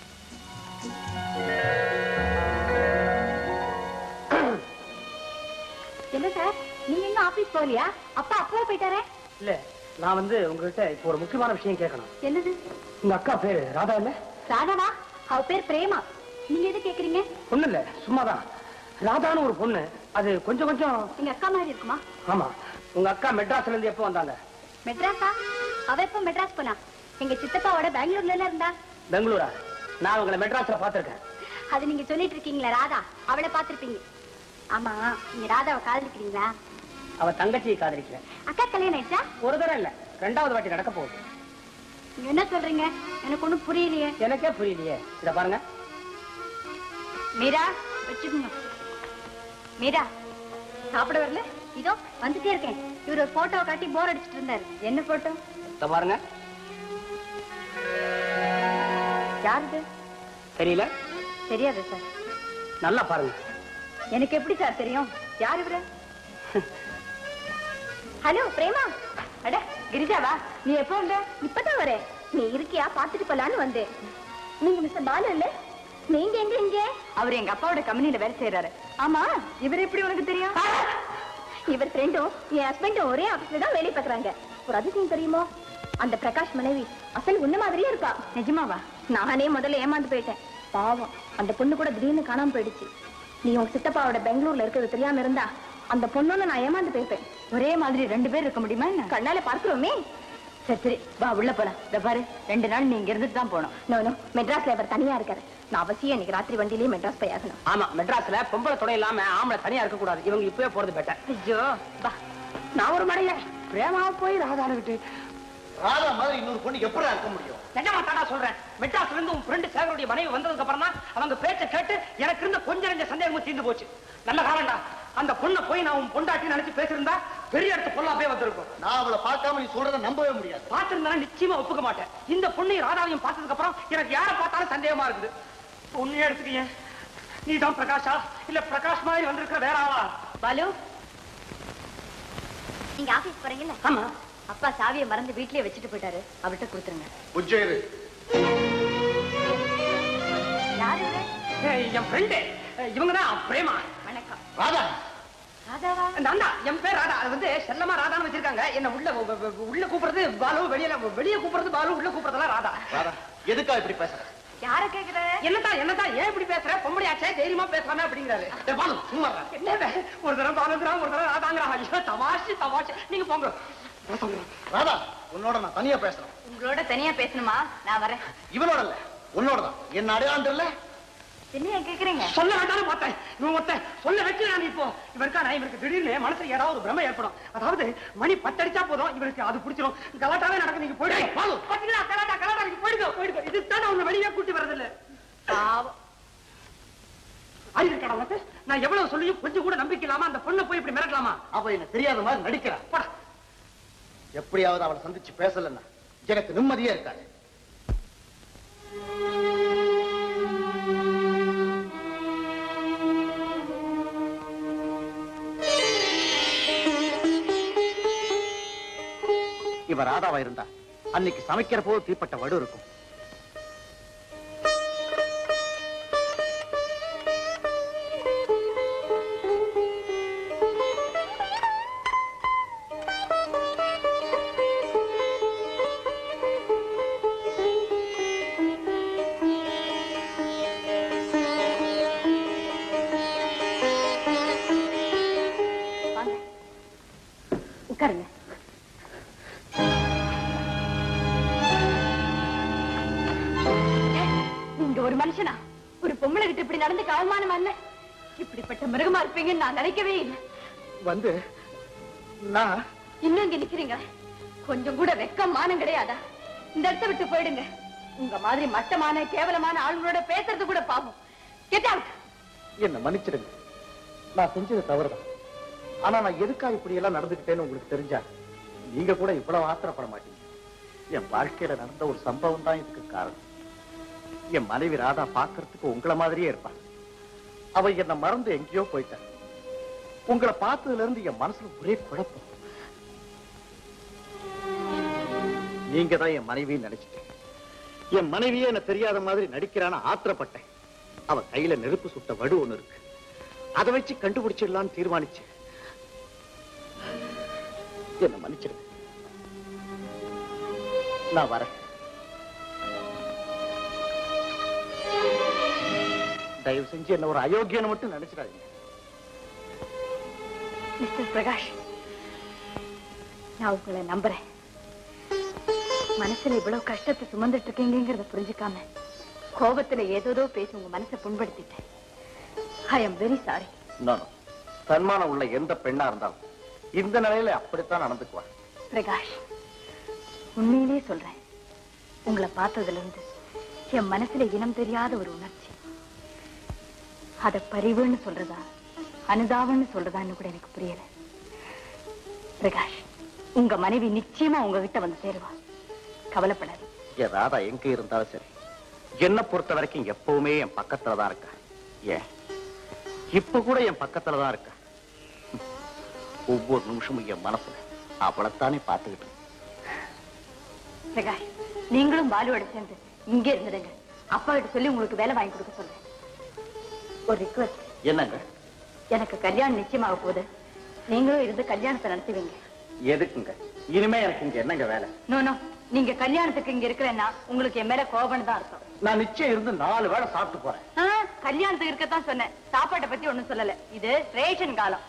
என்ன சார் நீங்க இன்னும் ஆபீஸ் போகலையா அப்பா அப்பவே போயிட்டாரே இல்ல நான் வந்து உங்ககிட்ட இப்போ ஒரு முக்கியமான விஷயம் கேட்கணும் என்னது உங்க அக்கா பேரு ராதா இல்ல ராதாவா அவ பேர் பிரேமா நீங்க எது கேக்குறீங்க ஒண்ணு இல்ல சும்மாதான் ராதான்னு ஒரு பொண்ணு அது கொஞ்சம் கொஞ்சம் எங்க அக்கா மாதிரி இருக்குமா ஆமா உங்க அக்கா மெட்ராஸ்ல இருந்து எப்போ வந்தாங்க மெட்ராஸா அவ எப்ப மெட்ராஸ் போனா எங்க சித்தப்பாவோட பெங்களூர்ல எல்லாம் இருந்தா பெங்களூரா நான் உங்களை மெட்ராஸ்ல பாத்திருக்கேன் அது நீங்க சொல்லிட்டு இருக்கீங்களா ராதா அவளை பாத்திருப்பீங்க ஆமா நீங்க ராதாவை காதலிக்கிறீங்களா அவ தங்கச்சியை காதலிக்கிறேன் அக்கா கல்யாணம் ஆயிடுச்சா ஒரு தடவை இல்ல ரெண்டாவது வாட்டி நடக்க போகுது நீங்க என்ன சொல்றீங்க எனக்கு ஒண்ணும் புரியலையே எனக்கே புரியலையே இத பாருங்க மீரா வச்சுக்கோங்க மீரா சாப்பிட வரல இதோ வந்துட்டே இருக்கேன் இவர் ஒரு போட்டோவை காட்டி போர் அடிச்சிட்டு இருந்தாரு என்ன போட்டோ இத பாருங்க யாருது தெரியல தெரியாது சார் நல்லா பாருங்க எனக்கு எப்படி சார் தெரியும் யார் இவரு ஹலோ பிரேமா அட கிரிஜாவா நீ எப்போ வந்த இப்பதான் வரேன் நீ இருக்கியா பாத்துட்டு போலான்னு வந்தேன் நீங்க மிஸ்டர் பாலு இல்ல நீங்க எங்க இங்க அவர் எங்க அப்பாவோட கம்பெனில வேலை செய்யறாரு ஆமா இவர் எப்படி உனக்கு தெரியும் இவர் ஃப்ரெண்டும் என் ஹஸ்பண்டும் ஒரே ஆபீஸ்ல தான் வேலை பார்க்கறாங்க ஒரு அதிசயம் தெரியுமோ அந்த பிரகாஷ் மனைவி அசல் உன்ன மாதிரியே இருக்கா நிஜமாவா நானே முதல்ல ஏமாந்து போயிட்டேன் பாவம் அந்த பொண்ணு கூட திடீர்னு காணாம போயிடுச்சு நீ உங்க சித்தப்பாவோட பெங்களூர்ல இருக்கிறது தெரியாம இருந்தா அந்த பொண்ணோன்னு நான் ஏமாந்து போயிருப்பேன் ஒரே மாதிரி ரெண்டு பேர் இருக்க முடியுமா என்ன கண்ணால பார்க்கிறோமே சரி சரி வா உள்ள போலாம் இத பாரு ரெண்டு நாள் நீ இங்க இருந்துட்டு தான் போனோம் நோ நோ மெட்ராஸ்ல அவர் தனியா இருக்காரு நான் அவசியம் இன்னைக்கு ராத்திரி வண்டியிலேயே மெட்ராஸ் போய் ஆகணும் ஆமா மெட்ராஸ்ல பொம்பளை துணை இல்லாம ஆம்பளை தனியா இருக்க கூடாது இவங்க இப்பவே போறது பெட்டர் ஐயோ வா நான் ஒரு மடைய பிரேமா போய் ராதான விட்டு ராதா மாதிரி இன்னொரு பொண்ணு எப்படி இருக்க முடியும் நிஜமா தாடா சொல்றேன் மெட்ராஸ்ல இருந்து உன் ஃப்ரெண்டு சேகருடைய மனைவி வந்ததுக்கு அப்புறம் தான் அவங்க பேச்ச கேட்டு எனக்கு இருந்த கொஞ்ச நெஞ்ச சந்தேகமும் தீர்ந்து போச்சு நல்ல காலம்டா அந்த பொண்ணை போய் நான் உன் பொண்டாட்டி நினைச்சு பேசியிருந்தா பெரிய இடத்து பொல்லாப்பே வந்திருக்கும் நான் அவளை பார்க்காம நீ சொல்றத நம்பவே முடியாது பார்த்திருந்தா நிச்சயமா ஒப்புக்க மாட்டேன் இந்த பொண்ணையும் ராதாவையும் பார்த்ததுக்கு அப்புறம் எனக்கு யாரை பார்த்தாலும் சந்தேகமா இருக்குது பொண்ணையே எடுத்துக்கீங்க நீ தான் பிரகாஷா இல்ல பிரகாஷ் மாதிரி வந்திருக்கிற வேற ஆளா பாலு நீங்க ஆபீஸ் போறீங்கல்ல ஆமா அப்பா சாவியை மறந்து வீட்லயே வச்சுட்டு போயிட்டாரு அவர்கிட்ட கொடுத்துருங்க உஜ்ஜயிரு யாரு இவரு? ஏய், என் ஃப்ரெண்டு இவங்க தான் பிரேமா வணக்கம் ராதா ராதாவா நான்டா என் பேர் ராதா அது வந்து செல்லமா ராதான்னு வச்சிருக்காங்க என்ன உள்ள உ- உ- உள்ள கூப்பிடுறது பாலு வெளியில வெளிய கூப்பிடுறது பாலு உள்ள கூப்பிடுறதெல்லாம் ராதா ராதா எதுக்கா இப்படி பேசுற யார கேக்குற என்னதா என்னதா ஏன் இப்படி பேசுற பொம்பளையாச்சே தைரியமா பேசலாமே அப்படிங்கிறாரு டேய் பாலு சும்மா இரு. என்ன இது? ஒரு தடவை பாலுங்கிறான் ஒரு தடவை ராதாங்கிறான் ஐயோ தமாஷு தமாஷு நீங்க போங்க ராதா உன்னோட நான் தனியா பேசுறேன் உங்களோட தனியா பேசணுமா நான் வரேன் இவனோட இல்ல உன்னோட தான் என்ன அடையாளம் இல்ல என்னையா கேக்குறீங்க சொல்ல வேண்டாம்னு பார்த்தேன் இவன் ஒருத்தன் சொல்ல வைக்கிறான் இப்போ இவருக்கா நான் இவருக்கு திடீர்னு மனசுல ஏதாவது ஒரு பிரமை ஏற்படும் அதாவது மணி பத்தடிச்சா போதும் இவருக்கு அது பிடிச்சிரும் கலாட்டாவே நடக்கும் நீங்க போயிடுங்க பாலு பாத்தீங்களா கலாட்டா கலாட்டா நீங்க போயிடுங்க போயிடுங்க இதுதான் நான் உன்னை வெளியே கூட்டி வரதில்ல பாவம் அறிவு இருக்கா உனக்கு நான் எவ்வளவு சொல்லியும் கொஞ்சம் கூட நம்பிக்கை இல்லாம அந்த பொண்ணை போய் இப்படி மிரட்டலாமா அவ என்ன தெரியாத மாதிரி நடிக்கிறா போடா எப்படியாவது அவளை சந்திச்சு பேசலன்னா எனக்கு நிம்மதியே இருக்காது இவ ராதாவா இருந்தா அன்னைக்கு சமைக்கிற போது தீப்பட்ட வடு இருக்கும் வாங்க உட்காருங்க நீங்க ஒரு மனுஷனா ஒரு பொம்பளை கிட்ட இப்படி நடந்து அவமானமா இல்ல இப்படிப்பட்ட மிருகமா இருப்பீங்கன்னு நான் நினைக்கவே இல்லை வந்து நான் இன்னும் இங்க நிக்கிறீங்க கொஞ்சம் கூட வெக்கம் மானம் கிடையாதா இந்த இடத்தை விட்டு போயிடுங்க உங்க மாதிரி மட்டமான கேவலமான ஆளுங்களோட பேசுறது கூட பாவம் Get out. என்ன மன்னிச்சிடுங்க நான் செஞ்சது தவறுதான் ஆனா நான் எதுக்காக இப்படி எல்லாம் நடந்துக்கிட்டேன்னு உங்களுக்கு தெரிஞ்சா நீங்க கூட இவ்வளவு ஆத்திரப்பட மாட்டீங்க என் வாழ்க்கையில நடந்த ஒரு சம்பவம் தான் இதுக்கு காரணம் என் மனைவி ராதா பார்க்கறதுக்கு உங்களை மாதிரியே இருப்பா அவ என்ன மறந்து எங்கேயோ போயிட்டா உங்களை பார்த்ததுல இருந்து என் மனசுல ஒரே குழப்பம் நீங்க தான் என் மனைவின்னு நினைச்சிட்டேன் என் மனைவியே என்ன தெரியாத மாதிரி நடிக்கிறான்னு ஆத்திரப்பட்டேன் அவ கையில நெருப்பு சுட்ட வடு ஒண்ணு இருக்கு அதை வச்சு கண்டுபிடிச்சிடலாம்னு தீர்மானிச்சு என்ன மன்னிச்சிருங்க நான் வரேன் தயவு செஞ்சு என்ன ஒரு அயோக்கியன்னு மட்டும் நினைச்சிடாதீங்க மிஸ்டர் பிரகாஷ் நான் உங்களை நம்புறேன் மனசுல இவ்வளவு கஷ்டத்தை சுமந்துட்டு இருக்கீங்கிறத புரிஞ்சுக்காம கோபத்துல ஏதோதோ பேசி உங்க மனசை புண்படுத்திட்டேன் ஐ எம் வெரி சாரி நானும் தன்மானம் உள்ள எந்த பெண்ணா இருந்தாலும் இந்த நிலையில அப்படித்தான் நடந்துக்குவா பிரகாஷ் உண்மையிலேயே சொல்றேன் உங்களை பார்த்ததுல இருந்து என் மனசுல இனம் தெரியாத ஒரு உணர்ச்சி அத பரிவுன்னு சொல்றதா அனுதாபம்னு சொல்றதான்னு கூட எனக்கு புரியல பிரகாஷ் உங்க மனைவி நிச்சயமா உங்ககிட்ட வந்து சேருவா கவலைப்படாது என் ராதா எங்க இருந்தாலும் சரி என்ன பொறுத்த வரைக்கும் எப்பவுமே என் பக்கத்துல தான் இருக்கா ஏன் இப்ப கூட என் பக்கத்துல தான் இருக்கா ஒவ்வொரு நிமிஷமும் என் மனசுல அவளைத்தானே பார்த்துக்கிட்டு இருக்கேன். பிரகாஷ் நீங்களும் பாலுவோட சேர்ந்து இங்கே இருந்துடுங்க அப்பா கிட்ட சொல்லி உங்களுக்கு வேலை வாங்கி கொடுக்க சொல்றேன் ஒரு ரிக்வஸ்ட் என்னங்க எனக்கு கல்யாணம் நிச்சயமாக போகுது நீங்களும் இருந்து கல்யாணத்தை நடத்துவீங்க எதுக்குங்க இனிமே எனக்கு இங்க என்னங்க வேலை நோ நோ நீங்க கல்யாணத்துக்கு இங்க இருக்கிறேன்னா உங்களுக்கு என் மேல கோபம் தான் அர்த்தம் நான் நிச்சயம் இருந்து நாலு வேளை சாப்பிட்டு போறேன் ஆ, கல்யாணத்துக்கு இருக்கத்தான் சொன்னேன் சாப்பாட்டை பத்தி ஒண்ணும் சொல்லல இது ரேஷன் காலம்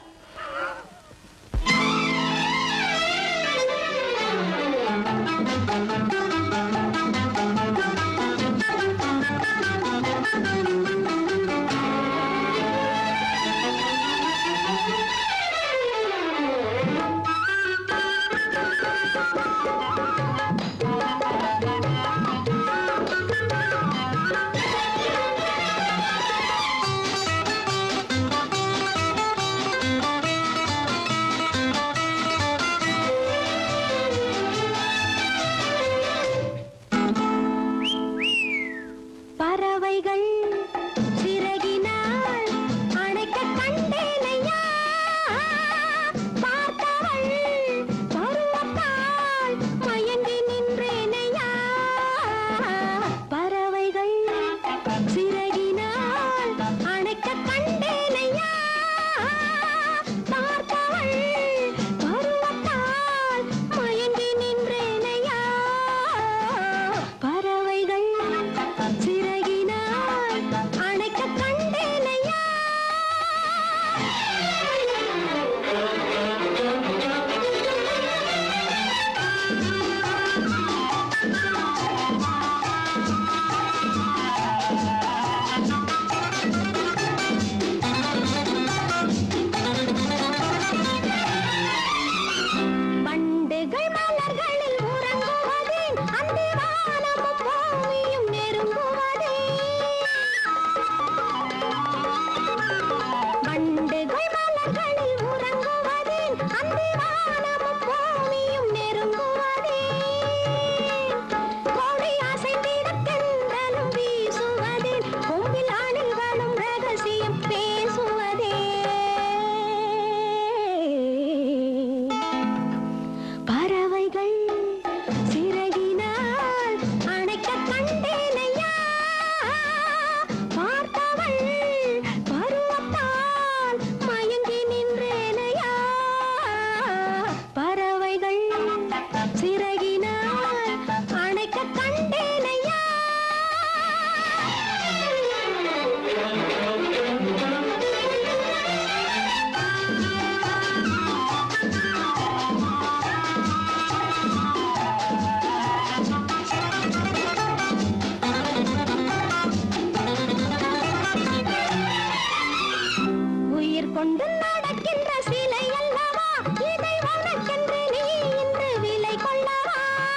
உயிர் கொண்டு நடக்கின்ற சிலை அல்லவா இதை உனக்கென்று நீ இன்று விலை கொள்ளவா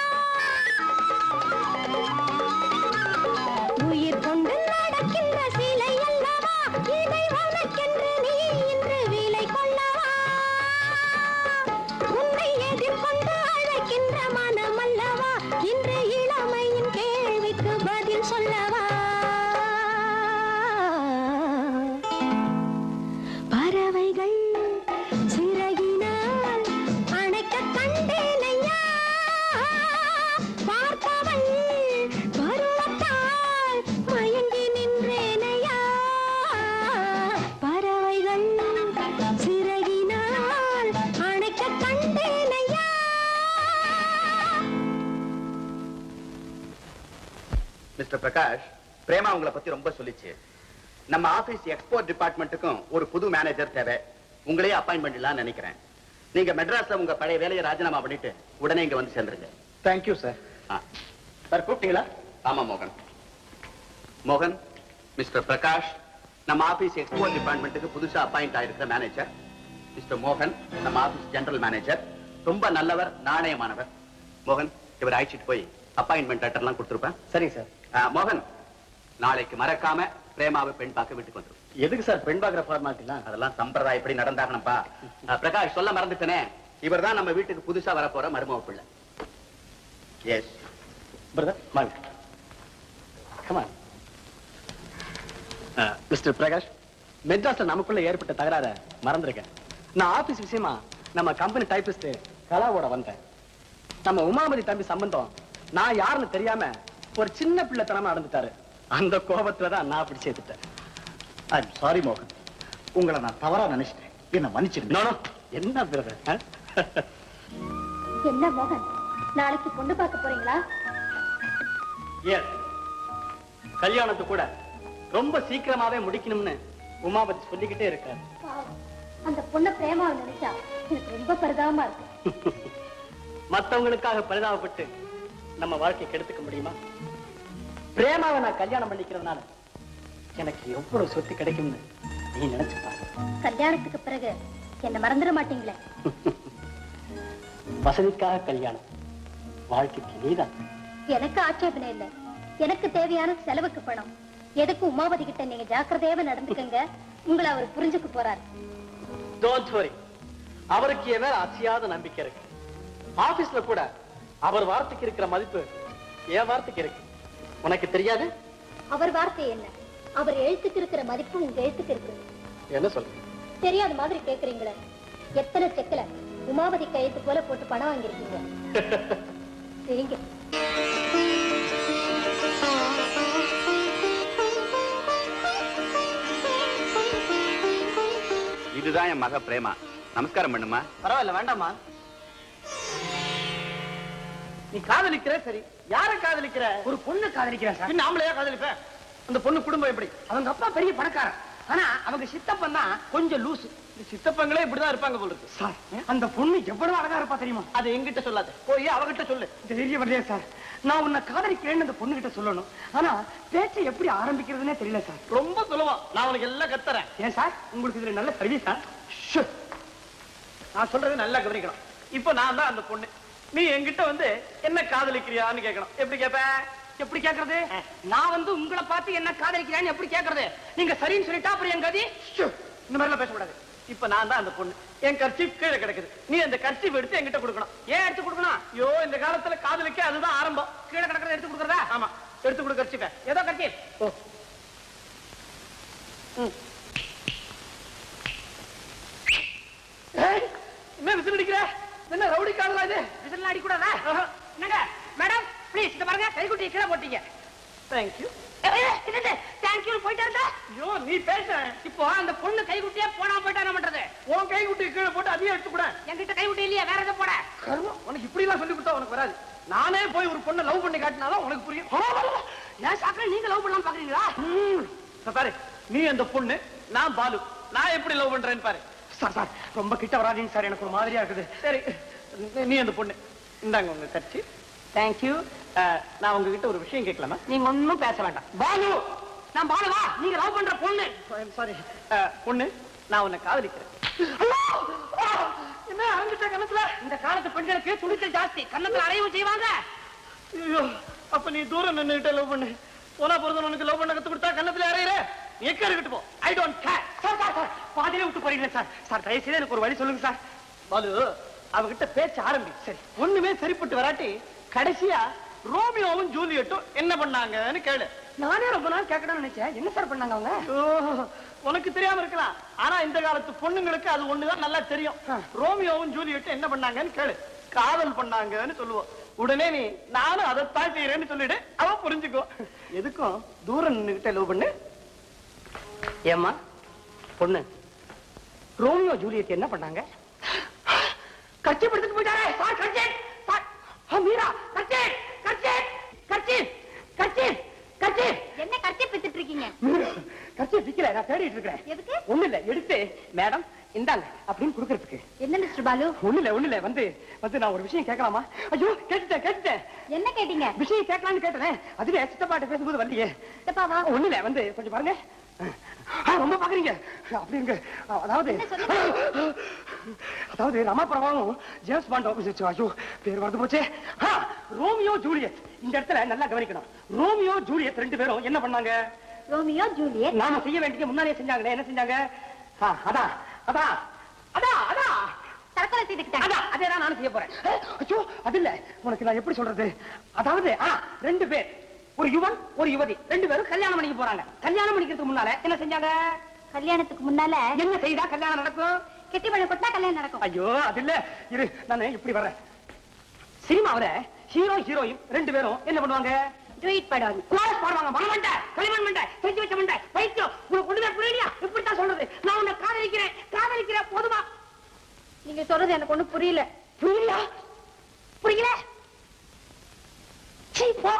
உயிர் கொண்டு நடக்கின்ற சிலை அல்லவா இதை உனக்கென்று நீ இன்று விலை கொள்ளவா உன்னை எதிர்கொண்டு அழைக்கின்ற மனம் அல்லவா இன்று இளமையின் கேள்விக்கு பதில் சொல்லவா பறவைகள் சிறகினால் அணைக்க கண்டேனையா பார்ப்பவள் பருவத்தால் மயங்கி நின்றேனையா பறவைகள் சிறகினால் அணைக்க கண்டேனையா மிஸ்டர் பிரகாஷ் பிரேமா உங்களை பத்தி ரொம்ப சொல்லிச்சு நம்ம ஆபீஸ் எக்ஸ்போர்ட் டிபார்ட்மெண்ட்டுக்கும் ஒரு புது மேனேஜர் தேவை உங்களையே அப்பாயின்ட் பண்ணலாம்னு நினைக்கிறேன் நீங்க மெட்ராஸ்ல உங்க பழைய வேலையை ராஜினாமா பண்ணிட்டு உடனே இங்க வந்து சேர்ந்துருங்க தேங்க்யூ சார் சார் கூப்பிட்டீங்களா ஆமா மோகன் மோகன் மிஸ்டர் பிரகாஷ் நம்ம ஆபீஸ் எக்ஸ்போர்ட் டிபார்ட்மெண்ட்டுக்கு புதுசா அப்பாயிண்ட் ஆயிருக்கிற மேனேஜர் மிஸ்டர் மோகன் நம்ம ஆபீஸ் ஜெனரல் மேனேஜர் ரொம்ப நல்லவர் நாணயமானவர் மோகன் இவர் அழைச்சிட்டு போய் அப்பாயின்மெண்ட் லெட்டர்லாம் கொடுத்துருப்பேன் சரிங்க சார் மோகன் நாளைக்கு மறக்காம பிரேமாவை பெண் பார்க்க வீட்டுக்கு வந்துரும் எதுக்கு சார் பெண் பார்க்குற ஃபார்மாலிட்டிலாம் அதெல்லாம் சம்பிரதாயம் எப்படி நடந்தாகணும்ப்பா அஹ், பிரகாஷ் சொல்ல மறந்துட்டேனே இவர்தான் நம்ம வீட்டுக்கு புதுசா வரப்போற மருமக பிள்ளை எஸ் பிரதர் வாங்க கமான் மிஸ்டர் பிரகாஷ் மெட்ராஸ்ல நமக்குள்ள ஏற்பட்ட தகராற மறந்துருக்கேன் நான் ஆபீஸ் விஷயமா நம்ம கம்பெனி டைபிஸ்ட் கலாவோட வந்தேன் நம்ம உமாபதி தம்பி சம்பந்தம் நான் யாருன்னு தெரியாம ஒரு சின்ன பிள்ளைத்தனமா நடந்துட்டாரு அந்த கோபத்துல தான் நான் அப்படி சேர்த்துட்டேன் ஐம் சாரி மோகன் உங்களை நான் தவறா நினைச்சிட்டேன் என்ன மன்னிச்சிருங்க No, no. என்ன பிரதர் என்ன மோகன் நாளைக்கு பொண்ணு பார்க்க போறீங்களா எஸ் கல்யாணத்து கூட ரொம்ப சீக்கிரமாவே முடிக்கணும்னு உமாபதி சொல்லிக்கிட்டே இருக்காரு பாவம். அந்த பொண்ணை பிரேமாவை நினைச்சா எனக்கு ரொம்ப பரிதாபமா இருக்கு மத்தவங்களுக்காக பரிதாபப்பட்டு நம்ம வாழ்க்கை கெடுத்துக்க முடியுமா பிரேமாவை நான் கல்யாணம் பண்ணிக்கிறதுனால எனக்கு எவ்வளவு சொத்து கிடைக்கும்னு நீ நினைச்சு பாரு கல்யாணத்துக்கு பிறகு என்ன மறந்துட மாட்டீங்களே வசதிக்காக கல்யாணம் வாழ்க்கைக்கு நீதான் எனக்கு ஆட்சேபனை இல்லை எனக்கு தேவையான செலவுக்கு பணம் எதுக்கு உமாவதி கிட்ட நீங்க ஜாக்கிரதையாவே நடந்துக்கங்க உங்களை அவர் புரிஞ்சுக்க போறாரு டோன்ட் வரி அவருக்கு என் மேல அசையாத நம்பிக்கை இருக்கு ஆபீஸ்ல கூட அவர் வார்த்தைக்கு இருக்கிற மதிப்பு என் வார்த்தைக்கு இருக்கு உனக்கு தெரியாது அவர் வார்த்தை என்ன அவர் எழுத்துக்கு இருக்கிற மதிப்பு உங்க எழுத்துக்கு இருக்கு என்ன சொல்ற தெரியாத மாதிரி கேக்குறீங்களே எத்தனை செக்குல உமாவதி கையெழுத்து போல போட்டு பணம் வாங்கியிருக்கீங்க சரிங்க இதுதான் என் மக பிரேமா நமஸ்காரம் பண்ணுமா பரவாயில்ல வேண்டாமா நீ காதலிக்கிற சரி யார காதலிக்கிற ஒரு பொண்ணு காதலிக்கிறேன் சார் பின்ன ஆம்பளையா காதலிப்ப அந்த பொண்ணு குடும்பம் எப்படி அவங்க அப்பா பெரிய பணக்காரன் ஆனா அவங்க சித்தப்பன் தான் கொஞ்சம் லூசு இந்த சித்தப்பங்களே இப்படிதான் இருப்பாங்க போல இருக்கு சார் அந்த பொண்ணு எவ்வளவு அழகா இருப்பா தெரியுமா அது எங்கிட்ட சொல்லாத போய் அவகிட்ட சொல்லு தெரிய வரலையா சார் நான் உன்னை காதலிக்கிறேன்னு அந்த பொண்ணு கிட்ட சொல்லணும் ஆனா பேச்சை எப்படி ஆரம்பிக்கிறதுனே தெரியல சார் ரொம்ப சுலபம் நான் உனக்கு எல்லாம் கத்துறேன் ஏன் சார் உங்களுக்கு இதுல நல்ல சர்வீஸா நான் சொல்றது நல்லா கவனிக்கணும் இப்போ நான் தான் அந்த பொண்ணு நீ என்கிட்ட வந்து என்ன காதலிக்கிறியான்னு கேட்கணும் எப்படி கேப்ப எப்படி கேக்குறது நான் வந்து உங்களை பார்த்து என்ன காதலிக்கிறேன்னு எப்படி கேக்குறது நீங்க சரின்னு சொல்லிட்டா அப்புறம் என் கதி ஷு, இந்த மாதிரிலாம் பேசக்கூடாது இப்ப நான் தான் அந்த பொண்ணு என் கர்ச்சீப் கீழே கிடக்குது நீ அந்த கர்ச்சீப் எடுத்து என்கிட்ட கொடுக்கணும் ஏன் எடுத்து கொடுக்கணும் ஐயோ இந்த காலத்துல காதலிக்க அதுதான் ஆரம்பம் கீழே கிடக்கிறத எடுத்து கொடுக்கறதா ஆமா எடுத்து கொடு கர்ச்சீப்பை ஏதோ கட்சி ஓ ம். ஏய், என்ன விசில் அடிக்கிற என்ன ரவுடி காதலா இது விசில் அடிக்கூடாதா என்னங்க மேடம் ப்ளீஸ் இந்த பாருங்க கைக்குட்டி கீழே போட்டீங்க தேங்க்யூ தேங்க்யூ போயிட்டா இருந்தா ஐயோ நீ பேச இப்போ அந்த பொண்ணு கைக்குட்டியே போனா போயிட்டா என்ன பண்றது உன் கை குட்டி கீழே போட்டு அதையும் எடுத்து கூட என்கிட்ட கைக்குட்டி இல்லையா வேற எதை போட கர்மம் உனக்கு இப்படி எல்லாம் சொல்லி கொடுத்தா உனக்கு வராது நானே போய் ஒரு பொண்ணை லவ் பண்ணி காட்டினாதான் உனக்கு புரியும் ஏன் சாக்கா நீங்க லவ் பண்ணலாம் பாக்குறீங்களா ம். இப்ப பாரு நீ அந்த பொண்ணு நான் பாலு நான் எப்படி லவ் பண்றேன்னு பாரு சார் சார் ரொம்ப கிட்ட வராதீங்க சார் எனக்கு ஒரு மாதிரியா இருக்குது சரி நீ- நீ அந்த பொண்ணு இந்தாங்க உங்க கட்சி தேங்க்யூ நான் உங்ககிட்ட ஒரு விஷயம் கேட்கலாமா நீங்க ஒண்ணும் பேச வேண்டாம் பாலு நான் பாலுவா நீங்க லவ் பண்ற பொண்ணு சாரி பொண்ணு நான் உன்னை காதலிக்கிறேன் ஐயோ! ஆ! என்ன அரைஞ்சிட்ட கணத்துல இந்த காலத்து பெண்களுக்கு துணிச்சல் ஜாஸ்தி கன்னத்துல அறையவும் செய்வாங்க ஐயோ அப்ப நீ தூரம் நின்னுகிட்ட லவ் பண்ணு போனா போறது உனக்கு லவ் பண்ண கத்து கொடுத்தா கண்ணத்துல அறையிற எக்க இருக்கட்டு போ I don't care sir sir sir பாதியிலே விட்டு போறீங்களே சார் சார் தயவு செய்து எனக்கு ஒரு வழி சொல்லுங்க சார் பாலு அவகிட்ட பேச்ச ஆரம்பி சரி ஒண்ணுமே சரிப்பட்டு வராட்டி கடைசியா ரோமியோவும் ஜூலியட்டும் என்ன பண்ணாங்கன்னு கேளு நானே ரொம்ப நாள் கேட்கணும்னு நினைச்சேன் என்ன சார் பண்ணாங்க அவங்க ஓ, உனக்கு தெரியாம இருக்கலாம் ஆனா இந்த காலத்து பொண்ணுங்களுக்கு அது ஒண்ணுதான் நல்லா தெரியும் ரோமியோவும் ஜூலியட்டும் என்ன பண்ணாங்கன்னு கேளு காதல் பண்ணாங்கன்னு சொல்லுவோம் உடனே நீ நானும் அதைத்தான் செய்யறேன்னு சொல்லிடு அவ புரிஞ்சுக்கோ எதுக்கும் தூரம் நின்னுகிட்ட லவ் பண்ணு ஏம்மா பொண்ணு ரோமியோ ஜூலியட் என்ன பண்ணாங்க கட்சி படுத்துட்டு போயிட்டாரே சார் கட்சி சார் ஆ, மீரா கட்சி கட்சி கட்சி கட்சி கட்சி என்ன கட்டி பித்துட்டு இருக்கீங்க கட்சி விக்கல நான் தேடிட்டு இருக்கிறேன் எதுக்கு ஒண்ணு இல்ல எடுத்து மேடம் இந்தாங்க அப்படின்னு கொடுக்கறதுக்கு என்ன மிஸ்டர் பாலு ஒண்ணு இல்ல ஒண்ணு இல்ல வந்து வந்து நான் ஒரு விஷயம் கேட்கலாமா ஐயோ கேட்டுட்டேன் கேட்டுட்டேன் என்ன கேட்டீங்க விஷயம் கேட்கலாம்னு கேட்டேன் அதுவே சித்தப்பாட்ட பேசும்போது வரலையே சித்தப்பாவா ஒண்ணு இல்ல வந்து கொஞ்சம் பாருங்க ஆ, ரொம்ப பாக்குறீங்க அப்படிங்க அதாவது அதாவது ரமாபுரமாவும் ஜேம்ஸ் பாண்டும் ஐயோ பேர் வந்து போச்சே ஆ, ரோமியோ ஜூலியட் இந்த இடத்துல நல்லா கவனிக்கணும் ரோமியோ ஜூலியட் ரெண்டு பேரும் என்ன பண்ணாங்க ரோமியோ ஜூலியட் நாம செய்ய வேண்டிய முன்னாடியே செஞ்சாங்களே என்ன செஞ்சாங்க ஆ, அதான் அதான் அதான் அதான் தற்கொலை செய்துக்கிட்டாங்க அதான் அதே தான் நானும் செய்ய போறேன் ஐயோ அது இல்ல உனக்கு நான் எப்படி சொல்றது அதாவது ஆ, ரெண்டு பேர் ஒரு யுவன் ஒரு யுவதி ரெண்டு பேரும் கல்யாணம் பண்ணிக்க போறாங்க கல்யாணம் பண்ணிக்கிறதுக்கு முன்னால என்ன செஞ்சாங்க கல்யாணத்துக்கு முன்னால என்ன செய்தா கல்யாணம் நடக்கும் கெட்டி பழம் கொட்டா கல்யாணம் நடக்கும் ஐயோ அது இல்ல இரு நானு இப்படி வர்றேன் சினிமாவுல ஹீரோ ஹீரோயின் ரெண்டு பேரும் என்ன பண்ணுவாங்க ட்வீட் பாடுவாங்க கோரஸ் பாடுவாங்க மணமண்ட களிமண் மண்டை செஞ்சு வச்ச மண்டை வைத்தியம் உனக்கு ஒண்ணுமே புரியலையா இப்படித்தான் சொல்றது நான் உன்னை காதலிக்கிறேன் காதலிக்கிறேன் போதுமா நீங்க சொல்றது எனக்கு ஒண்ணும் புரியல புரியலையா புரியல சீ, போ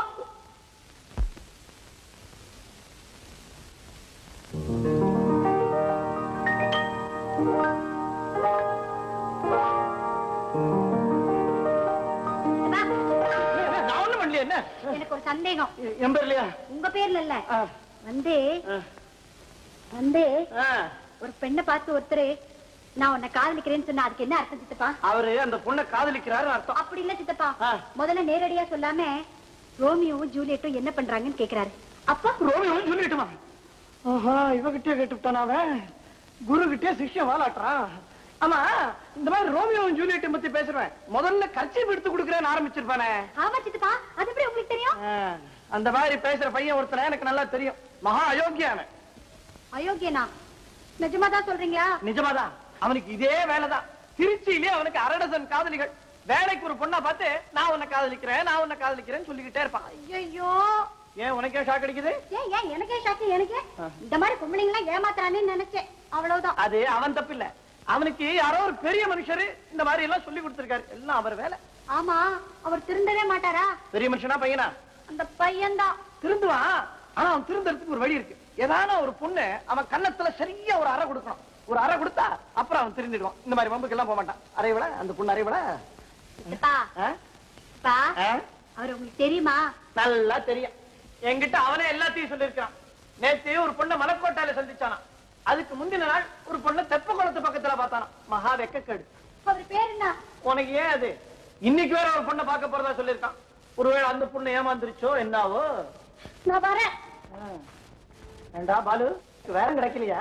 என்ன, நான் ஒண்ணும் பண்ணலையே என்ன எனக்கு ஒரு சந்தேகம் என் பேர் இல்லையா உங்க பேர்ல இல்ல ஆ. வந்து ஆ. வந்து ஆ. ஒரு பெண்ணை பார்த்து ஒருத்தர் நான் உன்னை காதலிக்கிறேன்னு சொன்னா அதுக்கு என்ன அர்த்தம் சித்தப்பா அவரு அந்த பொண்ணை காதலிக்கிறாரு அர்த்தம் அப்படி இல்ல சித்தப்பா ஆ. முதல்ல நேரடியா சொல்லாம ரோமியோவும் ஜூலியட்டும் என்ன பண்றாங்கன்னு கேக்குறாரு அப்பா ரோமியோவும் சொல்லிட்டுமா ஆஹா இவகிட்டே கேட்டுவிட்டான் அவன் குரு கிட்டே சிஷ்யம் வாலாட்டுறான் ஆமா இந்த மாதிரி ரோமியோவும் ஜூலியட்டும் பத்தி பேசுறேன் முதல்ல கர்ச்சீப் எடுத்து கொடுக்குறேன்னு ஆரம்பிச்சிருப்பானே ஆமா சித்தப்பா அது எப்படி உங்களுக்கு தெரியும் ஆ, அந்த மாதிரி பேசுற பையன் ஒருத்தனை எனக்கு நல்லா தெரியும் மகா அயோக்கியானு அயோக்கியனா நிஜமாதான் சொல்றீங்களா நிஜமாதான் அவனுக்கு இதே வேலைதான் திருச்சியிலே அவனுக்கு அரடசன் காதலிகள் வேலைக்கு ஒரு பொண்ணா பார்த்து நான் உன்னை காதலிக்கிறேன் நான் உன்னை காதலிக்கிறேன்னு சொல்லிக்கிட்டே இருப்பான் ஐயோ ஏன் உனக்கே ஷாக் அடிக்குது ஏன் ஏன் எனக்கே ஷாக்கு எனக்கு இந்த மாதிரி பொம்பளைங்க எல்லாம் ஏமாத்துறானேன்னு நினைச்சேன் அவ்வளவுதான் அது அவன் தப்பு இல்ல அவனுக்கு யாரோ ஒரு பெரிய மனுஷரு இந்த மாதிரி எல்லாம் சொல்லி கொடுத்திருக்காரு எல்லாம் அவர் வேலை ஆமா அவர் திருந்தவே மாட்டாரா பெரிய மனுஷனா பையனா அந்த பையன்தான் திருந்துவான் ஆனா அவன் திருந்தறதுக்கு ஒரு வழி இருக்கு ஏதான ஒரு பொண்ணு அவன் கன்னத்துல சரியா ஒரு அறை கொடுக்கணும் ஒரு அறை கொடுத்தா அப்புறம் அவன் திருந்திடுவான் இந்த மாதிரி வம்புக்கு எல்லாம் போக மாட்டான் அறைவிட அந்த பொண்ணு அறைவிட சித்தப்பா பா அவர் உங்களுக்கு தெரியுமா நல்லா தெரியும் என்கிட்ட அவனே எல்லாத்தையும் சொல்லியிருக்கான் நேத்து ஒரு பொண்ணை மலக்கோட்டையில சந்திச்சானா அதுக்கு முந்தின நாள் ஒரு பொண்ணை தெப்ப குளத்து பக்கத்துல பார்த்தானா மகா வெக்கக்கேடு அவர் பேர் என்ன உனக்கு ஏன் அது இன்னைக்கு வேற ஒரு பொண்ணை பார்க்க போறதா சொல்லியிருக்கான் ஒருவேளை அந்த பொண்ணு ஏமாந்துருச்சோ என்னாவோ நான் வரேன் ஏண்டா பாலு வேற கிடைக்கலையா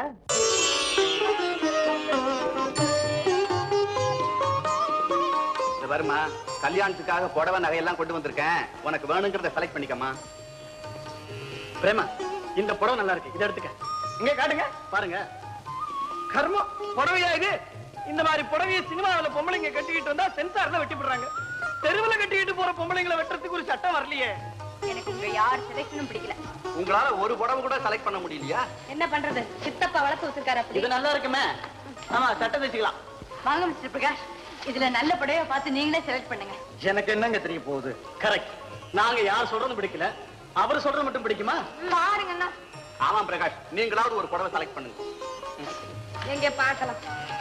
இந்த வருமா கல்யாணத்துக்காக புடவை நகையெல்லாம் கொண்டு வந்திருக்கேன் உனக்கு வேணுங்கிறத செலக்ட் பண்ணிக்கம்மா பிரேமா இந்த புடவை நல்லா இருக்கு இதை எடுத்துக்க இங்க காட்டுங்க பாருங்க கர்மம் புடவையா இது இந்த மாதிரி புடவைய சினிமாவுல பொம்பளைங்க கட்டிக்கிட்டு வந்தா சென்சார்ல வெட்டி போடுறாங்க தெருவுல கட்டிக்கிட்டு போற பொம்பளைங்களை வெட்டுறதுக்கு ஒரு சட்டம் வரலையே எனக்கு உங்க யார் செலக்ஷனும் பிடிக்கல உங்களால ஒரு புடவை கூட செலக்ட் பண்ண முடியலையா என்ன பண்றது சித்தப்பா வளர்த்து வச்சிருக்காரு அப்படி இது நல்லா இருக்குமே ஆமா சட்டம் வச்சுக்கலாம் வாங்க மிஸ்டர் பிரகாஷ் இதுல நல்ல புடவைய பார்த்து நீங்களே செலக்ட் பண்ணுங்க எனக்கு என்னங்க தெரிய போகுது கரெக்ட் நாங்க யார் சொல்றது பிடிக்கல அவர் சொல்றது மட்டும் பிடிக்குமா பாருங்கண்ணா ஆமா பிரகாஷ் நீங்களாவது ஒரு புடவை செலக்ட் பண்ணுங்க எங்க பார்க்கலாம்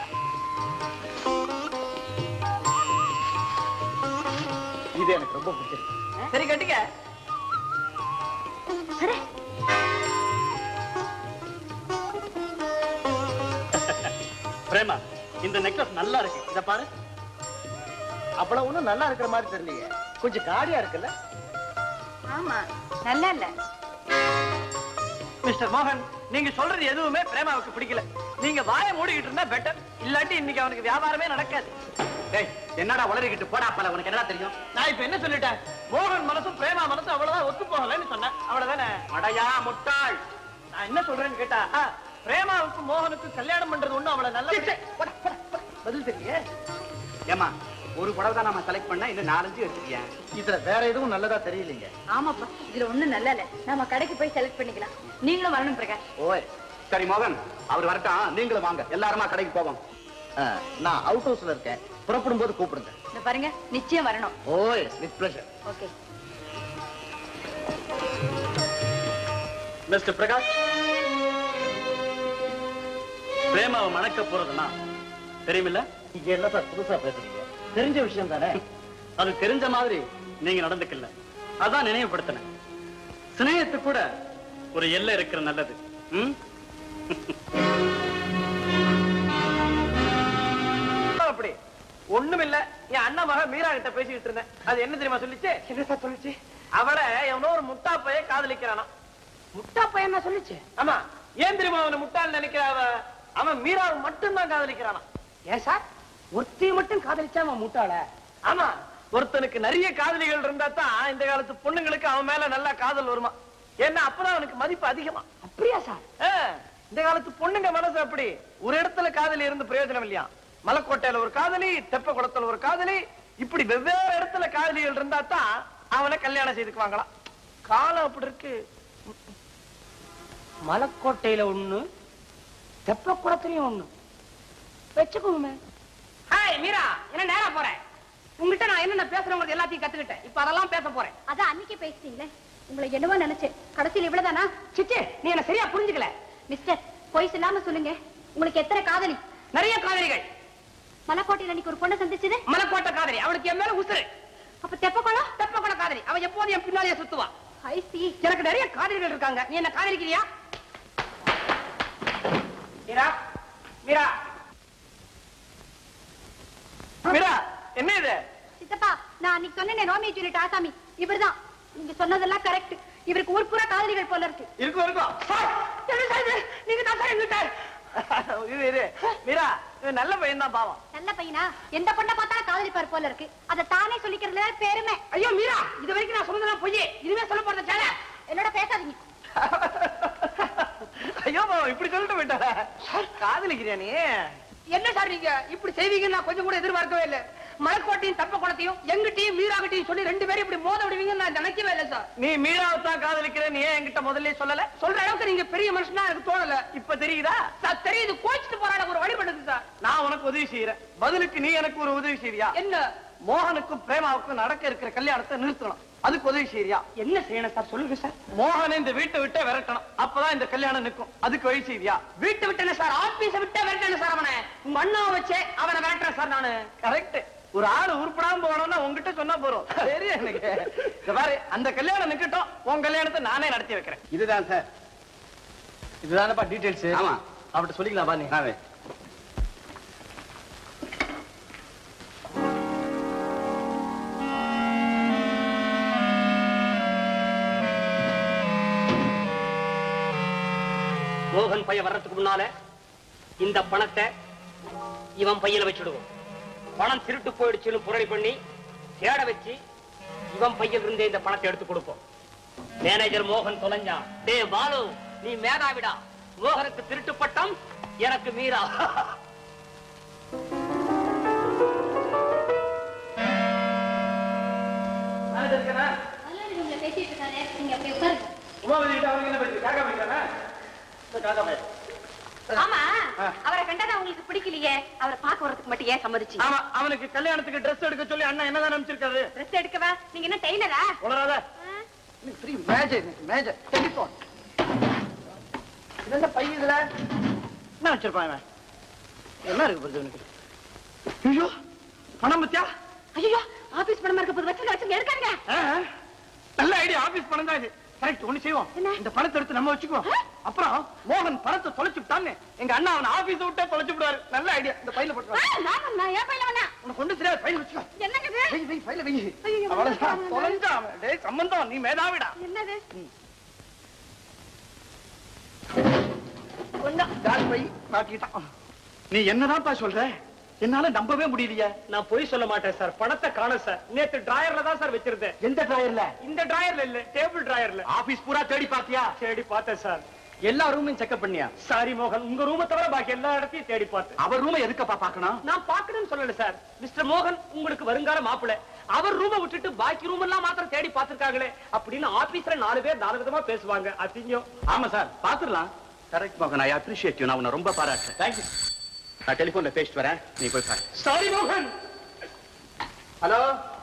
இது எனக்கு ரொம்ப பிடிச்சிருக்கு சரி கட்டிக்க பிரேமா இந்த நெக்லஸ் நல்லா இருக்கு இத பாரு அவ்வளவு ஒண்ணும் நல்லா இருக்கிற மாதிரி தெரியலையே கொஞ்சம் காடியா இருக்குல்ல ஆமா நல்லா இல்ல மிஸ்டர் மோகன் நீங்க சொல்றது எதுவுமே பிரேமாவுக்கு பிடிக்கல நீங்க வாயை மூடிக்கிட்டு இருந்தா பெட்டர் இல்லாட்டி இன்னைக்கு அவனுக்கு வியாபாரமே நடக்காது டேய் என்னடா உளறிக்கிட்டு போடா பல உனக்கு என்னடா தெரியும் நான் இப்ப என்ன சொல்லிட்டேன் மோகன் மனசும் பிரேமா மனசும் அவ்வளவுதான் ஒத்து போகலன்னு சொன்னேன் அவ்வளவுதானே அடையா முட்டாள் நான் என்ன சொல்றேன்னு கேட்டா ஆ, பிரேமாவுக்கும் மோகனுக்கும் கல்யாணம் பண்றது ஒண்ணும் அவளை நல்ல பதில் தெரியல ஏமா ஒரு புடவை தான் நம்ம செலக்ட் பண்ணா இன்னும் நாலஞ்சு எடுத்துக்கியேன் இதுல வேற எதுவும் நல்லதா தெரியலீங்க ஆமாப்பா இதுல ஒண்ணும் நல்லா இல்ல நம்ம கடைக்கு போய் செலக்ட் பண்ணிக்கலாம் நீங்களும் வரணும் பிரகாஷ் ஓய் சரி மோகன் அவர் வரட்டும் நீங்களும் வாங்க எல்லாருமா கடைக்கு போவோம் ஆ, நான் அவுட் ஹவுஸ்ல இருக்கேன் புறப்படும் போது கூப்பிடுங்க இந்த பாருங்க நிச்சயம் வரணும் ஓய் with pleasure okay mister Prakash பிரேமாவை மணக்க போறதுன்னா தெரியுமில்ல நீங்க என்ன சார் புதுசா பேசுறீங்க தெரிஞ்ச விஷயம் தானே அது தெரிஞ்ச மாதிரி நீங்க நடந்துக்கல அதான் நினைவுபடுத்தினேன் சிநேகத்துக்கு கூட ஒரு எல்லை இருக்கிற நல்லது ம்? அப்படி ஒண்ணுமில்ல என் அண்ணன் மக மீரா கிட்ட பேசிக்கிட்டு இருந்தேன் அது என்ன தெரியுமா சொல்லிச்சு என்ன சார் சொல்லிச்சு அவளை எவனோ ஒரு முட்டா பைய காதலிக்கிறானா முட்டா பையன் சொல்லிச்சு ஆமா ஏன் தெரியுமா அவனை முட்டாள் நினைக்கிற அவ அவன் மீராவை மட்டும்தான் காதலிக்கிறானா ஏன் சார் ஒருத்தைய மட்டும் காதலிச்சா அவன் முட்டாள ஆமா ஒருத்தனுக்கு நிறைய காதலிகள் இருந்தா தான் இந்த காலத்து பொண்ணுங்களுக்கு அவன் மேல நல்லா காதல் வருமா ஏன்னா அப்பதான் அவனுக்கு மதிப்பு அதிகமா அப்படியா சார் இந்த காலத்து பொண்ணுங்க மனசு அப்படி ஒரு இடத்துல காதலி இருந்து பிரயோஜனம் இல்லையா மலைக்கோட்டையில ஒரு காதலி தெப்ப குளத்துல ஒரு காதலி இப்படி வெவ்வேறு இடத்துல காதலிகள் இருந்தா தான் அவனை கல்யாணம் செய்துக்குவாங்களாம் காலம் அப்படி இருக்கு மலைக்கோட்டையில ஒண்ணு தெப்ப குளத்துலயும் ஒண்ணு வச்சுக்கோங்க ஹாய் மீரா என்ன நேரா போறேன் உங்ககிட்ட நான் என்னென்ன பேசுறவங்களுக்கு எல்லாத்தையும் கத்துக்கிட்டேன் இப்ப அதெல்லாம் பேச போறேன் அதான் அன்னைக்கே பேசிட்டீங்களே உங்களை என்னவோ நினைச்சேன் கடைசியில் இவ்வளவுதானா சிச்சே நீ என்ன சரியா புரிஞ்சுக்கல மிஸ்டர் பொய் சொல்லாம சொல்லுங்க உங்களுக்கு எத்தனை காதலி நிறைய காதலிகள் மலைக்கோட்டையில் அன்னைக்கு ஒரு பொண்ணை சந்திச்சது மலைக்கோட்டை காதலி அவளுக்கு என் மேல உசுரு அப்ப தெப்பக்குளம் தெப்பக்குள காதலி அவ எப்போதும் என் பின்னாலேயே சுத்துவா ஐ சி எனக்கு நிறைய காதலிகள் இருக்காங்க நீ என்ன காதலிக்கிறியா மீரா மீரா மீரா என்ன இது சித்தப்பா நான் அன்னைக்கு சொன்னேனே ரோமியோ ஜூலியட் ஆசாமி இவர்தான் நீங்க சொன்னதெல்லாம் கரெக்ட் இவருக்கு ஊர் பூரா காதலிகள் போல இருக்கு இருக்கும் இருக்கும் என்ன சார் இது? நீங்க தான் சார் எங்கிட்ட இது இது மீரா இவன் நல்ல பையன் தான் பாவம் நல்ல பையனா எந்த பொண்ணை பார்த்தாலும் காதலிப்பார் போல இருக்கு அதை தானே சொல்லிக்கிறதுல பெருமை ஐயோ மீரா இது வரைக்கும் நான் சொன்னதெல்லாம் பொய்யே இனிமே சொல்ல போறத சேல என்னோட பேசாதீங்க ஐயோ பாவம் இப்படி சொல்லிட்டு போயிட்டாரா காதலிக்கிறியா நீ என்ன சார் நீங்க இப்படி செய்வீங்கன்னு நான் கொஞ்சம் கூட எதிர்பார்க்கவே இல்ல மலைக்கோட்டையும் தப்ப குளத்தையும் எங்கிட்டையும் மீராகிட்டையும் சொல்லி ரெண்டு பேரும் இப்படி மோத விடுவீங்கன்னு நான் நினைக்கவே இல்லை சார் நீ மீராவை தான் காதலிக்கிற நீ ஏன் என்கிட்ட முதல்ல சொல்லல சொல்ற அளவுக்கு நீங்க பெரிய மனுஷனா எனக்கு தோணல இப்ப தெரியுதா சார் தெரியுது கோச்சிட்டு போறாட ஒரு வழிபடுது சார் நான் உனக்கு உதவி செய்யறேன் பதிலுக்கு நீ எனக்கு ஒரு உதவி செய்வியா என்ன மோகனுக்கும் பிரேமாவுக்கும் நடக்க இருக்கிற கல்யாணத்தை நிறுத்தணும் அதுக்கு உதவி செய்யறியா என்ன செய்யணும் சார் சொல்லுங்க சார் மோகனை இந்த வீட்டை விட்டே விரட்டணும் அப்பதான் இந்த கல்யாணம் நிற்கும் அதுக்கு வழி செய்வியா வீட்டை விட்டேன் சார் ஆபீஸ விட்டே விரட்டேன் சார் அவனை உங்க அண்ணாவை வச்சே அவனை விரட்டுறேன் சார் நானு கரெக்ட் ஒரு ஆளு உருப்படாம போகணும்னா உங்ககிட்ட சொன்னா போறோம் சரி எனக்கு இந்த பாரு அந்த கல்யாணம் நிக்கட்டும் உன் கல்யாணத்தை நானே நடத்தி வைக்கிறேன் இதுதான் சார் இதுதானப்பா டீடைல்ஸ் ஆமா அவர்கிட்ட சொல்லிக்கலாம் பா நீ ஆவே மோகன் பையன் வர்றதுக்கு முன்னால இந்த பணத்தை இவன் பையில வச்சுடுவோம் பணம் திருட்டு போயிடுச்சுன்னு புரளி பண்ணி தேட வச்சு இவன் பையில இருந்தே இந்த பணத்தை எடுத்து கொடுப்போம் மேனேஜர் மோகன் தொலைஞ்சான் டே பாலு நீ மேதாவிடா மோகனுக்கு திருட்டு பட்டம் எனக்கு மீரா உங்களை பேசிட்டு இருக்காரு நீங்க அப்படி உட்காருங்க உமாவதி கிட்ட அவருக்கு என்ன பேச்சு காக்கா பேசுறானே காக்கா பேசு ஆமா அவரை கண்டதா உங்களுக்கு பிடிக்கலையே அவரை பார்க்க வரதுக்கு மட்டும் ஏன் சம்மதிச்சீங்க ஆமா அவனுக்கு கல்யாணத்துக்கு Dress எடுக்க சொல்லி அண்ணா என்னதான் நினைச்சிருக்காரு ட்ரெஸ் எடுக்கவா நீங்க என்ன டெய்லரா உளராத ஃப்ரீ மேஜர் மேஜர் டெலிஃபோன் இதெல்லாம் பை இதுல என்ன வச்சிருப்பான் இவன் என்ன இருக்கு போகுது இவனுக்கு ஐயோ பணம் பத்தியா ஐயோ ஆபீஸ் பணமா இருக்க போது வச்சுங்க வச்சுங்க எடுக்காருங்க நல்ல ஐடியா ஆபீஸ் பணம் தான் இது கரெக்ட் ஒண்ணு செய்வோம் இந்த பணத்தை எடுத்து நம்ம வச்சுக்குவோம் அப்புறம் மோகன் பணத்தை தொலைச்சு விட்டான்னு எங்க அண்ணா அவன் ஆபீஸ் விட்டே தொலைச்சு விடுவாரு நல்ல ஐடியா இந்த பையில போட்டு நான் நான் ஏன் பையில வேணா உனக்கு கொண்டு தெரியாது பையில வச்சுக்கோ என்னங்க இது? வை வை பையில வை ஐயோ, அவ்வளவுதான் தொலைஞ்சான் அவன். டேய் சம்பந்தம் நீ மேதாவிடா என்னது ஜாதி பை மாட்டிக்கிட்டான் நீ என்னதான்ப்பா சொல்ற என்னால நம்பவே முடியலையே நான் பொய் சொல்ல மாட்டேன் சார் பணத்தை காண சார் நேத்து டிராயர்ல தான் சார் வச்சிருந்தேன் எந்த டிராயர்ல இந்த டிராயர்ல இல்ல டேபிள் டிராயர்ல ஆபீஸ் பூரா தேடி பாத்தியா தேடி பார்த்தேன் சார் எல்லா ரூமையும் செக்அப் பண்ணியா சாரி மோகன் உங்க ரூமை தவிர பாக்கி எல்லா இடத்தையும் தேடி பார்த்தேன் அவர் ரூமை எதுக்கப்பா பாக்கணும் நான் பாக்கணும்னு சொல்லல சார் மிஸ்டர் மோகன் உங்களுக்கு வருங்கால மாப்பிளை அவர் ரூமை விட்டுட்டு பாக்கி ரூம் எல்லாம் மாத்திரம் தேடி பார்த்திருக்காங்களே அப்படின்னு ஆபீஸ்ல நாலு பேர் நாலு விதமா பேசுவாங்க அசிங்கம் ஆமா சார் பாத்துடலாம் கரெக்ட் மகன் ஐ அப்ரிஷியேட் யூ நான் உன்னை ரொம்ப பாராட்டுறேன் தேங்க்யூ நான் டெலிபோன்ல பேசிட்டு வரேன் நீ போய் பாரு சாரி மோகன் ஹலோ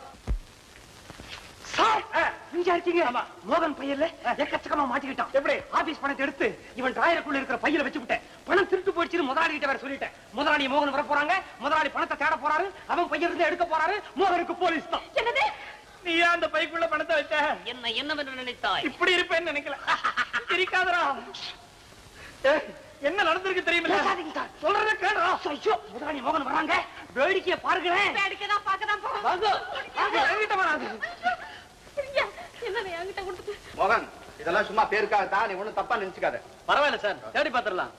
சார் நீங்க இருக்கீங்க ஆமா மோகன் பையல்ல எக்கச்சக்கமா மாட்டிக்கிட்டான் எப்படி ஆபீஸ் பணத்தை எடுத்து இவன் டிராயருக்குள்ள இருக்கிற பையில வச்சு விட்டேன் பணம் திருட்டு போயிடுச்சுன்னு முதலாளி கிட்ட வேற சொல்லிட்டேன் முதலாளி மோகன் வர போறாங்க முதலாளி பணத்தை தேட போறாரு அவன் பையன் இருந்து எடுக்க போறாரு மோகனுக்கு போலீஸ் தான் என்னது நீ ஏன் அந்த பைக்குள்ள பணத்தை வச்ச என்ன என்னவென்று நினைத்தாய் இப்படி இருப்பேன்னு நினைக்கல சிரிக்காதடா ஏய், என்ன நடந்திருக்கு தெரியுமில்ல சொல்றத கேடுறா ஐயோ முதலாளி மோகன் வராங்க வேடிக்கைய பாருங்களேன் வேடிக்கைதான் பார்க்கதான் போறோம் வாங்க வாங்க என்கிட்ட வராது என்னது என்கிட்ட கொடுத்துட்டு மோகன் இதெல்லாம் சும்மா பேருக்காக தான் நீ ஒண்ணும் தப்பா நினைச்சுக்காத பரவாயில்ல சார் தேடி பாத்துடலாம்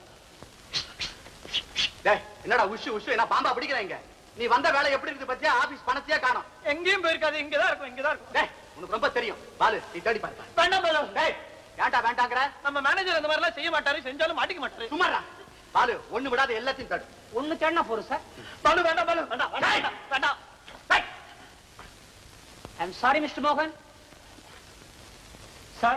டேய் என்னடா உஷு உஷு என்ன பாம்பா பிடிக்கிறீங்க நீ வந்த வேலை எப்படி இருக்கு பத்தியா ஆபீஸ் பணத்தையே காணோம் எங்கேயும் போயிருக்காது இங்கதான் இருக்கும் இங்கதான் இருக்கும் டேய் உனக்கு ரொம்ப தெரியும் பாலு நீ தேடி பாரு வேண்டாம் பாலு டேய் ஏன்டா வேண்டாங்கிற நம்ம மேனேஜர் அந்த மாதிரி எல்லாம் செய்ய மாட்டாரு செஞ்சாலும் மாட்டிக்க மாட்டாரு சும்மாடா பாலு ஒண்ணு விடாத எல்லாத்தையும் தடு ஒண்ணு தேடினா போறோம் சார் பாலு வேண்டாம் பாலு வேண்டாம் வேண்டாம் வேண்டாம் ஐம் சாரி மிஸ்டர் மோகன் சார்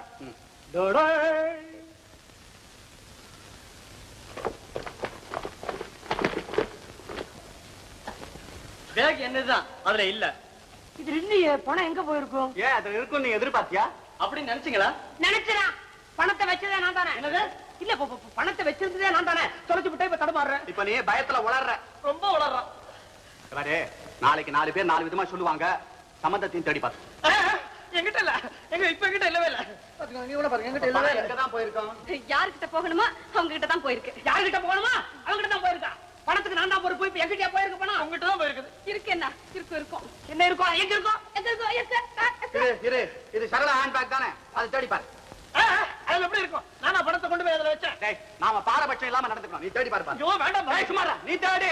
பேக் என்னதுதான் அதுல இல்ல இது இல்லையே பணம் எங்க போயிருக்கும் ஏன் அதுல இருக்கும் நீ எதிர்பார்த்தியா அப்படின்னு நினைச்சீங்களா நினைச்சா பணத்தை வச்சதே நான் தானே என்னது இல்ல ப- ப- பணத்தை வச்சிருந்ததே நான் தானே தொலைச்சு விட்டே இப்ப தடுமாறுறேன் இப்ப நீ பயத்துல உளர்ற ரொம்ப வளர்றான் பாரு நாளைக்கு நாலு பேர் நாலு விதமா சொல்லுவாங்க சம்பந்தத்தையும் தேடி பாத்து எங்கிட்ட இல்ல எங்க இப்ப எங்கிட்ட இல்லவே இல்ல பாத்துக்கோங்க, நீ கூட பாருங்க எங்கிட்ட இல்லவே இல்ல எங்கதான் போயிருக்கோம் யாருக்கிட்ட போகணுமோ அவங்க கிட்ட தான் போயிருக்கு யாருகிட்ட போகணுமா அவங்கிட்ட தான் போயிருக்கா பணத்துக்கு நான் தான் பொறுப்பு இப்ப எங்கிட்டயா போயிருக்கு பணம் உங்ககிட்ட தான் போயிருக்குது இருக்கு என்ன இருக்கும் இருக்கும் என்ன இருக்கும் எங்க இருக்கும் எங்க இருக்கும் எங்க ஆ, எங்க? இரு இரு இது சரளா ஹேண்ட் பேக் தானே அதை தேடி பாரு ஆ, ஆ, அதுல எப்படி இருக்கும் நானா பணத்தை கொண்டு போய் அதுல வச்சேன் டேய் நாம பாரபட்சம் இல்லாம நடந்துக்கணும் நீ தேடி பாரு பாரு ஐயோ வேண்டாம் டேய், சும்மாடா நீ தேடி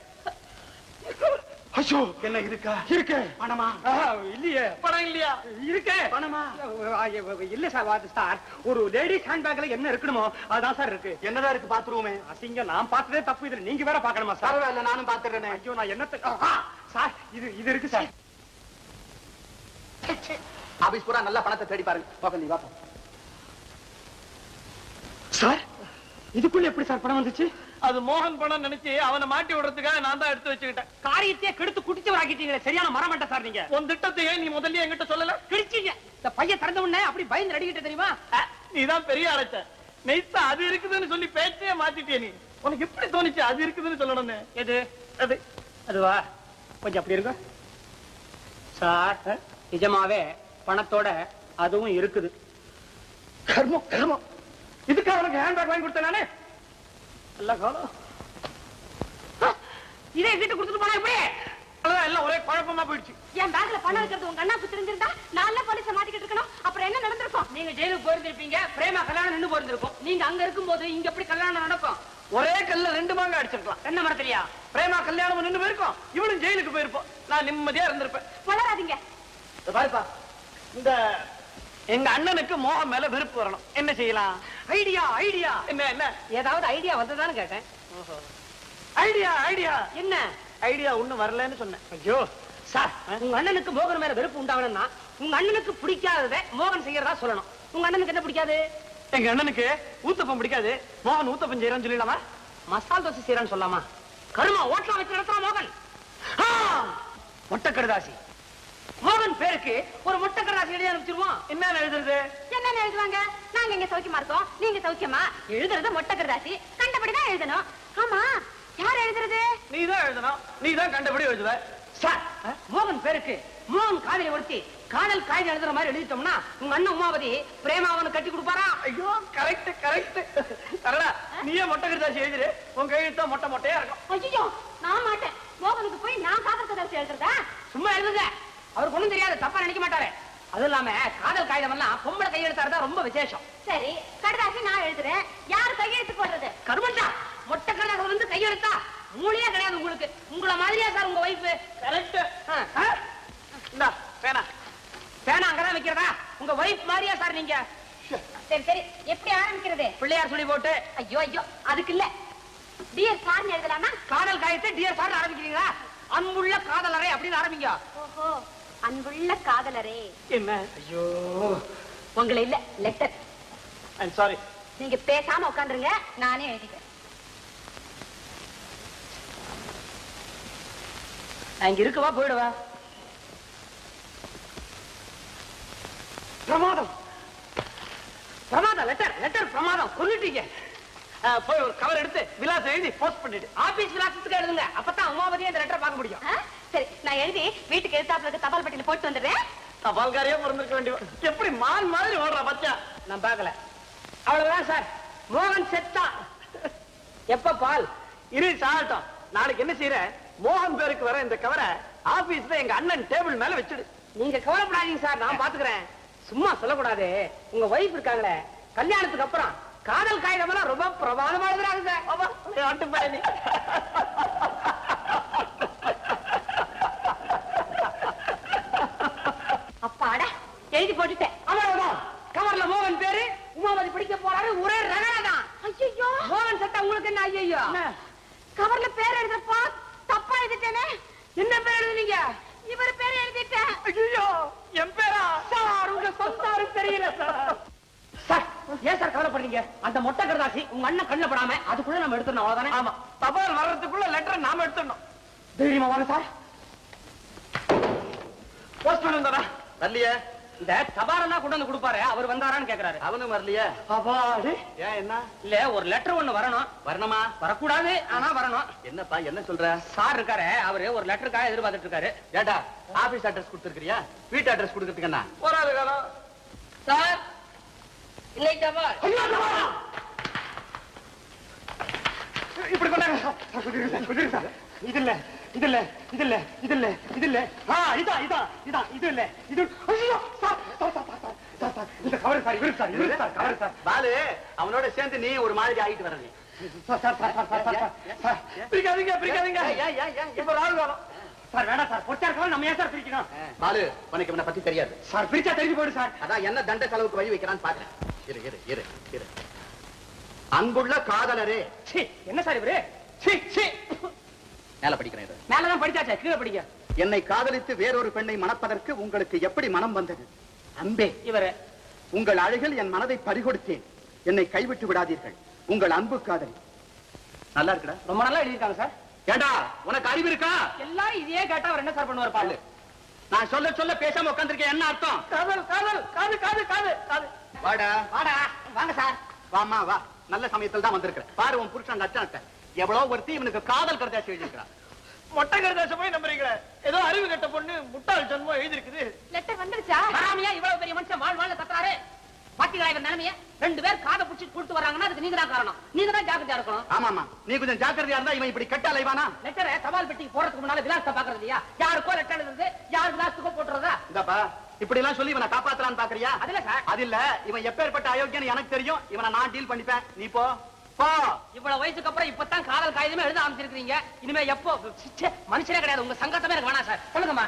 ஐயோ என்ன இருக்கா இருக்கு பணமா இல்லையே பணம் இல்லையா இருக்கு பணமா இல்ல சார் வாது சார் ஒரு லேடிஸ் ஹேண்ட் பேக்ல என்ன இருக்கணுமோ அதான் சார் இருக்கு என்னதான் இருக்கு பாத்ரூமே அசிங்க நான் பார்த்ததே தப்பு இதுல நீங்க வேற பார்க்கணுமா சார் பரவாயில்ல நானும் பாத்துறேனே ஐயோ நான் என்னத்த ஆ, சார் இது இது இருக்கு சார் ஆபீஸ் பூரா நல்ல பணத்தை தேடி பாருங்க போக நீ வாப்பா சார் இதுக்குள்ள எப்படி சார் பணம் வந்துச்சு அது மோகன் பணம் நினைச்சு அவனை மாட்டி விடுறதுக்காக நான் தான் எடுத்து வச்சுக்கிட்டேன் காரியத்தையே கெடுத்து குடிச்சவராக்கிட்டீங்களே சரியான மரமண்ட சார் நீங்க உன் திட்டத்தையே நீ முதல்ல என்கிட்ட சொல்லல கிழிச்சீங்க இந்த பையன் திறந்த உடனே அப்படி பயந்து நடிக்கிட்ட தெரியுமா நீ தான் பெரிய அழைச்ச நெய்த்தா அது இருக்குதுன்னு சொல்லி பேச்சே மாத்திட்டிய நீ உனக்கு எப்படி தோணுச்சு அது இருக்குதுன்னு சொல்லணும்னு எது அது அதுவா கொஞ்சம் அப்படி இருக்கு சார் நிஜமாவே பணத்தோட அதுவும் இருக்குது கர்மம் கர்மம் இதுக்காக உனக்கு ஹேண்ட்பேக் வாங்கி கொடுத்தேன் நானே நல்ல காலம் இதே வீட்டு கொடுத்துட்டு போனா எப்படி அதான் எல்லாம் ஒரே குழப்பமா போயிடுச்சு என் பேக்ல பணம் இருக்கிறது உங்க அண்ணாக்கு தெரிஞ்சிருந்தா நல்ல போலீஸ மாட்டிக்கிட்டு இருக்கணும் அப்புறம் என்ன நடந்திருக்கும் நீங்க ஜெயிலுக்கு போயிருந்திருப்பீங்க பிரேமா கல்யாணம் நின்னு போயிருந்திருக்கும் நீங்க அங்க இருக்கும்போது இங்க எப்படி கல்யாணம் நடக்கும் ஒரே கல்ல ரெண்டு மாங்க அடிச்சிருக்கலாம் என்ன மரத்திலியா பிரேமா கல்யாணம் நின்று போயிருக்கோம் இவனும் ஜெயிலுக்கு போயிருப்போம் நான் நிம்மதியா இருந்திருப்பேன் வளராதீங்க இத பாருப்பா இந்த எங்க அண்ணனுக்கு மோகம் மேல வெறுப்பு வரணும் என்ன செய்யலாம் ஐடியா ஐடியா என்ன என்ன ஏதாவது ஐடியா வந்ததான்னு கேட்டேன் ஐடியா ஐடியா என்ன ஐடியா ஒண்ணும் வரலன்னு சொன்னேன் ஐயோ சார் உங்க அண்ணனுக்கு மோகன் மேல வெறுப்பு உண்டாகணும்னா உங்க அண்ணனுக்கு பிடிக்காததை மோகன் செய்யறதா சொல்லணும் உங்க அண்ணனுக்கு என்ன பிடிக்காது எங்க அண்ணனுக்கு ஊத்தப்பம் பிடிக்காது மோகன் ஊத்தப்பம் செய்யறான்னு சொல்லிடலாமா மசால் தோசை செய்யறான்னு சொல்லாமா கருமா ஓட்டலாம் வச்சு நடத்துறான் மோகன் ஆ! மொட்டை கடுதாசி மோகன் பேருக்கு ஒரு மொட்டை கடுதாசி எழுதி அனுப்பிச்சிருவான் என்ன எழுதுறது என்னன்னு எழுதுவாங்க நாங்க இங்க சௌக்கியமா இருக்கோம் நீங்க சௌக்கியமா எழுதுறது மொட்டை கருதாசி கண்டபடிதான் எழுதணும் ஆமா யார் எழுதுறது நீ தான் எழுதணும் நீ தான் கண்டபடி எழுதுவ சார் மோகன் பேருக்கு மோகன் காதலி ஒருத்தி காதல் காய்தல் எழுதுற மாதிரி எழுதிட்டோம்னா உங்க அண்ணன் உமாவதி பிரேமாவனை கட்டி கொடுப்பாரா ஐயோ கரெக்ட் கரெக்ட் சரடா நீயே மொட்டை கருதாசி எழுதிரு உன் கையெழுத்தா மொட்டை மொட்டையா இருக்கும் ஐயோ நான் மாட்டேன் மோகனுக்கு போய் நான் காதல் கதை எழுதுறதா சும்மா எழுதுங்க அவருக்கு ஒண்ணும் தெரியாது தப்பா நினைக்க மாட்டாரு அதுவும் இல்லாம காதல் காகிதம் எல்லாம் பொம்பளை கையெழுத்தாரு ரொம்ப விசேஷம் சரி கடுதாசி நான் எழுதுறேன் யார் கையெழுத்து போடுறது கருமண்டா மொட்டை கணக்கு வந்து கையெழுத்தா மூளையே கிடையாது உங்களுக்கு உங்கள மாதிரியா சார் உங்க வைஃப் கரெக்ட் இந்தா பேனா பேனா அங்கதான் வைக்கிறதா உங்க வைஃப் மாதிரியா சார் நீங்க சரி சரி எப்படி ஆரம்பிக்கிறது பிள்ளையார் சொல்லி போட்டு ஐயோ ஐயோ அதுக்கு இல்ல டியர் சார்னு எழுதலாமா காதல் காயத்தை டியர் சார் ஆரம்பிக்கிறீங்களா அன்புள்ள காதலரை அப்படின்னு ஆரம்பிங்க ஓஹோ அன்புள்ள காதலரே என்ன ஐயோ உங்களை இல்ல லெட்டர் ஐம் சாரி நீங்க பேசாம உட்காந்துருங்க நானே எழுதிக்கிறேன் நான் இங்க இருக்கவா போயிடுவா பிரமாதம் பிரமாதம் லெட்டர் லெட்டர் பிரமாதம் கொல்லிட்டீங்க அஹ், போய் ஒரு கவர் எடுத்து விலாசம் எழுதி போஸ்ட் பண்ணிடு ஆபீஸ் விலாசத்துக்கு எழுதுங்க அப்பதான் உமாவதியே இந்த லெட்டர் பார்க்க முடியும் ஆ? சரி நான் எழுதி வீட்டுக்கு எழுத்தாப்புல இருக்க தபால் பெட்டியில போட்டு வந்துடுறேன் தபால்காரியா பிறந்திருக்க வேண்டிய எப்படி மான் மாதிரி ஓடுறா பச்சா நான் பார்க்கல அவ்வளவுதான் சார் மோகன் செத்தா எப்ப பால் இரு சாகட்டும் நாளைக்கு என்ன செய்யற மோகன் பேருக்கு வர இந்த கவரை ஆபீஸ்ல எங்க அண்ணன் டேபிள் மேல வச்சிடு நீங்க கவலைப்படாதீங்க சார் நான் பாத்துக்கிறேன் சும்மா சொல்லக்கூடாது உங்க வைஃப் இருக்காங்களே கல்யாணத்துக்கு அப்புறம் காதல் காகிதம் எல்லாம் ரொம்ப பிரமாதமா எழுதுறாங்க சார் ஆட்டு பயணி அப்பாடா எழுதி போட்டுட்டேன் அவ்வளவுதான் கவர்ல மோகன் பேரு உமாவதி படிக்க போறாரு ஒரே ரகடாதான் ஐயோ மோகன் செத்தா உங்களுக்கு என்ன ஐயோ கவர்ல பேர் எழுதுறப்பா தப்பா எழுதிட்டேனே என்ன பேர் எழுதுனீங்க இவர் பேர் எழுதிட்டேன் ஐயோ என் பேரா சார் உங்க சொந்தாரும் தெரியல சார் சார் ஏன் சார் கவலைப்படுறீங்க அந்த மொட்டை கரதாசி உங்க அண்ணன் கண்ணுல படாம அதுக்குள்ள நம்ம எடுத்துடணும் அவ்வளவுதானே ஆமா தபால் வர்றதுக்குள்ள லெட்டர் நாம எடுத்துடணும் தைரியமா வாங்க சார் போஸ்ட் பண்ணி வந்தாரா வரலையே இந்த தபாரெல்லாம் கொண்டு வந்து கொடுப்பாரு அவர் வந்தாரான்னு கேக்குறாரு அவனும் வரலையே அப்பாடி ஏன் என்ன இல்ல ஒரு லெட்டர் ஒண்ணு வரணும் வரணுமா வரக்கூடாது ஆனா வரணும் என்னப்பா என்ன சொல்ற சார் இருக்காரு அவரு ஒரு லெட்டருக்காக எதிர்பார்த்துட்டு இருக்காரு ஏடா ஆபீஸ் அட்ரஸ் கொடுத்துருக்கியா வீட்டு அட்ரஸ் கொடுக்கறதுக்கு என்ன போறாரு காலம் சார் இன்னைக்கு தபால் இப்படி கொண்டாங்க சார். சார், கொஞ்சம் இருங்க சார், கொஞ்சம் இருங்க சார். இது இல்ல இது இல்ல இது இல்ல இது இல்ல இது இல்ல ஆ இதான் இதான் இதான் இது இல்ல இது ஐயோ sir sir sir sir, sir sir sir இந்த கவர் சார் இவரு சார் இவரு சார் கவர் சார் பாலு அவனோட சேர்ந்து நீ ஒரு மாதிரி ஆயிட்டு வர நீ sir sir sir sir sir sir sir பிரிக்காதீங்க பிரிக்காதீங்க ஏன், ஏன், ஏன், இப்ப ராகு காலம் சார் வேணாம் சார் பொச்சா இருக்கவங்க நம்ம ஏன் சார் பிரிக்கணும் பாலு உனக்கு இவனை பத்தி தெரியாது சார் பிரிச்சா தெரிஞ்சு போயிடு சார் அதான் என்ன தண்ட செலவுக்கு வழி வைக்கிறான்னு பாக்குறேன் இரு இரு இரு இரு அன்புள்ள காதலரே சீ, என்ன சார் இவரு சீ சீ மேல படிக்கிறேன் இது மேலதான் படிச்சாச்சே கீழே படிக்க என்னை காதலித்து வேறொரு பெண்ணை மணப்பதற்கு உங்களுக்கு எப்படி மனம் வந்தது அன்பே இவரு உங்கள் அழகில் என் மனதை பறிகொடுத்தேன் என்னை கைவிட்டு விடாதீர்கள் உங்கள் அன்பு காதலி நல்லா இருக்குடா ரொம்ப நல்லா எழுதியிருக்காங்க சார் ஏண்டா உனக்கு அறிவு இருக்கா எல்லாரும் இதையே கேட்டா அவர் என்ன சார் பண்ணுவார் பாரு நான் சொல்ல சொல்ல பேசாம உட்கார்ந்திருக்கேன் என்ன அர்த்தம் காதல் காதல் காது காது காது காது வாடா வாடா வாங்க சார் வாமா வா நல்ல சமயத்தில் தான் வந்திருக்கிறேன் பாரு உன் புருஷன் லட்சணத்தை எவ்வளவு ஒருத்தி இவனுக்கு காதல் கருதாசி எழுதியிருக்கிறான் மொட்டை கருதாச போய் நம்புறீங்களே ஏதோ அறிவு கட்ட பொண்ணு முட்டாள் ஜன்மம் எழுதிருக்குது லெட்டர் வந்துருச்சா சாமியா இவ்வளவு பெரிய மனுஷன் வாழ் வாழ் கத்துறாரு பாத்தீங்களா இவர் நிலைமைய ரெண்டு பேர் காதை புடிச்சு கூட்டு வராங்கன்னா அதுக்கு நீங்க தான் காரணம் நீங்க தான் ஜாக்கிரதையா இருக்கணும் ஆமாமா நீ கொஞ்சம் ஜாக்கிரதையா இருந்தா இவன் இப்படி கெட்ட அலைவானா லெட்டரை தபால் பெட்டிக்கு போறதுக்கு முன்னால விலாசத்தை பாக்குறது இல்லையா யாருக்கோ லெட்டர் எழுதுறது யார் விலாசத்துக்கோ போட்டுறதா இந்தாப்பா இப்படி எல்லாம் சொல்லி இவனை காப்பாத்தலான்னு பாக்குறியா அதுல சார் அது இல்ல இவன் எப்பேற்பட்ட அயோக்கியன்னு எனக்கு தெரியும் இவனை நான் டீல் பண்ணிப்பேன் நீ போ போ இவ்வளவு வயசுக்கு அப்புறம் இப்பதான் காதல் காகிதமே எழுத ஆரம்பிச்சிருக்கீங்க இனிமே எப்போ ச்சே, மனுஷனே கிடையாது உங்க சங்கத்தமே எனக்கு வேணாம் சார் சொல்லுங்கம்மா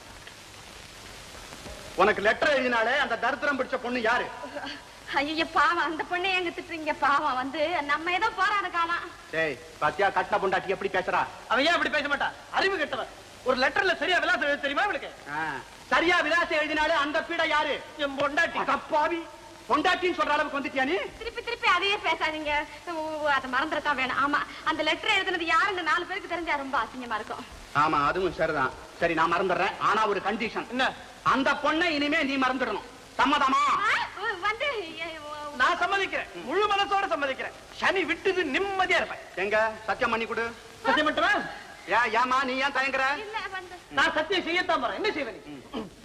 உனக்கு லெட்டர் எழுதினாலே அந்த தரித்திரம் பிடிச்ச பொண்ணு யாரு ஐயோ பாவம் அந்த பொண்ணை எங்க திட்டுறீங்க பாவம் வந்து நம்ம ஏதோ போராட காலம் டேய் பாத்தியா கட்ட பொண்டாட்டி எப்படி பேசுறா அவன் ஏன் அப்படி பேச மாட்டான் அறிவு கெட்டவன் ஒரு லெட்டர்ல சரியா விலாசம் எழுத தெரியுமா இவனுக்கு ஆ, சரியா விலாசம் எழுதினாலே அந்த பீட யாரு என் பொண்டாட்டி தப்பாவி பொண்டாட்டின்னு சொல்ற அளவுக்கு வந்துட்டியா நீ திருப்பி திருப்பி அதையே பேசாதீங்க ஓ, அதை மறந்துடத்தான் வேணும் ஆமா அந்த லெட்டர் எழுதுனது யாருன்னு நாலு பேருக்கு தெரிஞ்சா ரொம்ப அசிங்கமா இருக்கும் ஆமா அதுவும் சரிதான் சரி நான் மறந்துடுறேன் ஆனா ஒரு கண்டிஷன் என்ன அந்த பொண்ணை இனிமே நீ மறந்துடணும் சம்மதமா ஆ, வந்து எ, ஓ, நான் சம்மதிக்கிறேன் முழு மனசோட சம்மதிக்கிறேன் சனி விட்டுது நிம்மதியா இருப்பேன் எங்க சத்தியம் பண்ணி கொடு சத்தியம் மட்டுமா ஏன் ஏமா நீ ஏன் தயங்குற இல்ல வந்து நான் சத்தியம் செய்யத்தான் போறேன் என்ன செய்வேன் நீ?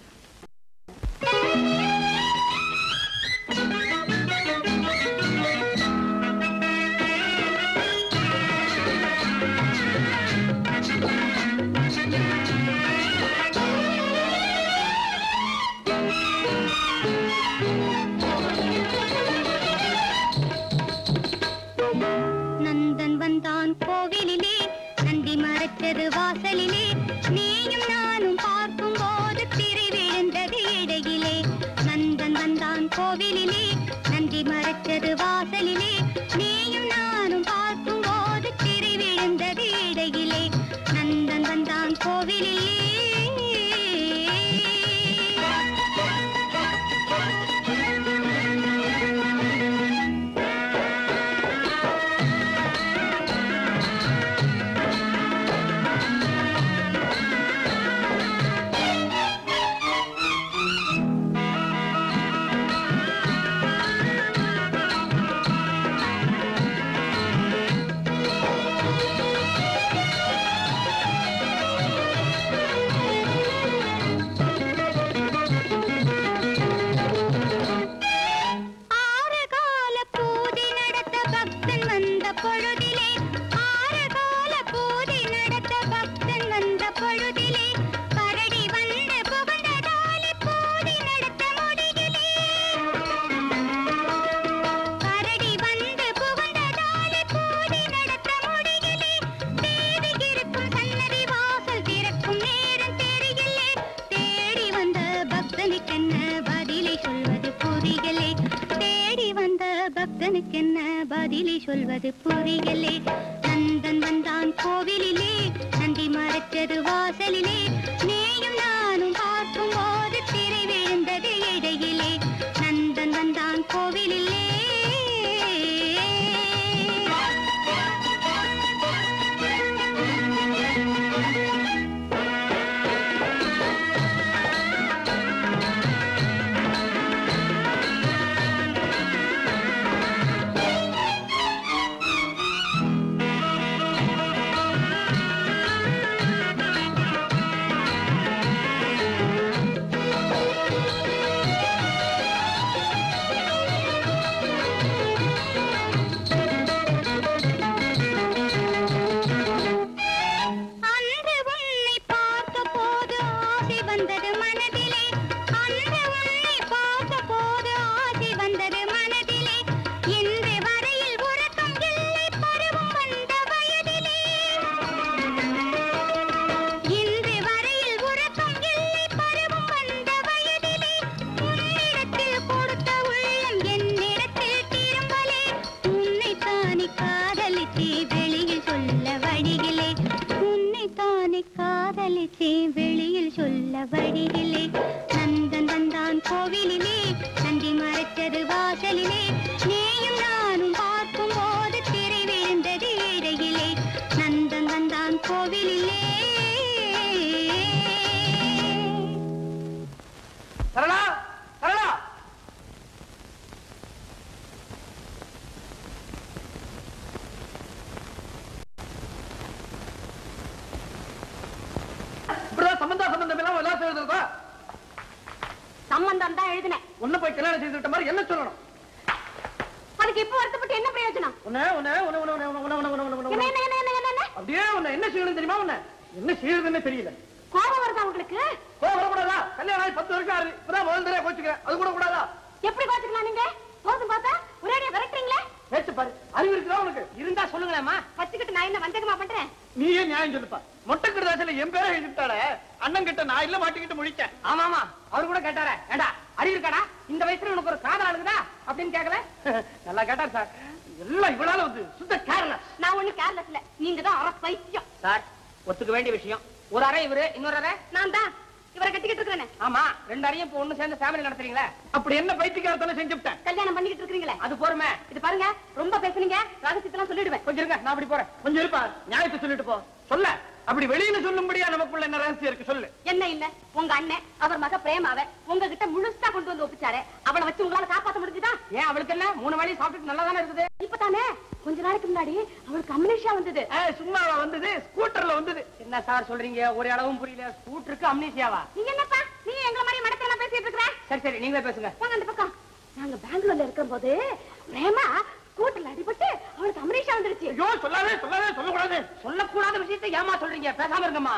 நந்தன் வந்தான் கோவிலிலே நந்தி மறைச்சது வாசலிலே நீயும் நானும் பார்க்கும் போது திரை விழுந்தது இடையிலே நந்தன் வந்தான் கோவிலிலே நந்தி மறைச்சது வாசலிலே நீயும் நானும் பார்க்கும் போது திரை விழுந்தது இடையிலே நந்தன் வந்தான் கோவிலிலே ஆரகால பூஜை நடத்த பக்தன் வந்த பொழுதிலே ஆரகால பூஜை நடத்த பக்தன் வந்த பொழுதிலே கரடி வந்து புகுந்ததாலே பூஜை நடத்த முடியலே கரடி வந்து புகுந்ததாலே பூஜை நடத்த முடியலே தேவி இருக்கும் சன்னதி வாசல் திறக்கும் நேரம் தெரியலே தேடி வந்த பக்தனுக்கென்ன பதிலை சொல்வது புரியலே தேடி வந்த பக்தனுக்கென்ன பதிலை சொல்வது புரியலே நந்தன் வந்தான் கோவிலிலே நந்தி மறைச்சது வாசலிலே நீயும் நானும் பார்க்கும் போது திரை விழுந்தது இடையிலே நந்தன் வந்தான் கோவிலிலே அன்று உன்னை பார்த்த போது ஆசை வந்தது மனதிலே அன்று உன்னை பார்த்த போது ஆசை வந்தது மனதிலே இன்று வரையில் உறக்கம் இல்லை பருவம் வந்த வயதிலே இன்று வரையில் உறக்கம் இல்லை பருவம் வந்த வயதிலே உன்னிடத்தில் கொடுத்த உள்ளம் என்னிடத்தில் திரும்பலே உன்னை தானே காதலித்தே வெளியில் சொல்ல வழியிலே உன்னை தானே காதலித்தே வெளியில் சொல்ல வழியிலே நந்தன் வந்தான் கோவிலிலே நந்தி மறைச்சது வாசலிலே நீயும் நானும் பார்க்கும் போது திரை விழுந்தது இடையிலே நந்தன் வந்தான் கோவிலிலே சரளா சரளா இப்படிதான் சம்பந்தா சம்பந்தம் இல்லாம எல்லாம் எழுதுறதா சம்பந்தம் தான் எழுதினேன் ஒண்ணு போய் கல்யாணம் செய்து விட்ட மாதிரி என்ன சொல்லணும் அதுக்கு இப்ப வருத்தப்பட்டு என்ன பிரயோஜனம் உன்ன உன்ன உன்ன உன்ன உன்ன உன்ன உன்ன உன்ன உன்ன என்ன உன்ன என்ன என்ன என்ன என்ன அப்படியே உன்ன என்ன செய்யணும் தெரியுமா உன்ன என்ன செய்யறதுன்னு தெரியல கோபம் வருதா உங்களுக்கு கோவம் வரக்கூடாதா கல்யாணம் ஆகி பத்து வருஷம் ஆகுது இப்பதான் முதல் தடவை கோச்சுக்கிறேன் அது கூட கூடாதா எப்படி கோச்சுக்கலாம் நீங்க போதும் பார்த்தா ஒரேடியா விரட்டுறீங்களே பேச்சு பாரு அறிவு இருக்குதா உனக்கு இருந்தா சொல்லுங்களேம்மா வச்சுக்கிட்டு நான் என்ன வஞ்சகமா பண்றேன் நீயே நியாயம் சொல்லுப்பா மொட்டை கிருதாசில என் பேரை எழுதிட்டாட அண்ணன் கிட்ட நான் இல்ல மாட்டிக்கிட்டு முடிச்சேன் ஆமா ஆமா அவரு கூட கேட்டாரே ஏண்டா அறிவு இருக்காடா இந்த வயசுல உனக்கு ஒரு காதல் அழுகுதா அப்படின்னு கேட்கல நல்லா கேட்டார் சார் எல்லாம் இவளால வந்து சுத்த கேரளஸ் நான் ஒண்ணு கேர்லெஸ் இல்ல நீங்க தான் அரை பைத்தியம் சார் ஒத்துக்க வேண்டிய விஷயம் ஒரு அறை இவரு இன்னொரு அறை நான் தான் இவரை கட்டிக்கிட்டு இருக்கிறேன் ஆமா ரெண்டு அறையும் இப்ப ஒண்ணு சேர்ந்து ஃபேமிலி நடத்துறீங்களா அப்படி என்ன பைத்தியக்காரத்தனை செஞ்சுட்டேன் கல்யாணம் பண்ணிக்கிட்டு இருக்கீங்களே அது பொறுமை இது பாருங்க ரொம்ப பேசுனீங்க ரகசியத்தெல்லாம் சொல்லிடுவேன் கொஞ்சம் இருங்க நான் அப்படி போறேன் கொஞ்சம் இருப்பா நியாயத்தை சொல்லிட்டு போ சொல்ல அப்படி வெளியில சொல்லும்படியா நமக்குள்ள என்ன ரகசியம் இருக்கு சொல்லு என்ன இல்ல உங்க அண்ணன் அவர் மக பிரேமாவ உங்ககிட்ட முழுசா கொண்டு வந்து ஒப்பிச்சாரு அவளை வச்சு உங்களால காப்பாத்த முடிஞ்சுதா ஏன் அவளுக்கு என்ன மூணு வேளையும் சாப்பிட்டுட்டு நல்லா தானே இருக்குது இப்பதானே கொஞ்ச நாளைக்கு முன்னாடி அவளுக்கு அம்னேஷியா வந்தது ஏய், சும்மாவா வந்தது ஸ்கூட்டர்ல வந்தது என்ன சார் சொல்றீங்க ஒரு அளவும் புரியல ஸ்கூட்டருக்கு அம்னீசியாவா நீங்க என்னப்பா நீ எங்க மாதிரி மடத்துல பேசிட்டு இருக்கிற சரி சரி நீங்களே பேசுங்க வாங்க அந்த பக்கம் நாங்க பெங்களூர்ல இருக்கும்போது பிரேமா ஸ்கூட்டர்ல அடிபட்டு அவளுக்கு அமரீஷா வந்துருச்சு ஐயோ சொல்லாதே சொல்லாதே சொல்லக்கூடாது சொல்லக்கூடாத விஷயத்தை ஏமா சொல்றீங்க பேசாம இருங்கம்மா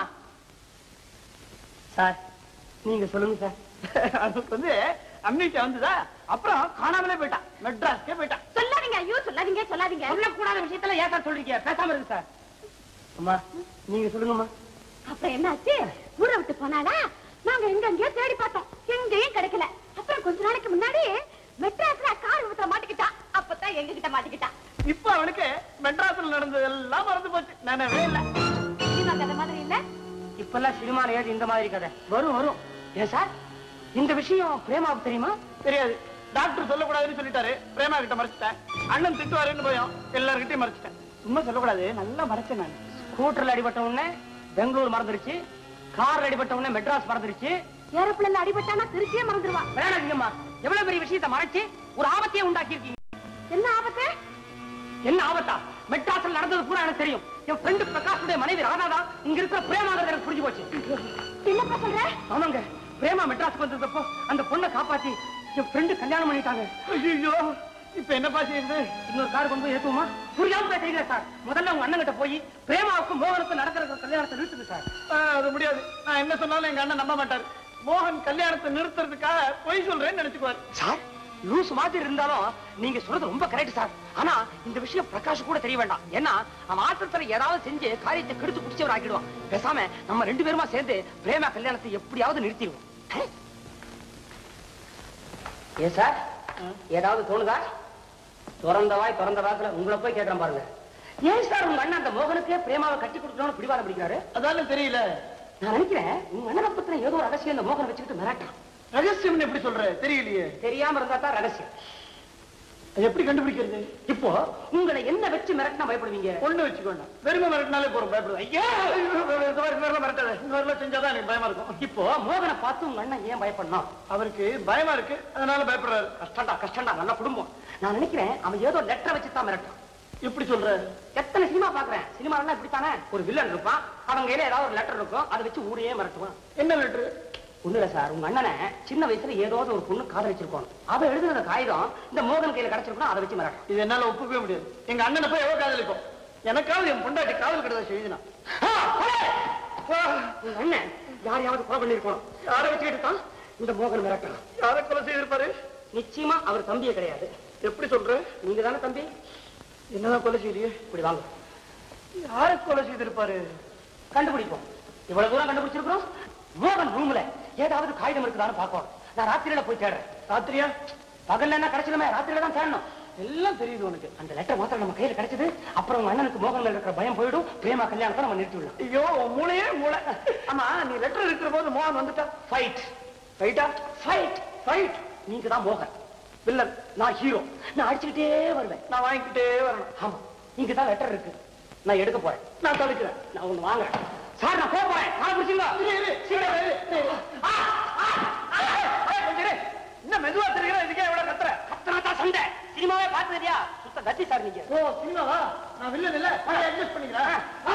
சார் நீங்க சொல்லுங்க சார் அதுக்கு வந்து அம்னிஷா வந்ததா அப்புறம் காணாமலே போயிட்டான் மெட்ராஸ்க்கே போயிட்டான் சொல்லாதீங்க ஐயோ சொல்லாதீங்க சொல்லாதீங்க சொல்லக்கூடாத விஷயத்துல ஏன் சார் சொல்றீங்க பேசாம இருங்க சார் அம்மா நீங்க சொல்லுங்கம்மா அப்புறம் என்னாச்சு ஊரை விட்டு போனாளா நாங்க எங்க எங்கேயோ தேடி பார்த்தோம் எங்கேயும் கிடைக்கல அப்புறம் கொஞ்ச நாளைக்கு முன்னாடி மெட்ராஸ்ல கார் விபத்துல மாட்டிக்கிட்டா அப்பதான் எங்க கிட்ட மாட்டிக்கிட்டா இப்ப அவனுக்கு மெட்ராஸ்ல நடந்தது எல்லாம் மறந்து போச்சு நினைவே இல்ல சினிமா கதை மாதிரி இல்ல இப்பெல்லாம் சினிமால ஏது இந்த மாதிரி கதை வரும் வரும் ஏன் சார் இந்த விஷயம் பிரேமாவுக்கு தெரியுமா தெரியாது டாக்டர் சொல்லக்கூடாதுன்னு சொல்லிட்டாரு பிரேமா கிட்ட மறைச்சிட்டேன் அண்ணன் திட்டுவாருன்னு பயம் எல்லார்கிட்டயும் மறைச்சிட்டேன் உண்மை சொல்லக்கூடாது நல்லா மறைச்சேன் நான் ஸ்கூட்டர்ல அடிபட்ட உடனே பெங்களூர் மறந்துருச்சு கார்ல அடிபட்ட உடனே மெட்ராஸ் மறந்துருச்சு ஏரோப்ளேன்ல அடிபட்டானா திருச்சியே மறந்துடுவா வேணாதீங்கம்மா எவ்வளவு பெரிய விஷயத்தை மறைச்சு ஒரு ஆபத்தையே உண்டாக்கி இருக்கீங்க என்ன ஆபத்து என்ன ஆபத்தா மெட்ராஸ்ல நடந்தது பூரா எனக்கு தெரியும் என் ஃப்ரெண்டு பிரகாஷுடைய மனைவி ராதாதான் இங்க இருக்கிற பிரேமாங்கிறது எனக்கு புரிஞ்சு போச்சு என்னப்பா சொல்ற ஆமாங்க பிரேமா மெட்ராஸ்க்கு வந்ததப்போ அந்த பொண்ணை காப்பாத்தி என் ஃப்ரெண்டு கல்யாணம் பண்ணிட்டாங்க ஐயோ இப்ப என்னப்பா செய்யுது இன்னொரு கார் கொண்டு போய் ஏத்துவோமா புரியாம பேசுறீங்க சார் முதல்ல உங்க அண்ணன் கிட்ட போய் பிரேமாவுக்கும் மோகனுக்கும் நடக்கிற கல்யாணத்தை நிறுத்துது சார் ஆ, அது முடியாது நான் என்ன சொன்னாலும் எங்க அண்ணன் நம்ப மாட்டாரு மோகன் கல்யாணத்தை நிறுத்துறதுக்காக பொய் சொல்றேன்னு நினைச்சுக்குவாரு சார் லூஸ் மாதிரி இருந்தாலும் நீங்க சொல்றது ரொம்ப கரெக்ட் சார் ஆனா இந்த விஷயம் பிரகாஷ் கூட தெரிய வேண்டாம் ஏன்னா அவன் ஆத்திரத்துல ஏதாவது செஞ்சு காரியத்தை கெடுத்து குடிச்சவர் ஆக்கிடுவான் பேசாம நம்ம ரெண்டு பேருமா சேர்ந்து பிரேமா கல்யாணத்தை எப்படியாவது நிறுத்திடுவோம் ஹே? ஏன் சார் ஏதாவது தோணுதா திறந்த வாய் திறந்த வாக்குல உங்களை போய் கேட்கறேன் பாருங்க ஏன் சார் உங்க அண்ணன் அந்த மோகனுக்கே பிரேமாவை கட்டி கொடுக்கணும்னு பிடிவாதம் பிடிக்கிறாரு அதான தெரியல நான் நினைக்கிறேன் உங்க அண்ணனை பத்தின ஏதோ ஒரு ரகசியம் இந்த மோகனை வச்சுக்கிட்டு மிரட்டான் ரகசியம்னு எப்படி சொல்ற தெரியலையே தெரியாம இருந்தா தான் ரகசியம் அது எப்படி கண்டுபிடிக்கிறது இப்போ உங்களை என்ன வச்சு மிரட்டினா பயப்படுவீங்க ஒண்ணு வச்சுக்கோண்டா வெறுமை மிரட்டினாலே போறோம் பயப்படுவேன் ஐயா இந்த மாதிரி இந்த மாதிரிலாம் மிரட்டாத இந்த மாதிரிலாம் செஞ்சாதான் எனக்கு பயமா இருக்கும் இப்போ மோகனை பார்த்து உங்க அண்ணன் ஏன் பயப்படணும் அவருக்கு பயமா இருக்கு அதனால பயப்படுறாரு கஷ்டம்டா கஷ்டம்டா நல்ல குடும்பம் நான் நினைக்கிறேன் அவன் ஏதோ லெட்டரை வச்சு தான் மிரட்டான் எப்படி சொல்ற எத்தனை சினிமா பாக்குறேன் சினிமா எல்லாம் இப்படித்தானே ஒரு வில்லன் இருப்பான் அவங்க கையில ஏதாவது ஒரு லெட்டர் இருக்கும் அதை வச்சு ஊரையே மிரட்டுவான் என்ன லெட்டர் ஒண்ணு இல்ல சார் உங்க அண்ணனை சின்ன வயசுல ஏதாவது ஒரு பொண்ணு காதலிச்சிருக்கோம் அவ எழுதுன காகிதம் இந்த மோகன் கையில கிடைச்சிருக்கணும் அதை வச்சு மிரட்டும் இது என்னால ஒப்புக்கவே முடியாது எங்க அண்ணனை போய் எவ்வளவு காதலிக்கும் எனக்காவது என் பொண்டாட்டி காதல் கடைதான் எழுதினா உங்க அண்ணன் யாரையாவது கொலை பண்ணிருக்கணும் யாரை வச்சுக்கிட்டு தான் இந்த மோகன் மிரட்டலாம் யாரை கொலை செய்திருப்பாரு நிச்சயமா அவர் தம்பியே கிடையாது எப்படி சொல்ற நீங்க தானே தம்பி என்னதான் கொலை செய்தியே இப்படி வாங்க யாரை கொலை செய்திருப்பாரு கண்டுபிடிப்போம் இவ்வளவு தூரம் கண்டுபிடிச்சிருக்கிறோம் மோகன் ரூம்ல ஏதாவது காகிதம் இருக்குதான்னு பார்க்கணும் நான் ராத்திரியில போய் தேடுறேன் ராத்திரியா பகல்ல என்ன கிடைச்சிடுமே ராத்திரியில தான் தேடணும் எல்லாம் தெரியுது உனக்கு அந்த லெட்டர் மாத்திரம் நம்ம கையில கிடைச்சது அப்புறம் உங்க அண்ணனுக்கு மோகன் மேல இருக்கிற பயம் போயிடும் பிரேமா கல்யாணத்தை நம்ம நிறுத்தி விடலாம் ஐயோ உன் மூளையே மூளை ஆமா நீ லெட்டர் இருக்கிற போது மோகன் வந்துட்டா ஃபைட் ரைட்டா ஃபைட் ஃபைட் நீங்க தான் மோகன் வில்லன் நான் ஹீரோ நான் அடிச்சுக்கிட்டே வருவேன் நான் வாங்கிக்கிட்டே வரணும் ஆமா இங்க தான் லெட்டர் இருக்கு நான் எடுக்க போறேன் நான் தடுக்கிறேன் நான் ஒண்ணு வாங்குறேன் சார் நான் போக போறேன் காலை பிடிச்சிங்க இரு, இரு, சீக்கிரம் இரு, இரு. ஆ, ஆ, ஆ, ஆ, கொஞ்சம் இரு. என்ன மெதுவா தெரிகிற இதுக்கே எவ்வளவு கத்துற கத்தனா தான் சண்டை சினிமாவே பார்த்தது இல்லையா சுத்த கத்தி சார் நீங்க ஓ சினிமாவா நான் வில்லன் இல்ல நான் அட்ஜஸ்ட் பண்ணிக்கிறேன்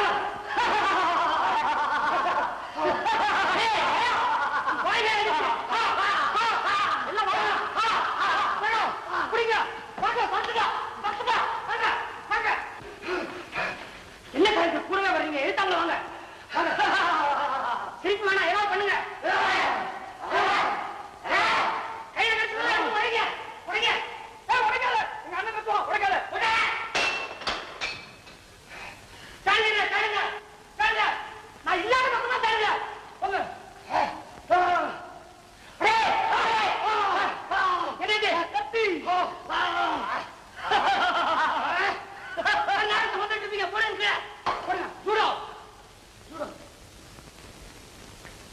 வாங்க, எல்லாம் வாங்க. வேணும். பிடிங்க. வாங்க, வந்துங்க. வந்துங்க. வாங்க, வாங்க. என்ன சார் இப்படி கூடவே வர்றீங்க எழுத்தாங்கள வாங்க வாங்க. சிரிப்பு வேணாம் ஏதாவது பண்ணுங்க கையில கடிச்சு உடைங்க உடைங்க ஏய், உடைக்காத எங்க அண்ணன் கத்துவோம் உடைக்காத உடை. தாண்டுங்க தாண்டுங்க தாண்டுங்க நான் இல்லாத பக்கம் தான் தாண்டுங்க போங்க என்னது கத்தி நேரத்தை வந்துட்டு இருப்பீங்க போடுங்க போடுங்க ஜூடோ ஜூடோ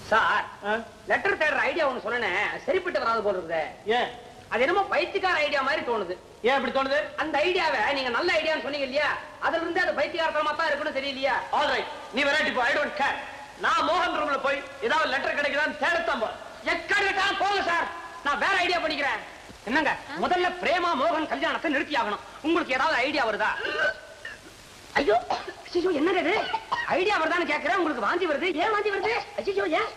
சார் லெட்டர் தேடுற ஐடியா ஒண்ணு சொன்னேன் சரிப்பட்டு வராது போல இருக்குது ஏன் அது என்னமோ பைத்தியக்கார ஐடியா மாதிரி தோணுது ஏன் அப்படி தோணுது அந்த ஐடியாவை நீங்க நல்ல ஐடியான்னு சொன்னீங்க இல்லையா அதுல இருந்து அது பைத்தியகாரத்தனமா தான் இருக்குன்னு தெரியலையா ஆல் ரைட் நீ வெரைட்டி போ ஐ டோன்ட் கேர் நான் மோகன் ரூம்ல போய் ஏதாவது லெட்டர் கிடைக்குதான்னு தேடத்தான் போறேன் எக்கடிட்டாலும் போங்க சார் நான் வேற ஐடியா பண்ணிக்கிறேன் என்னங்க முதல்ல பிரேமா மோகன் கல்யாணத்தை நிறுத்தி ஆகணும் உங்களுக்கு ஏதாவது ஐடியா வருதா ஐயோ ஐயோ என்னது இது ஐடியா வருதான்னு கேக்குறேன் உங்களுக்கு வாந்தி வருது ஏன் வாந்தி வருது ஐயோ ஏன்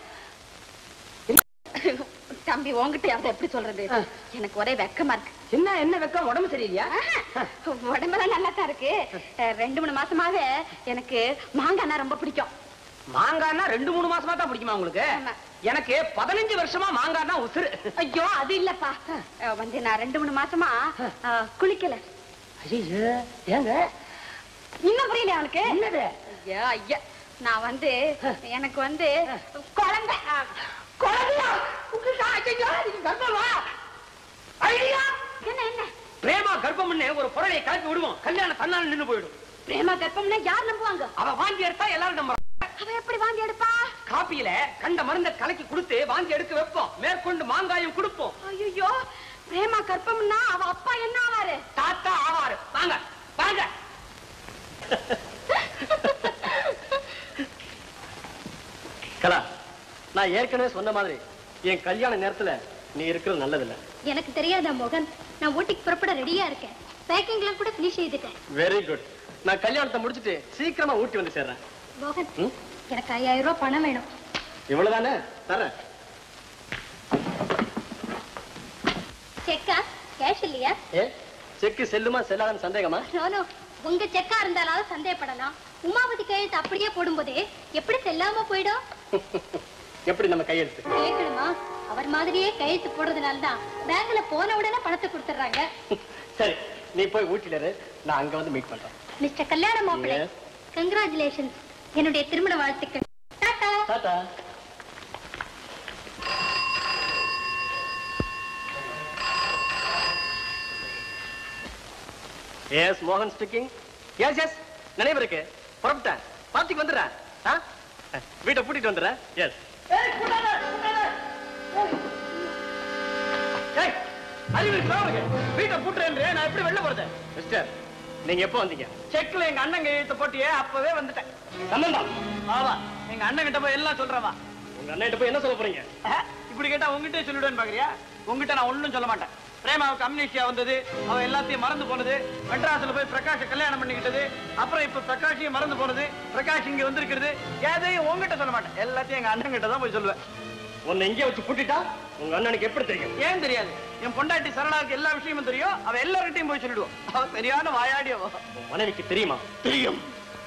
தம்பி உன்கிட்ட யாவது எப்படி சொல்றது எனக்கு ஒரே வெக்கமா இருக்கு என்ன என்ன வெக்கம் உடம்பு சரியில்லையா உடம்பெல்லாம் நல்லா தான் இருக்கு அஹ், ரெண்டு மூணு மாசமாவே எனக்கு மாங்காய்னா ரொம்ப பிடிக்கும் மாங்காய்னா ரெண்டு மூணு மாசமா தான் பிடிக்குமா உங்களுக்கு ஆமா. எனக்கு பதினஞ்சு வருஷமா மாங்காய்னா உசுறு ஐயோ அது இல்லப்பா அஹ், வந்து நான் ரெண்டு மூணு மாசமா அஹ், குளிக்கல ஐயோ ஏங்க இன்னும் புரியல அவனுக்கு என்னது ஐயா ஐயா நான் வந்து எனக்கு வந்து குழந்தை அஹ், குழந்தையா உங்களுக்கு ஐயோ நீங்க கர்ப்பமா ஐடியா என்ன என்ன பிரேமா கர்ப்பம்னு ஒரு பொருளை கலப்பி விடுவோம் கல்யாணம் தன்னால நின்னு போயிடும் பிரேமா கர்ப்பம்னா யார் நம்புவாங்க அவ வாந்தி எடுத்தா எல்லாரும் நம்புறாங்க அவ எப்படி வாங்கி எடுப்பா காப்பியில கண்ட மருந்த கலக்கி கொடுத்து வாந்தி எடுக்க வைப்போம் மேற்கொண்டு மாங்காயும் கொடுப்போம் ஐயோ பிரேமா கர்ப்பம்னா அவ அப்பா என்ன ஆவாரு தாத்தா ஆவாரு வாங்க வாங்க கலா நான் ஏற்கனவே சொன்ன மாதிரி என் கல்யாண நேரத்துல நீ இருக்கிறது நல்லதில்ல எனக்கு தெரியாதா மோகன் நான் ஊட்டிக்கு புறப்பட ரெடியா இருக்கேன் பேக்கிங்லாம் கூட ஃபினிஷ் செய்துட்டேன் வெரி குட் நான் கல்யாணத்தை முடிச்சிட்டு சீக்கிரமா ஊட்டி வந்து சேர்றேன் மோகன் ம்? எனக்கு ஐயாயிரம் ரூபாய் பணம் வேணும் இவ்வளவுதானே தரேன் செக்கா கேஷ் இல்லையா ஏ செக்கு செல்லுமா செல்லாதான்னு சந்தேகமா நானோ உங்க செக்கா இருந்தாலும் சந்தேகப்படலாம் உமாவதி கையெழுத்து அப்படியே போடும்போதே எப்படி செல்லாம போயிடும் எப்படி நம்ம கையெழுத்து கேட்கணுமா அவர் மாதிரியே கையெழுத்து போடுறதுனால தான் பேங்க்ல போன உடனே பணத்தை கொடுத்துட்றாங்க சரி நீ போய் ஊட்டில இரு நான் அங்க வந்து மீட் பண்றேன் மிஸ்டர் கல்யாண மாப்பிள்ளை Yes. கங்க்ராச்சுலேஷன்ஸ் என்னுடைய திருமண வாழ்த்துக்கள் டாடா டாடா எஸ் மோகன் ஸ்பீக்கிங் எஸ் எஸ் நினைவு இருக்கு புறப்பட்டேன் பார்ட்டிக்கு வந்துடுறேன் ஆ? வீட்டை பூட்டிட்டு வந்துடுறேன் எஸ் அறிவு இருக்கா உனக்கு? வீட்டை பூட்டுறேன் நான் எப்படி வெளில போறது மிஸ்டர் நீங்க எப்போ வந்தீங்க செக்ல எங்க அண்ணன் கையெழுத்து போட்டியே அப்பவே வந்துட்டேன் சம்பந்தம் ஆவா எங்க அண்ணன் கிட்ட போய் எல்லாம் சொல்றவா உங்க அண்ணன் போய் என்ன சொல்ல போறீங்க இப்படி கேட்டா உங்ககிட்ட சொல்லிடுவேன்னு பாக்குறியா உங்ககிட்ட நான் ஒண்ணும் சொல்ல மாட்டேன் பிரேமாவுக்கு அம்னீஷியா வந்தது அவ எல்லாத்தையும் மறந்து போனது மெட்ராஸ்ல போய் பிரகாஷ கல்யாணம் பண்ணிக்கிட்டது அப்புறம் இப்ப பிரகாஷையும் மறந்து போனது பிரகாஷ் இங்க வந்திருக்கிறது எதையும் உங்ககிட்ட சொல்ல மாட்டேன் எல்லாத்தையும் எங்க அண்ணன் கிட்ட தான் போய் சொல்லுவேன் உன்னை இங்கே வச்சு பூட்டிட்டா உங்க அண்ணனுக்கு எப்படி தெரியும் ஏன் தெரியாது என் பொண்டாட்டி சரளாவுக்கு எல்லா விஷயமும் தெரியும் அவ எல்லார்கிட்டையும் போய் சொல்லிடுவோம் அவ சரியான வாயாடியவோ உன் மனைவிக்கு தெரியுமா தெரியும்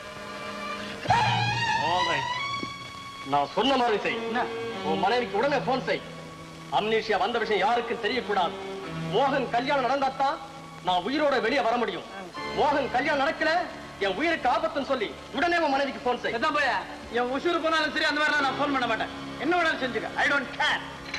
All right. நான் சொன்ன மாதிரி செய் உன் மனைவிக்கு உடனே போன் செய் அம்னீஷியா வந்த விஷயம் யாருக்கும் தெரியக்கூடாது மோகன் கல்யாணம் நடந்தாத்தான் நான் உயிரோட வெளியே வர முடியும் மோகன் கல்யாணம் நடக்கல என் உயிருக்கு ஆபத்துன்னு சொல்லி உடனே உன் மனைவிக்கு போன் செய் எதான் போய என் உசுறு போனாலும் சரி அந்த மாதிரி நான் ஃபோன் பண்ண மாட்டேன் என்ன வேணாலும் செஞ்சுக்க ஐ டோன்ட் கேர்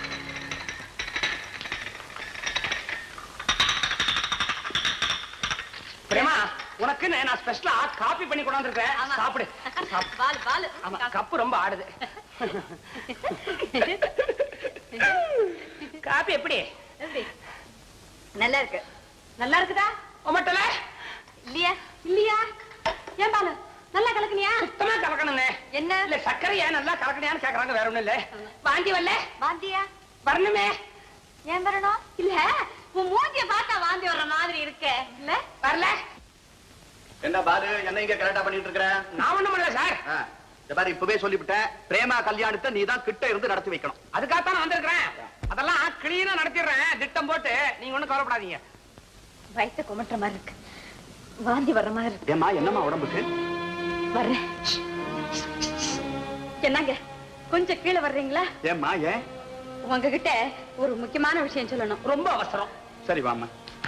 பிரேமா உனக்கு நான் ஸ்பெஷலா காபி பண்ணி கொண்டாந்துருக்கேன் சாப்பிடு சாப்பிடு. பால் பால் ஆமா கப்பு ரொம்ப ஆடுது காபி எப்படி எப்படி நல்லா இருக்கு நல்லா இருக்குதா உமட்டல இல்லையா இல்லையா ஏன் பாலு நல்லா கலக்குனியா சுத்தமா கலக்கணுங்க என்ன இல்ல சர்க்கரையா நல்லா கலக்கணியான்னு கேக்குறாங்க வேற ஒண்ணும் இல்ல வாந்தி வரல வாந்தியா வரணுமே ஏன் வரணும் இல்ல உன் மூஞ்சிய பார்த்தா வாந்தி வர்ற மாதிரி இருக்க இல்ல வரல என்ன பாரு என்ன இங்க கரெக்டா பண்ணிட்டு இருக்கிற நான் ஒண்ணும் பண்ணல சார் ஆ, இந்த பாரு இப்பவே சொல்லிவிட்டேன் பிரேமா கல்யாணத்தை நீ தான் கிட்ட இருந்து நடத்தி வைக்கணும் அதுக்காகத்தான் நான் வந்திருக்கிறேன் அதெல்லாம் கிளீனா நடத்திடுறேன் திட்டம் போட்டு நீங்க ஒண்ணும் கவலைப்படாதீங்க வயிற்று குமட்டுற மாதிரி இருக்கு வாந்தி வர்ற மாதிரி இருக்கு ஏமா என்னம்மா உடம்புக்கு வர்றேன் என்னங்க கொஞ்சம் கீழே வர்றீங்களா ஏம்மா ஏன் உங்ககிட்ட ஒரு முக்கியமான விஷயம் சொல்லணும் ரொம்ப அவசரம் சரி வாம்மா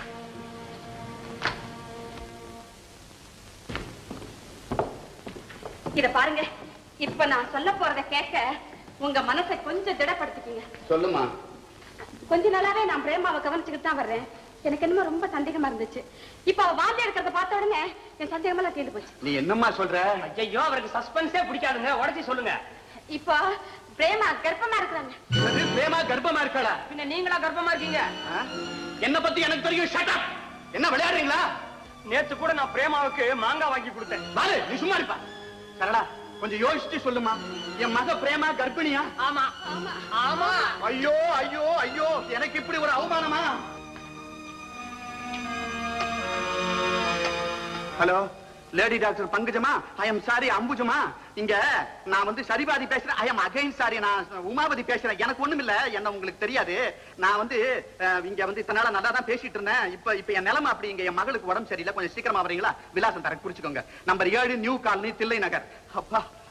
இத பாருங்க இப்ப நான் சொல்ல போறத கேட்க உங்க மனசை கொஞ்சம் திடப்படுத்திக்கீங்க சொல்லுமா கொஞ்ச நாளாவே நான் பிரேமாவை கவனிச்சுக்கிட்டு தான் வர்றேன் எனக்கு என்னமோ ரொம்ப சந்தேகமா இருந்துச்சு இப்ப அவ வாந்தி எடுக்கிறத பார்த்த உடனே என் சந்தேகமெல்லாம் தீர்ந்து போச்சு நீ என்னம்மா சொல்ற ஐயோ அவருக்கு சஸ்பென்ஸே பிடிக்காதுங்க உடச்சி சொல்லுங்க இப்போ பிரேமா கர்ப்பமா இருக்கிறாங்க என்னது, பிரேமா கர்ப்பமா இருக்காளா பின்ன நீங்களா கர்ப்பமா இருக்கீங்க ஆ? என்ன பத்தி எனக்கு தெரியும் ஷட் அப் என்ன விளையாடுறீங்களா நேத்து கூட நான் பிரேமாவுக்கு மாங்காய் வாங்கி கொடுத்தேன் பாலு நீ சும்மா இருப்பா சரடா கொஞ்சம் யோசிச்சு சொல்லுமா என் மக பிரேமா கர்ப்பிணியா ஆமா ஆமா ஐயோ ஐயோ ஐயோ எனக்கு இப்படி ஒரு அவமானமா ஹலோ லேடி டாக்டர் பங்குஜமா ஐ எம் சாரி அம்புஜமா இங்க நான் வந்து சரிபாதி பேசுறேன் ஐ எம் அகைன் சாரி நான் உமாபதி பேசுறேன் எனக்கு ஒண்ணும் இல்ல என்ன உங்களுக்கு தெரியாது நான் வந்து அஹ், இங்க வந்து இத்தனை நாளா நல்லா தான் பேசிட்டு இருந்தேன் இப்ப இப்ப என் நிலைமை அப்படி இங்க என் மகளுக்கு உடம்பு சரியில்லை கொஞ்சம் சீக்கிரமா வரீங்களா விலாசம் தர குறிச்சுக்கோங்க நம்பர் ஏழு நியூ காலனி தில்லை நகர் அப்பா